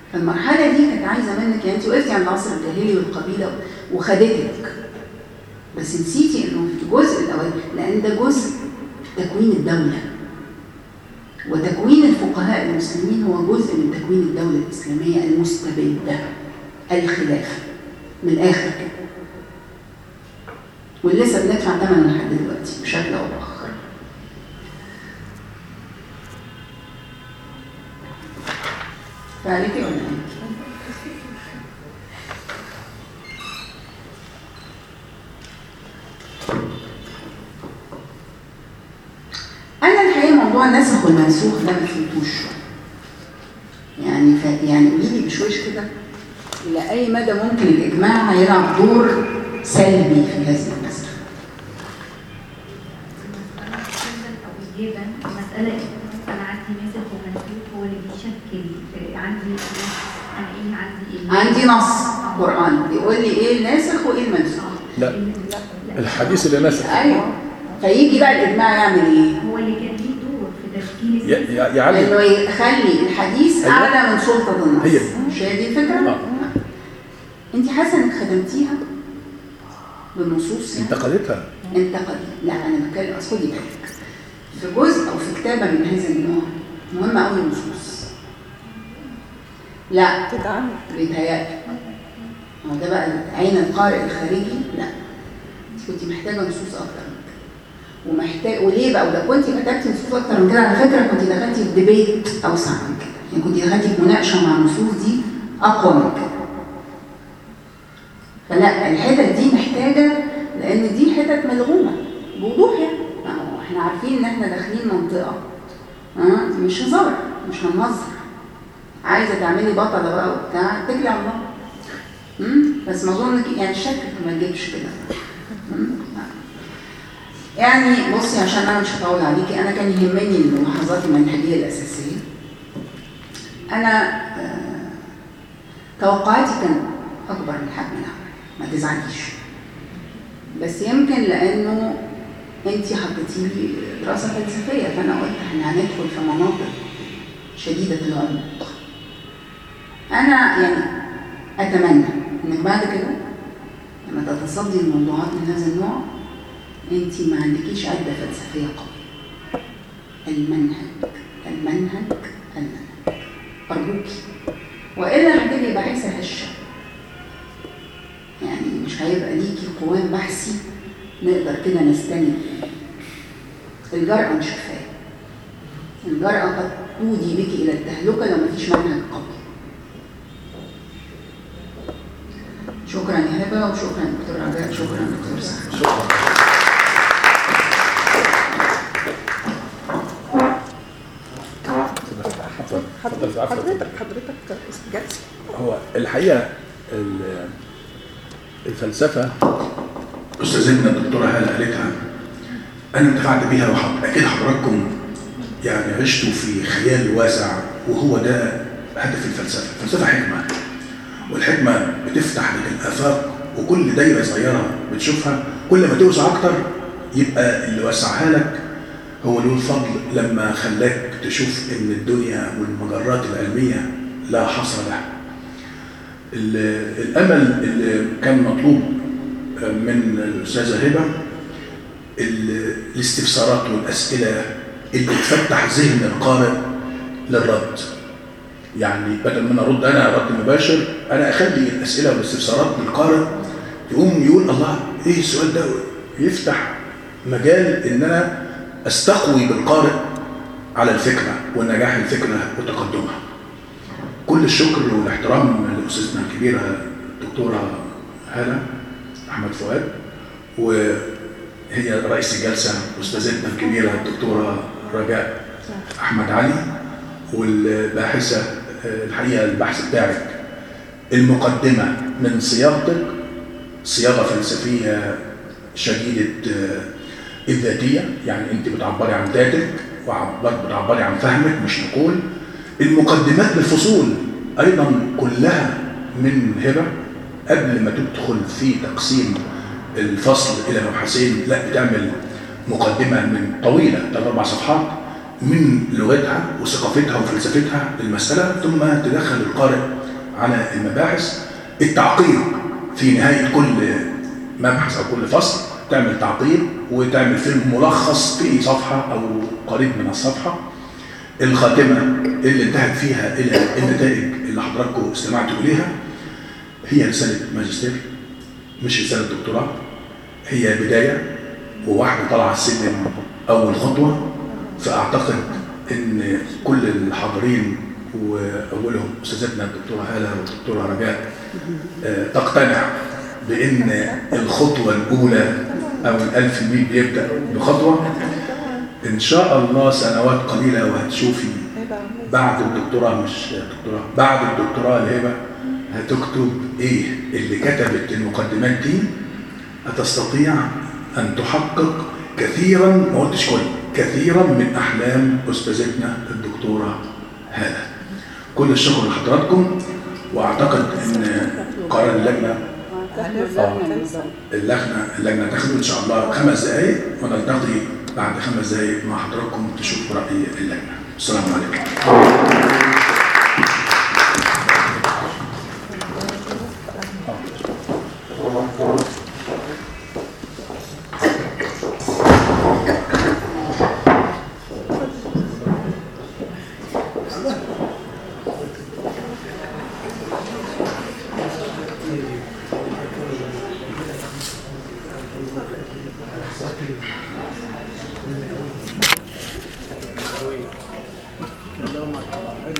فالمرحله دي كانت عايزه منك يعني انت وقفتي عند العصر الجاهلي والقبيله وخدتك بس نسيتي انه في الجزء الاول لان ده جزء في تكوين الدوله وتكوين الفقهاء المسلمين هو جزء من تكوين الدوله الاسلاميه المستبده الخلافه من الاخر كده واللي لسه بندفع ثمنه لحد دلوقتي بشكل او باخر فعليكي ولا ايه؟ انا الحقيقه موضوع النسخ والمنسوخ ده ما فهمتوش يعني ف... يعني قولي لي بشويش كده لاي مدى ممكن الاجماع يلعب دور سلبي في هذه المساله او اجابه مساله انا عندي ناسخ ومنسوخ هو اللي بيشكل عندي انا ايه عندي ايه عندي نص قران بيقول لي ايه الناسخ وايه المنسوخ لا الحديث اللي ناسخ ايوه فيجي بقى الاجماع يعمل ايه هو اللي كان ليه دور في تشكيل ي- ي- يعلم انه يخلي الحديث أيوة. اعلى من سلطه النص هي دي. مش هي دي الفكره آه. انت حاسه انك خدمتيها بالنصوص يعني انتقدتها انتقد لا انا بتكلم اصل خدي بالك في جزء او في كتابه من هذا النوع مهم قوي النصوص لا تدعم بيتهيألي هو ده بقى عين القارئ الخارجي لا انت كنت محتاجه نصوص اكتر من كده ومحتاج وليه بقى وده كنت محتاجتي نصوص اكتر من كده على فكره كنت دخلتي في ديبيت اوسع من كده يعني كنت دخلتي في مناقشه مع النصوص دي اقوى من كده فلا الحتت دي محتاجه لان دي حتت ملغومه بوضوح يعني ما هو احنا عارفين ان احنا داخلين منطقه ها مش هزار مش هنهزر عايزه تعملي بطله بقى وبتاع اتكلي على الله أمم؟ بس ما اظنك يعني شكلك ما تجيبش كده أمم؟ يعني بصي عشان انا مش هطول عليكي انا كان يهمني الملاحظات المنهجيه الاساسيه انا آه، توقعاتي كان اكبر من حجم العمل ما تزعليش بس يمكن لانه انت حطيتي لي دراسه فلسفيه فانا قلت احنا هندخل في مناطق شديده العمق انا يعني اتمنى انك بعد كده لما تتصدي الموضوعات من هذا النوع انت ما عندكيش عده فلسفيه قويه المنهج المنهج المنهج ارجوكي والا هتبقي باحثه هشه يعني مش هيبقى ليكي قوام بحثي نقدر كده نستند فيه. الجرأة مش كفاية الجرأة قد تودي بك إلى التهلكة لو مفيش منهج قوي شكرا يا هبة وشكرا دكتور رجاء شكرا دكتور سعد شكرا اتفضل اتفضل عفوا. حضرتك حضرتك جالس هو الحقيقه ال- الفلسفه استاذتنا الدكتوره هاله قالتها انا انتفعت بيها وحض... اكيد حضراتكم يعني عشتوا في خيال واسع وهو ده هدف الفلسفه، الفلسفه حكمه والحكمه بتفتح لك الافاق وكل دايره صغيره بتشوفها كل ما توسع اكتر يبقى اللي وسعها لك هو له الفضل لما خلاك تشوف ان الدنيا والمجرات العلميه لا حصر لها. ال- الامل اللي كان مطلوب من الاستاذه هبه ال- الاستفسارات والاسئله اللي تفتح ذهن القارئ للرد. يعني بدل ما انا ارد انا رد مباشر انا اخلي الاسئله والاستفسارات للقارئ يقوم يقول الله ايه السؤال ده يفتح مجال ان انا استقوي بالقارئ على الفكره ونجاح الفكره وتقدمها. كل الشكر والاحترام لاستاذتنا الكبيره الدكتوره هاله احمد فؤاد وهي رئيس الجلسه استاذتنا الكبيره الدكتوره رجاء احمد علي والباحثه آه، الحقيقه البحث بتاعك المقدمه من صياغتك صياغه فلسفيه شديده آه، الذاتيه يعني انت بتعبري عن ذاتك وبتعبري عن فهمك مش نقول المقدمات للفصول ايضا كلها من هبه قبل ما تدخل في تقسيم الفصل الى مبحثين لا بتعمل مقدمه من طويله ثلاث اربع صفحات من لغتها وثقافتها وفلسفتها للمساله ثم تدخل القارئ على المباحث التعقيب في نهايه كل مبحث او كل فصل تعمل تعقيب وتعمل فيلم ملخص في صفحه او قريب من الصفحه الخاتمه اللي انتهت فيها الى النتائج اللي حضراتكم استمعتوا اليها هي رساله ماجستير مش رساله دكتوراه هي بدايه وواحده طالعه السلم اول خطوه فاعتقد ان كل الحاضرين واولهم استاذتنا الدكتوره هاله والدكتوره رجاء آه، تقتنع بان الخطوه الاولى او الالف ميل بيبدا بخطوه ان شاء الله سنوات قليله وهتشوفي بعد الدكتوراه مش دكتوراه بعد الدكتوراه الهبه هتكتب ايه اللي كتبت المقدمات دي هتستطيع ان تحقق كثيرا ما قلتش كل كثيرا من احلام استاذتنا الدكتوره هاله كل الشكر لحضراتكم واعتقد ان قرار اللجنه اللجنه اللجنه تاخد ان شاء الله خمس دقائق ونلتقي بعد خمس دقائق مع حضراتكم تشوفوا راي اللجنه السلام عليكم اللهم